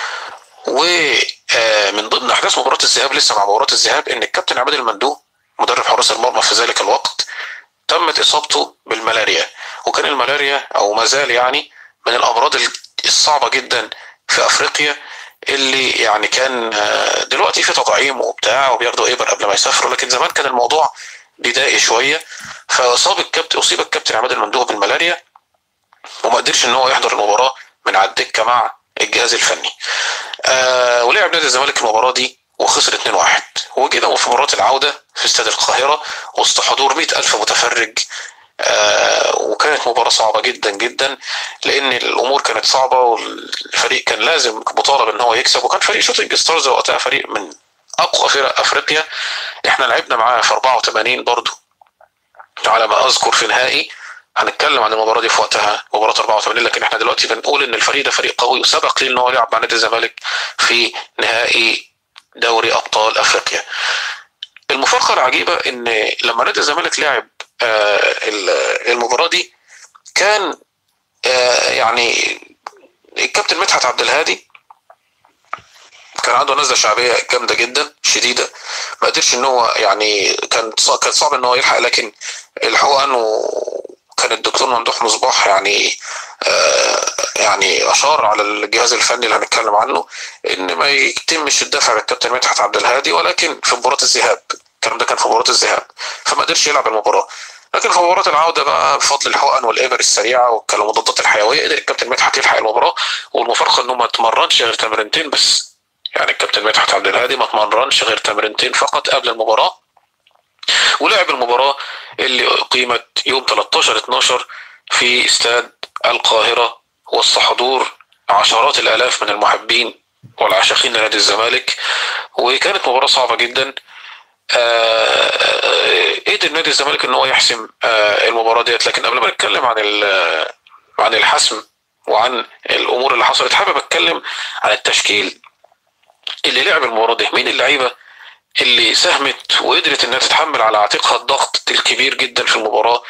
ومن ضمن احداث مباراة الذهاب لسه مع مباراة الذهاب ان الكابتن عماد المندوب مدرب حراس المرمى في ذلك الوقت تمت اصابته بالملاريا وكان الملاريا او ما زال يعني من الامراض الصعبة جدا في افريقيا اللي يعني كان دلوقتي في تطعيم وبتاع وبياخدوا ابر قبل ما يسافروا لكن زمان كان الموضوع بدائي شويه فاصاب الكابتن اصيب الكابتن عماد المندوب بالملاريا وما قدرش ان هو يحضر المباراه من على الدكه مع الجهاز الفني. آه ولعب نادي الزمالك المباراه دي وخسر 2-1 وجينا في مباراه العوده في استاد القاهره وسط حضور 100000 متفرج آه وكانت مباراة صعبة جدا جدا لأن الأمور كانت صعبة والفريق كان لازم مطالب إن هو يكسب وكان فريق شوتنج ستارز وقتها فريق من أقوى فرق أفريقيا إحنا لعبنا معاه في 84 برضه على ما أذكر في نهائي هنتكلم عن المباراة دي في وقتها مباراة 84 لكن احنا دلوقتي بنقول إن الفريق ده فريق قوي وسبق ليه إن هو يلعب مع نادي الزمالك في نهائي دوري أبطال أفريقيا. المفارقة العجيبة إن لما نادي الزمالك لعب آه المباراة دي كان آه يعني الكابتن مدحت عبد الهادي كان عنده نزله شعبيه جامده جدا شديده ما قدرش ان هو يعني كان كان صعب ان هو يلحق لكن الحقن وكان الدكتور ممدوح مصباح يعني آه يعني اشار على الجهاز الفني اللي هنتكلم عنه ان ما يتمش الدفع بالكابتن مدحت عبد الهادي ولكن في مباراه الذهاب الكلام ده كان في مباراه الذهاب فما قدرش يلعب المباراه لكن في مباراه العوده بقى بفضل الحقن والابر السريعه والمضادات الحيويه قدر الكابتن مدحت يلحق المباراه والمفارقه انه ما اتمرنش غير تمرينتين بس يعني الكابتن مدحت عبد الهادي ما اتمرنش غير تمرينتين فقط قبل المباراه ولعب المباراه اللي اقيمت يوم 13 12 في استاد القاهره وسط حضور عشرات الالاف من المحبين والعاشقين لنادي الزمالك وكانت مباراه صعبه جدا قدر نادي الزمالك ان هو يحسم آه المباراه ديت لكن قبل ما نتكلم عن عن الحسم وعن الامور اللي حصلت حابب اتكلم عن التشكيل اللي لعب المباراه دي مين اللعيبه اللي ساهمت وقدرت انها تتحمل على عاتقها الضغط الكبير جدا في المباراه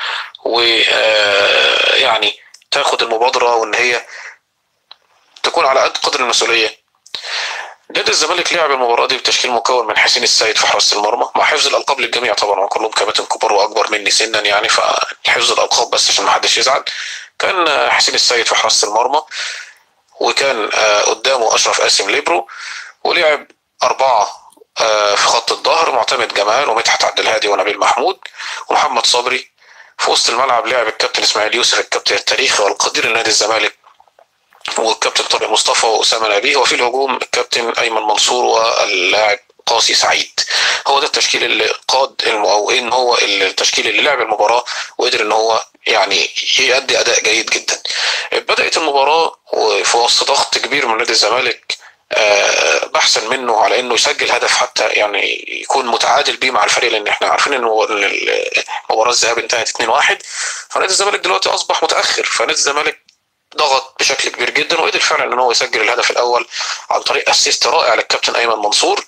ويعني تاخد المبادره وان هي تكون على قد قدر المسؤوليه نادي الزمالك لعب المباراه دي بتشكيل مكون من حسين السيد في حراسه المرمى مع حفظ الالقاب للجميع طبعا وكلهم كباتن كبار واكبر مني سنا يعني فحفظ الالقاب بس عشان ما حدش يزعل كان حسين السيد في حراسه المرمى وكان قدامه اشرف قاسم ليبرو ولعب اربعه في خط الظهر معتمد جمال ومدحت عبد الهادي ونبيل محمود ومحمد صبري في وسط الملعب لعب الكابتن اسماعيل يوسف الكابتن التاريخي والقدير لنادي الزمالك والكابتن طارق مصطفى واسامه نبيه وفي الهجوم الكابتن ايمن منصور واللاعب قاسي سعيد هو ده التشكيل اللي قاد او ان هو التشكيل اللي لعب المباراه وقدر ان هو يعني يؤدي اداء جيد جدا بدات المباراه وفي وسط ضغط كبير من نادي الزمالك بحثا منه على انه يسجل هدف حتى يعني يكون متعادل بيه مع الفريق لان احنا عارفين ان المباراه الذهاب انتهت 2-1 فنادي الزمالك دلوقتي اصبح متاخر فنادي الزمالك ضغط بشكل كبير جدا وقدر فعلا ان هو يسجل الهدف الاول عن طريق اسيست رائع للكابتن ايمن منصور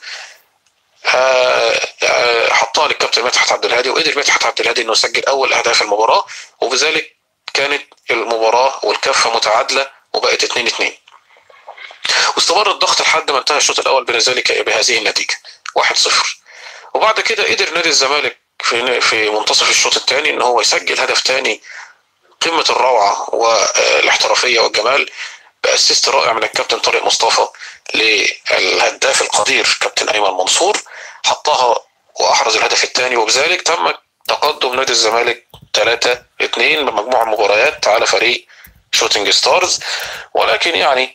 حطها للكابتن مدحت عبد الهادي وقدر مدحت عبد الهادي انه يسجل اول اهداف المباراه وبذلك كانت المباراه والكفه متعادله وبقت 2 2 واستمر الضغط لحد ما انتهى الشوط الاول بذلك بهذه النتيجه 1 0 وبعد كده قدر نادي الزمالك في في منتصف الشوط الثاني ان هو يسجل هدف ثاني قمه الروعه والاحترافيه والجمال باسيست رائع من الكابتن طارق مصطفى للهداف القدير كابتن ايمن منصور حطها واحرز الهدف الثاني وبذلك تم تقدم نادي الزمالك 3 2 بمجموع المباريات على فريق شوتنج ستارز ولكن يعني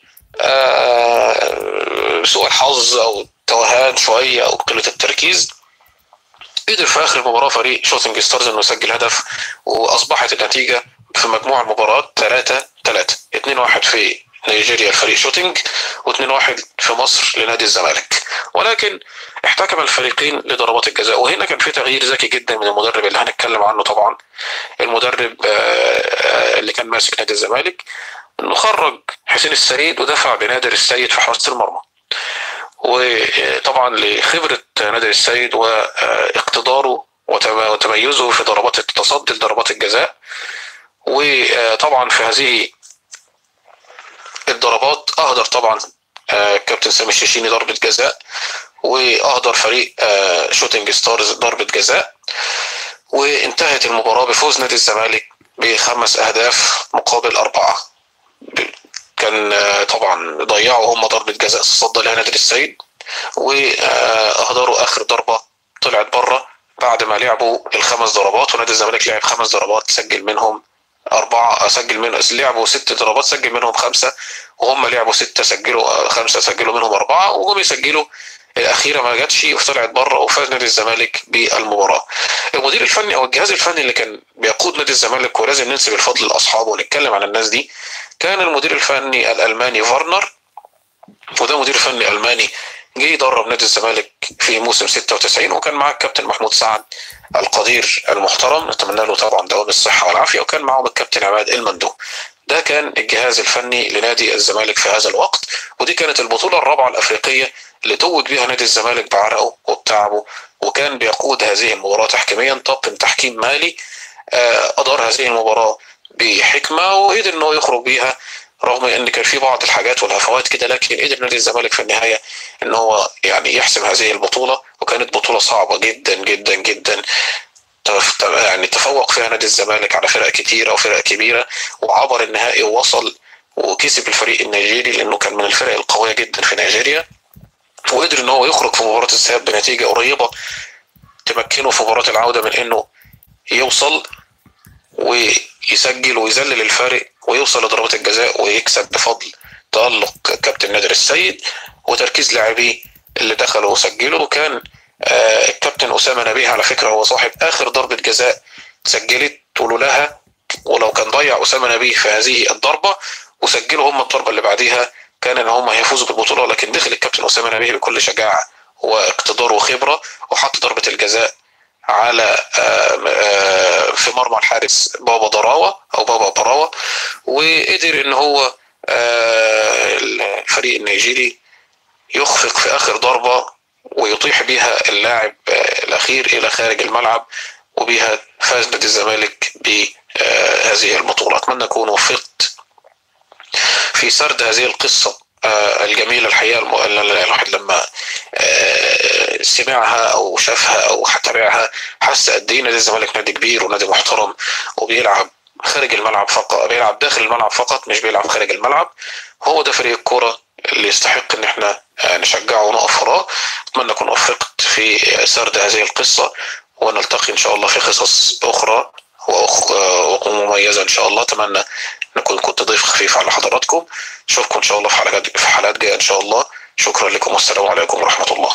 آه سوء الحظ او توهان شويه او قله التركيز قدر في اخر المباراه فريق شوتنج ستارز انه يسجل هدف واصبحت النتيجه في مجموع المباراه 3 3 2 1 في نيجيريا الفريق شوتنج و2-1 في مصر لنادي الزمالك ولكن احتكم الفريقين لضربات الجزاء وهنا كان في تغيير ذكي جدا من المدرب اللي هنتكلم عنه طبعا المدرب اللي كان ماسك نادي الزمالك انه خرج حسين السيد ودفع بنادر السيد في حراسه المرمى وطبعا لخبره نادر السيد واقتداره وتميزه في ضربات التصدي لضربات الجزاء وطبعا في هذه الضربات اهدر طبعا كابتن سامي الشيشيني ضربه جزاء واهدر فريق شوتنج ستارز ضربه جزاء وانتهت المباراه بفوز نادي الزمالك بخمس اهداف مقابل اربعه كان طبعا ضيعوا هم ضربه جزاء صد لها نادر السيد واهدروا اخر ضربه طلعت بره بعد ما لعبوا الخمس ضربات ونادي الزمالك لعب خمس ضربات سجل منهم أربعة سجل منهم لعبوا ست ضربات سجل منهم خمسة وهم لعبوا ستة سجلوا خمسة سجلوا منهم أربعة وهم يسجلوا الأخيرة ما جاتش وطلعت بره وفاز نادي الزمالك بالمباراة. المدير الفني أو الجهاز الفني اللي كان بيقود نادي الزمالك ولازم ننسب الفضل لأصحابه ونتكلم عن الناس دي كان المدير الفني الألماني فارنر وده مدير فني ألماني جه يدرب نادي الزمالك في موسم 96 وكان معاه الكابتن محمود سعد القدير المحترم نتمنى له طبعا دوام الصحه والعافيه وكان معاهم الكابتن عماد المندو ده كان الجهاز الفني لنادي الزمالك في هذا الوقت ودي كانت البطوله الرابعه الافريقيه اللي توج بها نادي الزمالك بعرقه وبتعبه وكان بيقود هذه المباراه تحكيميا طاقم تحكيم مالي ادار هذه المباراه بحكمه وقدر انه يخرج بيها رغم ان كان في بعض الحاجات والهفوات كده لكن قدر نادي الزمالك في النهايه ان هو يعني يحسم هذه البطوله وكانت بطوله صعبه جدا جدا جدا يعني تفوق فيها نادي الزمالك على فرق كتيره وفرق كبيره وعبر النهائي ووصل وكسب الفريق النيجيري لانه كان من الفرق القويه جدا في نيجيريا وقدر ان هو يخرج في مباراه الذهاب بنتيجه قريبه تمكنه في مباراه العوده من انه يوصل ويسجل ويذلل الفارق ويوصل لضربات الجزاء ويكسب بفضل تألق كابتن نادر السيد وتركيز لاعبيه اللي دخلوا وسجلوا وكان آه الكابتن أسامة نبيه على فكرة هو صاحب آخر ضربة جزاء سجلت ولولاها ولو كان ضيع أسامة نبيه في هذه الضربة وسجلوا هم الضربة اللي بعديها كان ان هم هيفوزوا بالبطولة لكن دخل الكابتن أسامة نبيه بكل شجاعة واقتدار وخبرة وحط ضربة الجزاء على في مرمى الحارس بابا ضراوة او بابا براوة وقدر ان هو الفريق النيجيري يخفق في اخر ضربة ويطيح بها اللاعب آه، الأخير إلى خارج الملعب وبها فاز نادي الزمالك بهذه البطولة أتمنى أكون وفقت في سرد هذه القصة آه، الجميلة الحقيقة الم- ال- الواحد لما آه، سمعها أو شافها أو تابعها حس قد إيه نادي الزمالك نادي كبير ونادي محترم وبيلعب خارج الملعب فقط بيلعب داخل الملعب فقط مش بيلعب خارج الملعب هو ده فريق الكرة اللي يستحق ان احنا آه، نشجعه ونقف وراه اتمنى اكون وفقت في سرد هذه القصة ونلتقي ان شاء الله في قصص اخرى وأخ- آه، ومميزة ان شاء الله اتمنى ان اكون كنت ضيف خفيف على حضراتكم اشوفكم ان شاء الله في حلقات في حلقات جايه ان شاء الله شكرا لكم والسلام عليكم ورحمه الله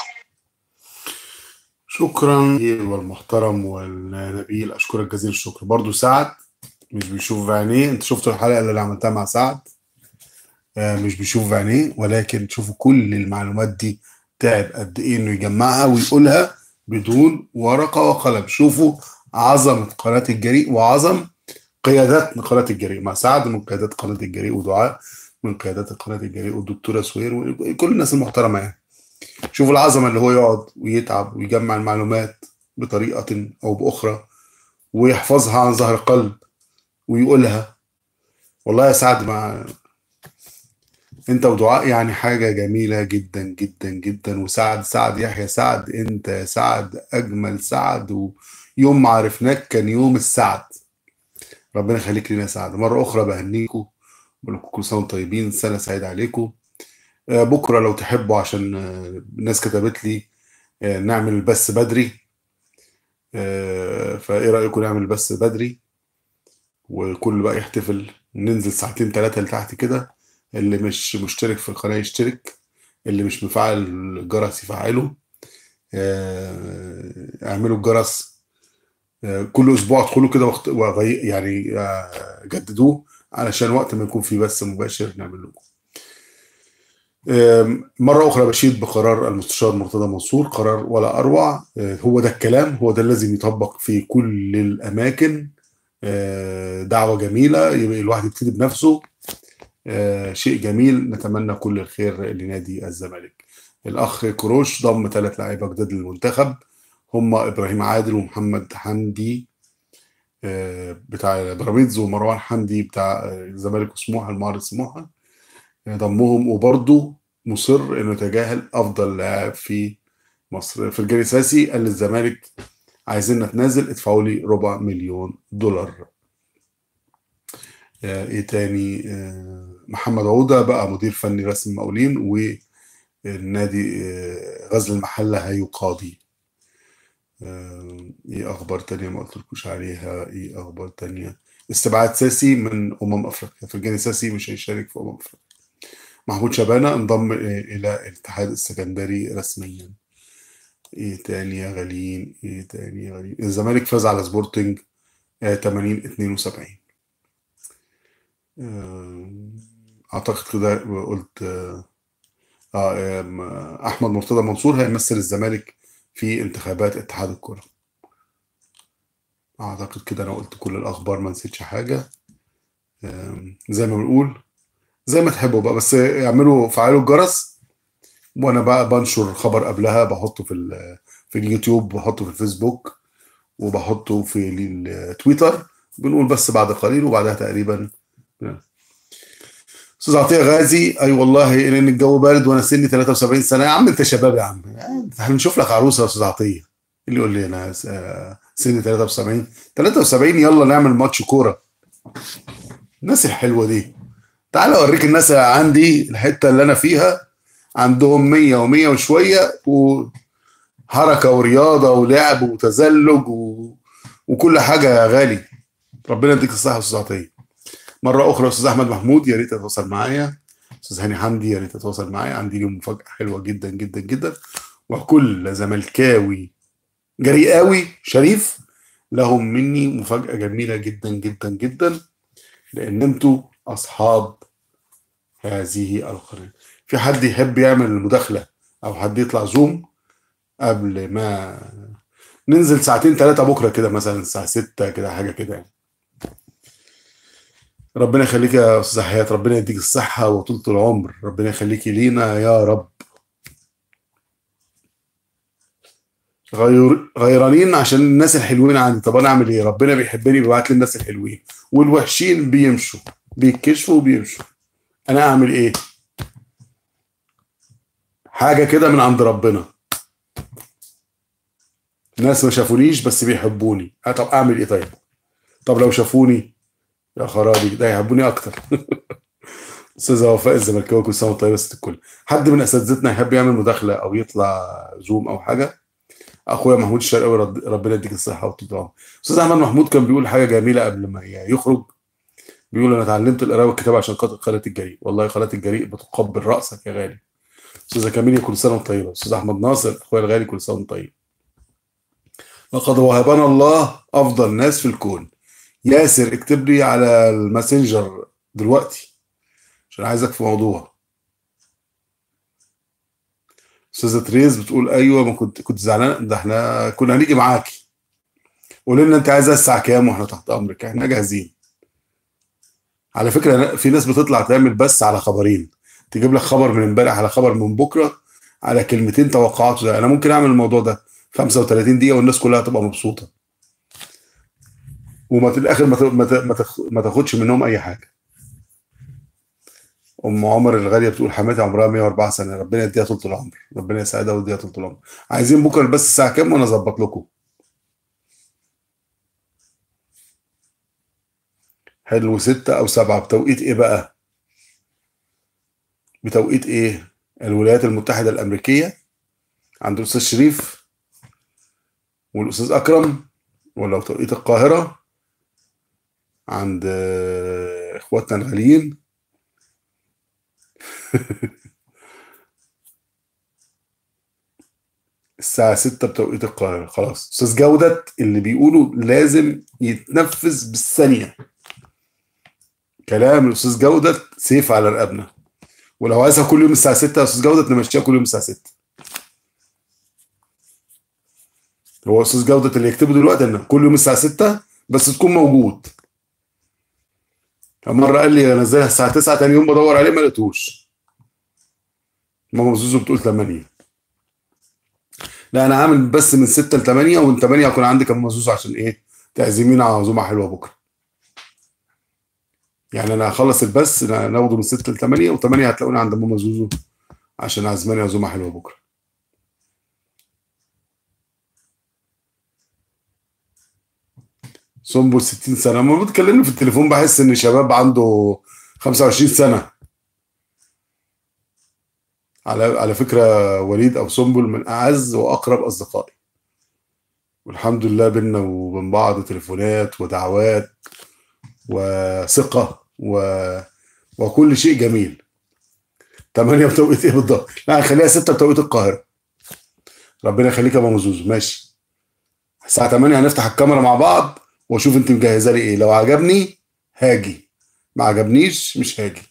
شكرا والمحترم والنبيل اشكرك جزيل الشكر برضو سعد مش بيشوف بعينيه انت شفتوا الحلقه اللي عملتها مع سعد آه، مش بيشوف بعينيه ولكن شوفوا كل المعلومات دي تعب قد ايه انه يجمعها ويقولها بدون ورقه وقلم شوفوا عظمه قناه الجريء وعظم قيادات قناه الجريء مع سعد من قيادات قناه الجريء ودعاء من قيادات قناه الجريء والدكتوره سوير وكل الناس المحترمه يعني شوفوا العظمه اللي هو يقعد ويتعب ويجمع المعلومات بطريقه او باخرى ويحفظها عن ظهر قلب ويقولها والله يا سعد مع انت ودعاء يعني حاجه جميله جدا جدا جدا وسعد سعد يحيى سعد انت يا سعد اجمل سعد ويوم ما عرفناك كان يوم السعد ربنا يخليك لنا يا سعد مره اخرى بهنيكم بقول لكم كل سنه وانتم طيبين سنه سعيده عليكم آه، بكره لو تحبوا عشان آه، الناس كتبت لي آه، نعمل البث بدري آه، فايه رايكم نعمل البث بدري وكل بقى يحتفل ننزل ساعتين ثلاثه لتحت كده اللي مش مشترك في القناه يشترك اللي مش مفعل الجرس يفعله آه، اعملوا الجرس آه، كل اسبوع ادخلوا كده وقت وغي- يعني آه، جددوه علشان وقت ما يكون في بث مباشر نعمل لكم آم، مرة أخرى بشيد بقرار المستشار مرتضى منصور قرار ولا أروع آه، هو ده الكلام هو ده الذي يطبق في كل الأماكن آه، دعوة جميلة يبقى الواحد يبتدي بنفسه آه، شيء جميل نتمنى كل الخير لنادي الزمالك الأخ كروش ضم ثلاث لعيبة جداد للمنتخب هم إبراهيم عادل ومحمد حمدي آه، بتاع بيراميدز ومروان حمدي بتاع آه، الزمالك وسموحة المعرض سموحة ضمهم وبرضه مصر انه يتجاهل افضل لاعب في مصر في الجري الاساسي قال للزمالك عايزين نتنازل ادفعوا لي ربع مليون دولار آه، ايه تاني آه، محمد عوده بقى مدير فني رسم المقاولين والنادي آه، غزل المحله هيقاضي آه، ايه اخبار تانية ما قلتلكوش عليها ايه اخبار تانية استبعاد ساسي من امم افريقيا في الجاني ساسي مش هيشارك في امم افريقيا محمود شبانة انضم الى الاتحاد السكندري رسميا ايه تاني يا غاليين ايه تاني يا غاليين الزمالك فاز على سبورتنج آه، 80 72 آه، اعتقد كده قلت آه، آه، آم، آه، احمد مرتضى منصور هيمثل الزمالك في انتخابات اتحاد الكرة اعتقد كده انا قلت كل الاخبار ما نسيتش حاجة آم، زي ما بنقول زي ما تحبوا بقى بس اعملوا فعلوا الجرس وانا بقى بنشر خبر قبلها بحطه في ال- في اليوتيوب بحطه في الفيسبوك وبحطه في التويتر بنقول بس بعد قليل وبعدها تقريبا استاذ عطيه غازي اي والله لان الجو بارد وانا سني 73 سنه يا عم انت شباب يا عم هنشوف لك عروسه يا استاذ عطيه اللي يقول لي انا س- آه، سني 73 73 يلا نعمل ماتش كوره الناس الحلوه دي تعال اوريك الناس اللي عندي الحته اللي انا فيها عندهم 100 و100 وشويه وحركه ورياضه ولعب وتزلج و... وكل حاجه يا غالي ربنا يديك الصحه يا استاذ عطيه مره اخرى يا استاذ احمد محمود يا ريت تتواصل معايا استاذ هاني حمدي يا ريت تتواصل معايا عندي ليهم مفاجاه حلوه جدا جدا جدا وكل زملكاوي جريئاوي شريف لهم مني مفاجاه جميله جدا جدا جدا لان انتوا اصحاب هذه القناه في حد يحب يعمل المداخله او حد يطلع زوم قبل ما ننزل ساعتين ثلاثه بكره كده مثلا الساعه 6 كده حاجه كده يعني ربنا يخليك يا استاذ حياة ربنا يديك الصحة وطولة العمر ربنا يخليكي لينا يا رب غير غيرانين عشان الناس الحلوين عندي طب انا اعمل ايه ربنا بيحبني بيبعت لي الناس الحلوين والوحشين بيمشوا بيتكشفوا وبيمشوا انا اعمل ايه حاجه كده من عند ربنا ناس ما شافونيش بس بيحبوني أه طب اعمل ايه طيب طب لو شافوني يا خرابي ده يحبوني اكتر استاذه وفاء الزملكاوي كل سنه وانت طيبه يا ست الكل حد من اساتذتنا يحب يعمل مداخله او يطلع زوم او حاجه اخويا محمود الشرقاوي رد- ربنا يديك الصحه والطول استاذ احمد محمود كان بيقول حاجه جميله قبل ما يخرج بيقول انا اتعلمت القراءه والكتابه عشان خاطر قناه الجريء والله قناه الجريء بتقبل راسك يا غالي استاذه كاميليا كل سنه وانت طيبه استاذ احمد ناصر اخويا الغالي كل سنه وانت طيب لقد وهبنا الله افضل ناس في الكون ياسر اكتب لي على الماسنجر دلوقتي عشان عايزك في موضوع استاذه تريز بتقول ايوه ما كنت كنت زعلان ده احنا كنا هنيجي معاكي قولي لنا انت عايزه الساعه كام واحنا تحت امرك احنا جاهزين على فكره في ناس بتطلع تعمل بس على خبرين تجيب لك خبر من امبارح على خبر من بكره على كلمتين توقعات ده انا ممكن اعمل الموضوع ده 35 دقيقه والناس كلها تبقى مبسوطه وما في الاخر ما ت- ما ت- ما تاخ- ما تاخدش منهم اي حاجه ام عمر الغاليه بتقول حماتي عمرها 104 سنه ربنا يديها طول العمر ربنا يسعدها ويديها طول العمر عايزين بكره بس الساعه كام وانا اظبط لكم حلو ستة أو سبعة بتوقيت إيه بقى؟ بتوقيت إيه؟ الولايات المتحدة الأمريكية عند الأستاذ شريف والأستاذ أكرم ولا توقيت القاهرة عند آه، إخواتنا الغاليين الساعة ستة بتوقيت القاهرة خلاص أستاذ جودة اللي بيقوله لازم يتنفذ بالثانية كلام الأستاذ جودة سيف على رقبنا ولو عايزها كل يوم الساعة 6 يا أستاذ جودة نمشيها كل يوم الساعة 6 هو أستاذ جودة اللي يكتبه دلوقتي إن كل يوم الساعة 6 بس تكون موجود مرة قال لي أنزلها الساعة 9 تاني يوم بدور عليه ما لقيتوش ماما زوزو بتقول 8 لا أنا عامل بس من 6 ل 8 ومن 8 هكون عندي كمان زوزو عشان إيه تعزمينا على عزومة حلوة بكرة يعني انا هخلص البث ناخده من 6 ل 8 و8 هتلاقوني عند ماما زوزو عشان عزماني عزومه حلوه بكره سنبل 60 سنه لما بتكلمني في التليفون بحس ان شباب عنده 25 سنه على على فكره وليد او سنبل من اعز واقرب اصدقائي والحمد لله بينا وبين بعض تليفونات ودعوات وثقة و... وكل شيء جميل 8 بتوقيت ايه بالضبط؟ لا خليها 6 بتوقيت القاهرة ربنا يخليك يا ماما زوزو ماشي الساعة 8 هنفتح الكاميرا مع بعض واشوف انت مجهزة لي ايه لو عجبني هاجي ما عجبنيش مش هاجي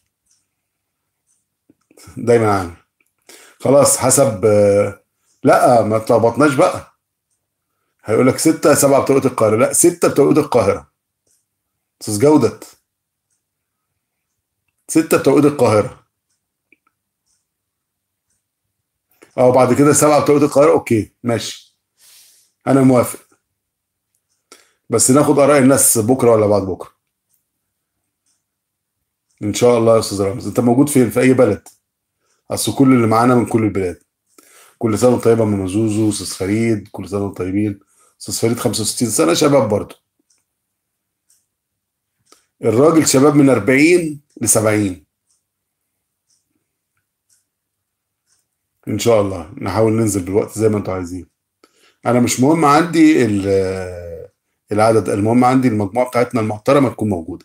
دايما عامل خلاص حسب آه، لا ما تلخبطناش بقى هيقول لك 6 7 بتوقيت القاهرة لا 6 بتوقيت القاهرة استاذ جودة ستة بتوقيت القاهرة اه بعد كده سبعة بتوقيت القاهرة اوكي ماشي انا موافق بس ناخد اراء الناس بكرة ولا بعد بكرة ان شاء الله يا استاذ رامز انت موجود فين في اي بلد اصل كل اللي معانا من كل البلاد كل سنة وانت طيبة من زوزو استاذ فريد كل سنة وانتم طيبين استاذ فريد 65 سنة شباب برضه الراجل شباب من 40 ل 70 ان شاء الله نحاول ننزل بالوقت زي ما انتوا عايزين انا مش مهم عندي ال- العدد المهم عندي المجموعه بتاعتنا المحترمه تكون موجوده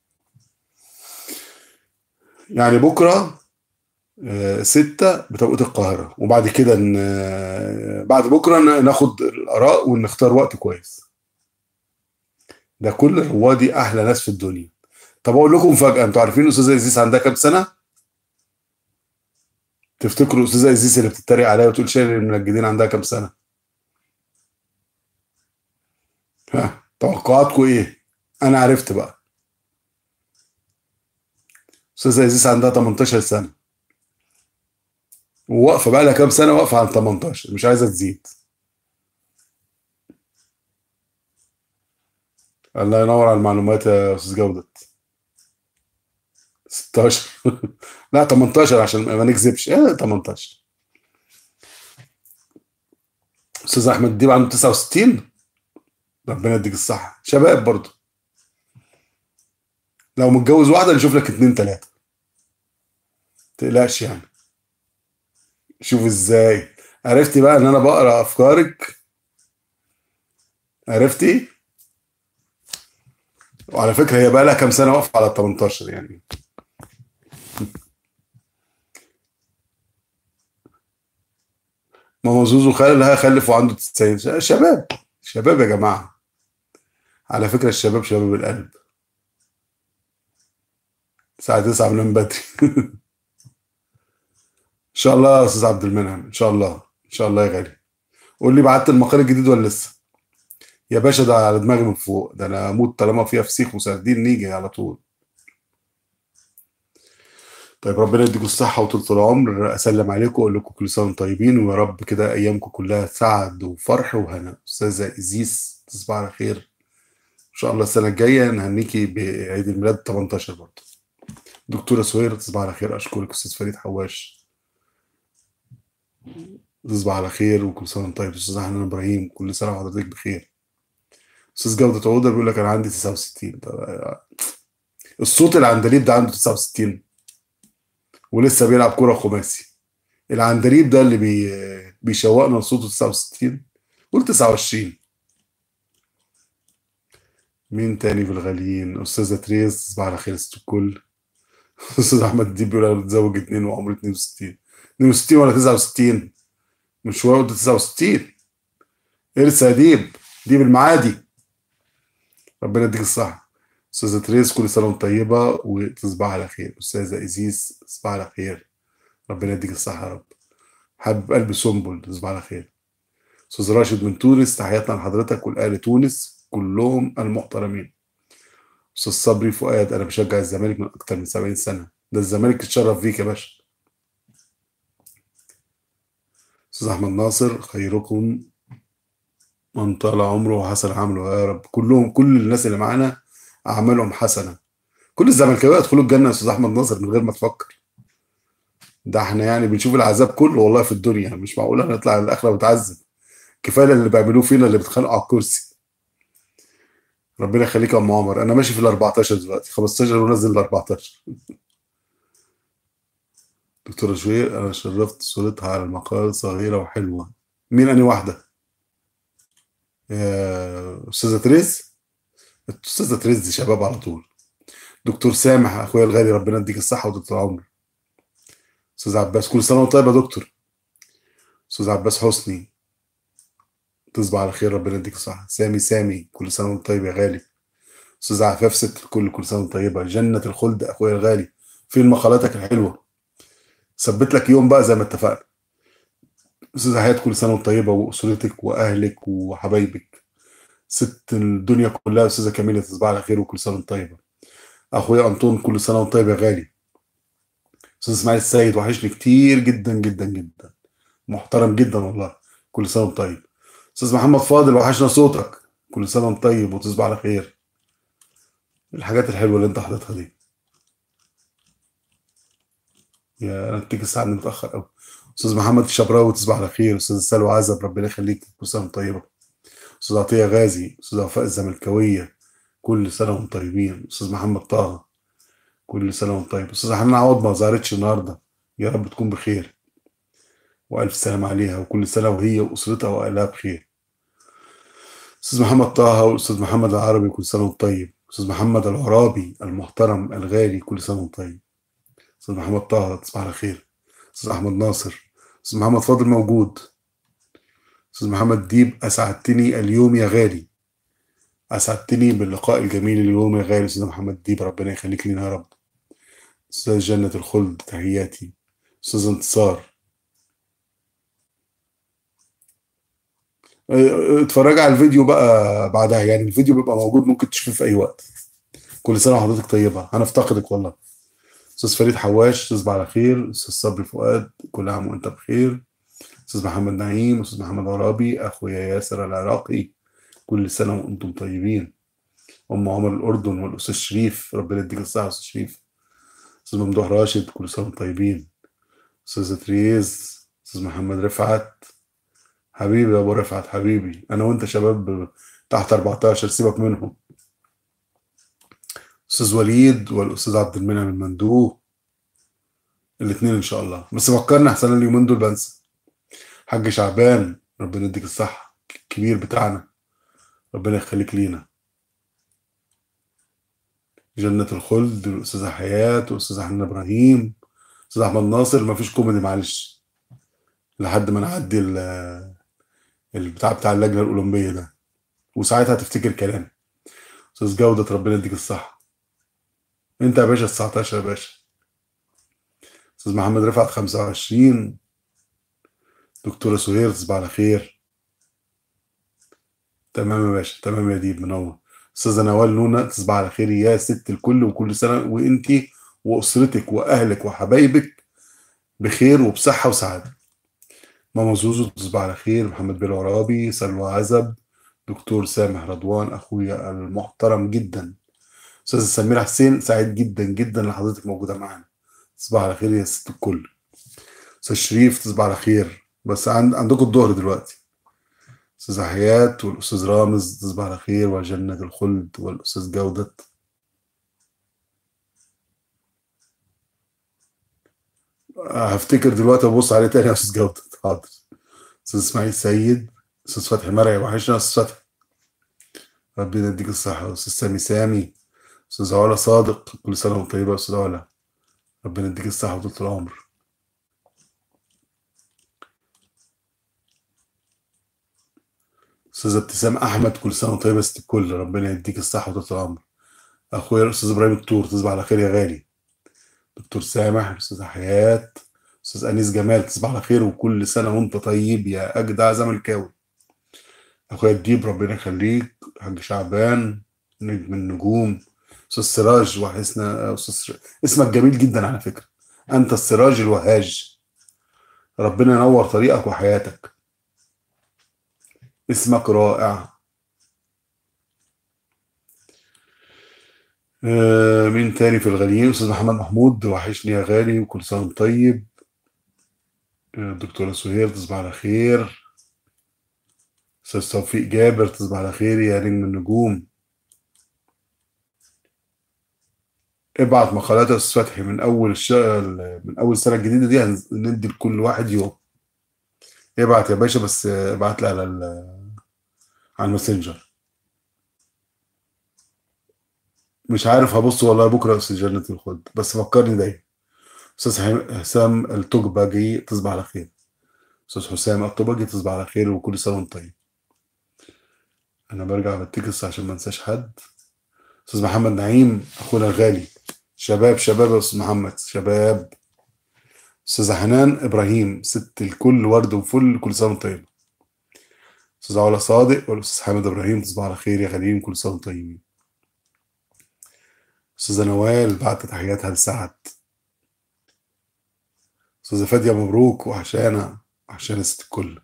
يعني بكره آه، ستة بتوقيت القاهرة وبعد كده ن- آه، بعد بكرة ن- ناخد الآراء ونختار وقت كويس ده كل روادي أحلى ناس في الدنيا طب أقول لكم مفاجأة أنتوا عارفين أستاذة إزيس عندها كام سنة؟ تفتكروا أستاذة إزيس اللي بتتريق عليا وتقول شايل المنجدين عندها كام سنة؟ ها توقعاتكم إيه؟ أنا عرفت بقى أستاذة إزيس عندها 18 سنة وواقفة بقى لها كام سنة واقفة على 18 مش عايزة تزيد الله ينور على المعلومات يا استاذ جودت 16 لا 18 عشان ما نكذبش ايه 18 استاذ احمد ديب عنده 69 ربنا يديك الصحة شباب برضه لو متجوز واحدة نشوف لك اتنين تلاتة تقلقش يعني شوف ازاي عرفتي بقى ان انا بقرا افكارك عرفتي وعلى فكرة هي بقى لها كام سنة واقفة على ال 18 يعني ماما زوزو خال لها خلف وعنده 90 شباب شباب يا جماعة على فكرة الشباب شباب القلب الساعة 9 بنام بدري ان شاء الله يا استاذ عبد المنعم ان شاء الله ان شاء الله يا غالي قول لي بعت المقال الجديد ولا لسه يا باشا ده على دماغي من فوق ده انا اموت طالما فيها فسيخ وسردين نيجي على طول طيب ربنا يديكم الصحة وطولة العمر أسلم عليكم وأقول لكم كل سنة وانتم طيبين ويا رب كده أيامكم كلها سعد وفرح وهنا أستاذة إزيس تصبح على خير إن شاء الله السنة الجاية نهنيكي بعيد الميلاد 18 برضه دكتورة سهير تصبح على خير أشكرك أستاذ فريد حواش تصبح على خير وكل سنة وانت طيب أستاذ حنان إبراهيم كل سنة وحضرتك بخير أستاذ جودة عودة بيقول لك أنا عندي 69 طب الصوت العندليب ده عنده 69 ولسه بيلعب كرة خماسي العندليب ده اللي بي بيشوقنا لصوته 69 قول 29 مين تاني في الغاليين أستاذة تريز تصبح على خير ست الكل أستاذ أحمد الديب بيقول أنا متزوج اتنين وعمري 62 62 ولا 69 من شوية قلت 69 ارث يا ديب ديب المعادي ربنا يديك الصحة أستاذة تريز كل سنة وانت طيبة وتصبح على خير أستاذة إزيس تصبح على خير ربنا يديك الصحة يا رب حبيب قلبي سنبل تصبح على خير أستاذ راشد من تونس تحياتنا لحضرتك والأهل تونس كلهم المحترمين أستاذ صبري فؤاد أنا بشجع الزمالك من أكتر من 70 سنة ده الزمالك اتشرف بيك يا باشا أستاذ أحمد ناصر خيركم من طال عمره وحسن عمله يا رب كلهم كل الناس اللي معانا أعمالهم حسنة كل الزملكاويه يدخلوا الجنة يا أستاذ أحمد ناصر من غير ما تفكر ده احنا يعني بنشوف العذاب كله والله في الدنيا مش معقول هنطلع للآخرة وتعذب كفاية اللي بيعملوه فينا اللي بيتخانقوا على الكرسي ربنا يخليك يا ام عمر انا ماشي في ال 14 دلوقتي 15 ونزل ال 14 دكتورة شوير انا شرفت صورتها على المقال صغيرة وحلوة مين اني واحدة يا استاذة تريز استاذة تريز دي شباب على طول دكتور سامح اخويا الغالي ربنا يديك الصحة ودكتور عمر استاذ عباس كل سنة وانت طيب يا دكتور استاذ عباس حسني تصبح على خير ربنا يديك الصحة سامي سامي كل سنة وانت طيب يا غالي أستاذ عفاف ست الكل كل سنة وانت طيبة جنة الخلد أخويا الغالي فين مقالاتك الحلوة ثبت لك يوم بقى زي ما اتفقنا أستاذ حياة كل سنة وانت طيبة وأسرتك وأهلك وحبايبك ست الدنيا كلها أستاذة كميلة تصبح على خير وكل سنة وانت طيبة أخويا أنطون كل سنة وانت طيب يا غالي أستاذ إسماعيل السيد وحشني كتير جدا جدا جدا محترم جدا والله كل سنة وانت طيب استاذ محمد فاضل وحشنا صوتك كل سنه وانت طيب وتصبح على خير الحاجات الحلوه اللي انت حاططها دي يا انا بتيجي الساعه متاخر قوي استاذ محمد الشبراوي تصبح على خير استاذ سلوى عزب ربنا يخليك كل سنه وانت طيبه استاذ عطيه غازي استاذ وفاء الزملكاويه كل سنه وانتم طيبين استاذ محمد طه كل سنه وانت طيب استاذ حنان عوض ما ظهرتش النهارده يا رب تكون بخير والف سلام عليها وكل سنه وهي واسرتها واهلها بخير استاذ محمد طه والاستاذ محمد العربي كل سنه وانت طيب استاذ محمد العرابي المحترم الغالي كل سنه وانت طيب استاذ محمد طه تصبح على خير استاذ احمد ناصر استاذ محمد فاضل موجود استاذ محمد ديب اسعدتني اليوم يا غالي اسعدتني باللقاء الجميل اليوم يا غالي استاذ محمد ديب ربنا يخليك لنا يا رب استاذ جنة الخلد تحياتي استاذ انتصار اتفرج على الفيديو بقى بعدها يعني الفيديو بيبقى موجود ممكن تشوفه في اي وقت كل سنه وحضرتك طيبه هنفتقدك والله استاذ فريد حواش تصبح على خير استاذ صبري فؤاد كل عام وانت بخير استاذ محمد نعيم استاذ محمد عرابي اخويا ياسر العراقي كل سنه وانتم طيبين ام عمر الاردن والاستاذ شريف ربنا يديك الصحه يا استاذ شريف استاذ ممدوح راشد كل سنه وانتم طيبين استاذ تريز استاذ محمد رفعت حبيبي يا ابو رفعت حبيبي انا وانت شباب تحت 14 سيبك منهم استاذ وليد والاستاذ عبد المنعم المندوب الاثنين ان شاء الله بس فكرني احسن أنا اليومين دول بنسى حاج شعبان ربنا يديك الصحه الكبير بتاعنا ربنا يخليك لينا جنة الخلد الأستاذة حياة والأستاذ حنان إبراهيم أستاذ أحمد ناصر مفيش كوميدي معلش لحد ما نعدي ال- البتاع بتاع اللجنة الأولمبية ده وساعتها هتفتكر كلامي أستاذ جودة ربنا يديك الصحة أنت يا باشا 19 يا باشا أستاذ محمد رفعت 25 دكتورة سهير تصبح على خير تمام يا باشا تمام يا ديب منور استاذه نوال نونا تصبح على خير يا ست الكل وكل سنه وانتي واسرتك واهلك وحبايبك بخير وبصحه وسعاده ماما زوزو تصبح على خير محمد بن عرابي سلوى عزب دكتور سامح رضوان اخويا المحترم جدا استاذ سمير حسين سعيد جدا جدا ان حضرتك موجوده معانا تصبح على خير يا ست الكل استاذ شريف تصبح على خير بس عند عندكم الظهر دلوقتي استاذ حياة والاستاذ رامز تصبح على خير وجنة الخلد والاستاذ جودة هفتكر دلوقتي ابص عليه تاني يا استاذ جودة حاضر استاذ اسماعيل سيد استاذ فتحي مرعي وحشنا يا استاذ فتحي ربنا يديك الصحة استاذ سامي سامي استاذ علا صادق كل سنة وانت طيبة يا استاذ علا ربنا يديك الصحة وطول العمر استاذ ابتسام احمد كل سنه وانت طيبه يا ست الكل ربنا يديك الصحه وطول العمر اخويا الاستاذ ابراهيم الطور تصبح على خير يا غالي دكتور سامح استاذ حياه استاذ انيس جمال تصبح على خير وكل سنه وانت طيب يا اجدع زملكاوي اخويا الديب ربنا يخليك حاج شعبان نجم النجوم استاذ سراج وحسنا استاذ سر- اسمك جميل جدا على فكره انت السراج الوهاج ربنا ينور طريقك وحياتك اسمك رائع آه، مين تاني في الغاليين استاذ محمد محمود وحشني يا غالي وكل سنه وانت طيب آه، دكتوره سهير تصبح على خير استاذ توفيق جابر تصبح على خير يا نجم النجوم ابعت مقالات يا استاذ فتحي من اول الشهر من اول السنه الجديده دي هنز- ندي لكل واحد يوم ابعت يا باشا بس آه، ابعت لي على ال- على الماسنجر مش عارف هبص والله بكره يا استاذ جنة الخلد بس فكرني دايما استاذ حم- حسام التوجبجي تصبح على خير استاذ حسام الطبجي تصبح على خير وكل سنه وانت طيب انا برجع بتكس عشان ما انساش حد استاذ محمد نعيم اخونا الغالي شباب شباب يا استاذ محمد شباب استاذ حنان ابراهيم ست الكل ورد وفل كل سنه وانت طيب استاذ علا صادق والاستاذ حامد ابراهيم تصبح على خير يا غاليين كل سنه وانتم طيبين استاذه نوال بعت تحياتها لسعد استاذه فاديه مبروك وحشانا وحشانا ست الكل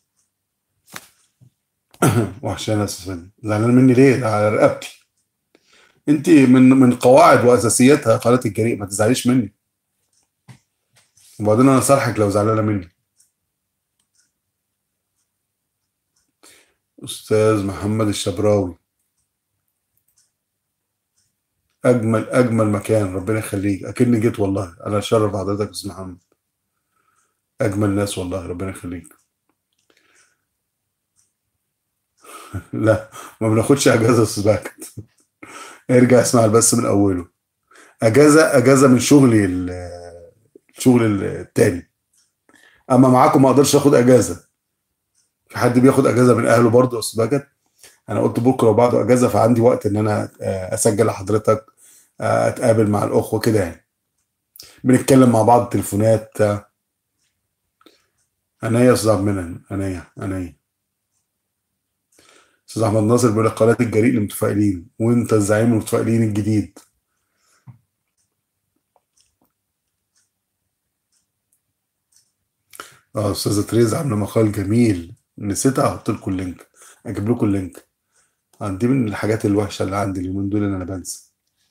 وحشانا يا استاذ فاديه زعلان مني ليه ده على رقبتي انت من من قواعد واساسياتها قناه الجريء ما تزعليش مني وبعدين انا صالحك لو زعلانه مني استاذ محمد الشبراوي اجمل اجمل مكان ربنا يخليك اكني جيت والله انا اتشرف حضرتك يا استاذ محمد اجمل ناس والله ربنا يخليك لا ما بناخدش اجازه يا استاذ باكت ارجع اسمع البث من اوله اجازه اجازه من شغلي ال- الشغل التاني اما معاكم ما اقدرش اخد اجازه في حد بياخد اجازه من اهله برضه يا استاذ باكت انا قلت بكره وبعده اجازه فعندي وقت ان انا آه، اسجل لحضرتك آه، اتقابل مع الاخوه كده يعني بنتكلم مع بعض تليفونات آه. انا يا استاذ عبد المنعم انا انا استاذ احمد ناصر بيقول لك قناه الجريء للمتفائلين وانت الزعيم المتفائلين الجديد اه استاذه تريز عامله مقال جميل نسيت احط لكم اللينك اجيب لكم اللينك دي من الحاجات الوحشه اللي عندي اليومين دول ان انا بنسى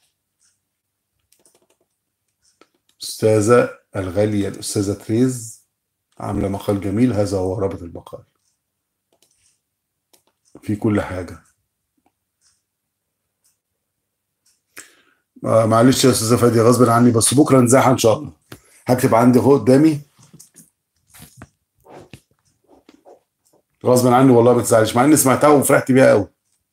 استاذه الغاليه الاستاذه تريز عامله مقال جميل هذا هو رابط المقال في كل حاجه آه معلش يا استاذه فاديه غصب عني بس بكره نزاحها ان شاء الله هكتب عندي اهو قدامي غصب عني والله ما تزعلش مع اني سمعتها وفرحت بيها قوي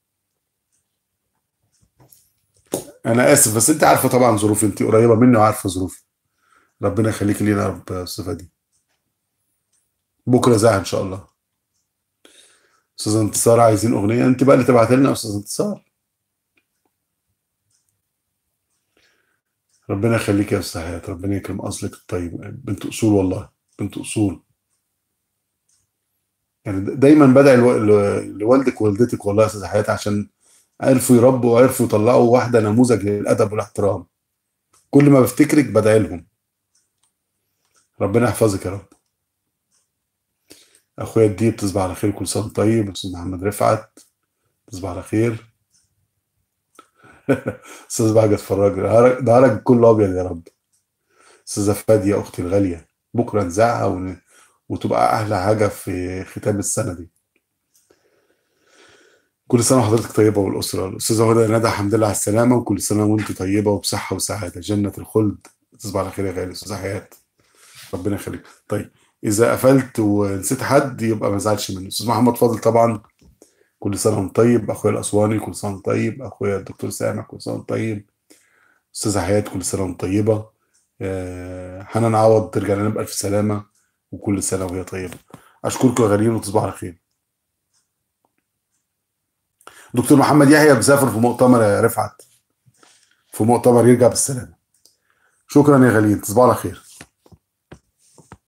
انا اسف بس انت عارفه طبعا ظروفي انت قريبه مني وعارفه ظروفي ربنا يخليك لينا يا رب يا استاذه فاديه بكره زاح ان شاء الله استاذ انتصار عايزين اغنيه انت بقى اللي تبعتها لنا يا استاذ انتصار ربنا يخليك يا استاذ حياه ربنا يكرم اصلك الطيب بنت اصول والله بنت اصول يعني دايما بدعي لو- لو- لوالدك ووالدتك والله يا استاذ حياه عشان عرفوا يربوا وعرفوا يطلعوا واحده نموذج للادب والاحترام كل ما بفتكرك بدعي لهم ربنا يحفظك يا رب اخويا الديب تصبح على خير كل سنه وأنت طيب استاذ محمد رفعت تصبح على خير استاذ بهجت فراج نهارك نهارك كله ابيض يا رب استاذه فاديه اختي الغاليه بكره نزعها ون... وتبقى احلى حاجه في ختام السنه دي كل سنه وحضرتك طيبه والاسره الاستاذه هدى ندى الحمد لله على السلامه وكل سنه وانت طيبه وبصحه وسعاده جنه الخلد تصبح على خير يا غالي استاذه حياه ربنا يخليك طيب اذا قفلت ونسيت حد يبقى ما زعلش مني استاذ محمد فاضل طبعا كل سنه وانت طيب اخويا الاسواني كل سنه وانت طيب اخويا الدكتور سامح كل سنه وانت طيب استاذه حياه كل سنه وانت طيبه آه، حنان عوض ترجع لنا بألف سلامه وكل سنه وهي طيبه اشكركم يا غاليين وتصبحوا على خير دكتور محمد يحيى مسافر في مؤتمر يا رفعت في مؤتمر يرجع بالسلامه شكرا يا غاليين تصبحوا على خير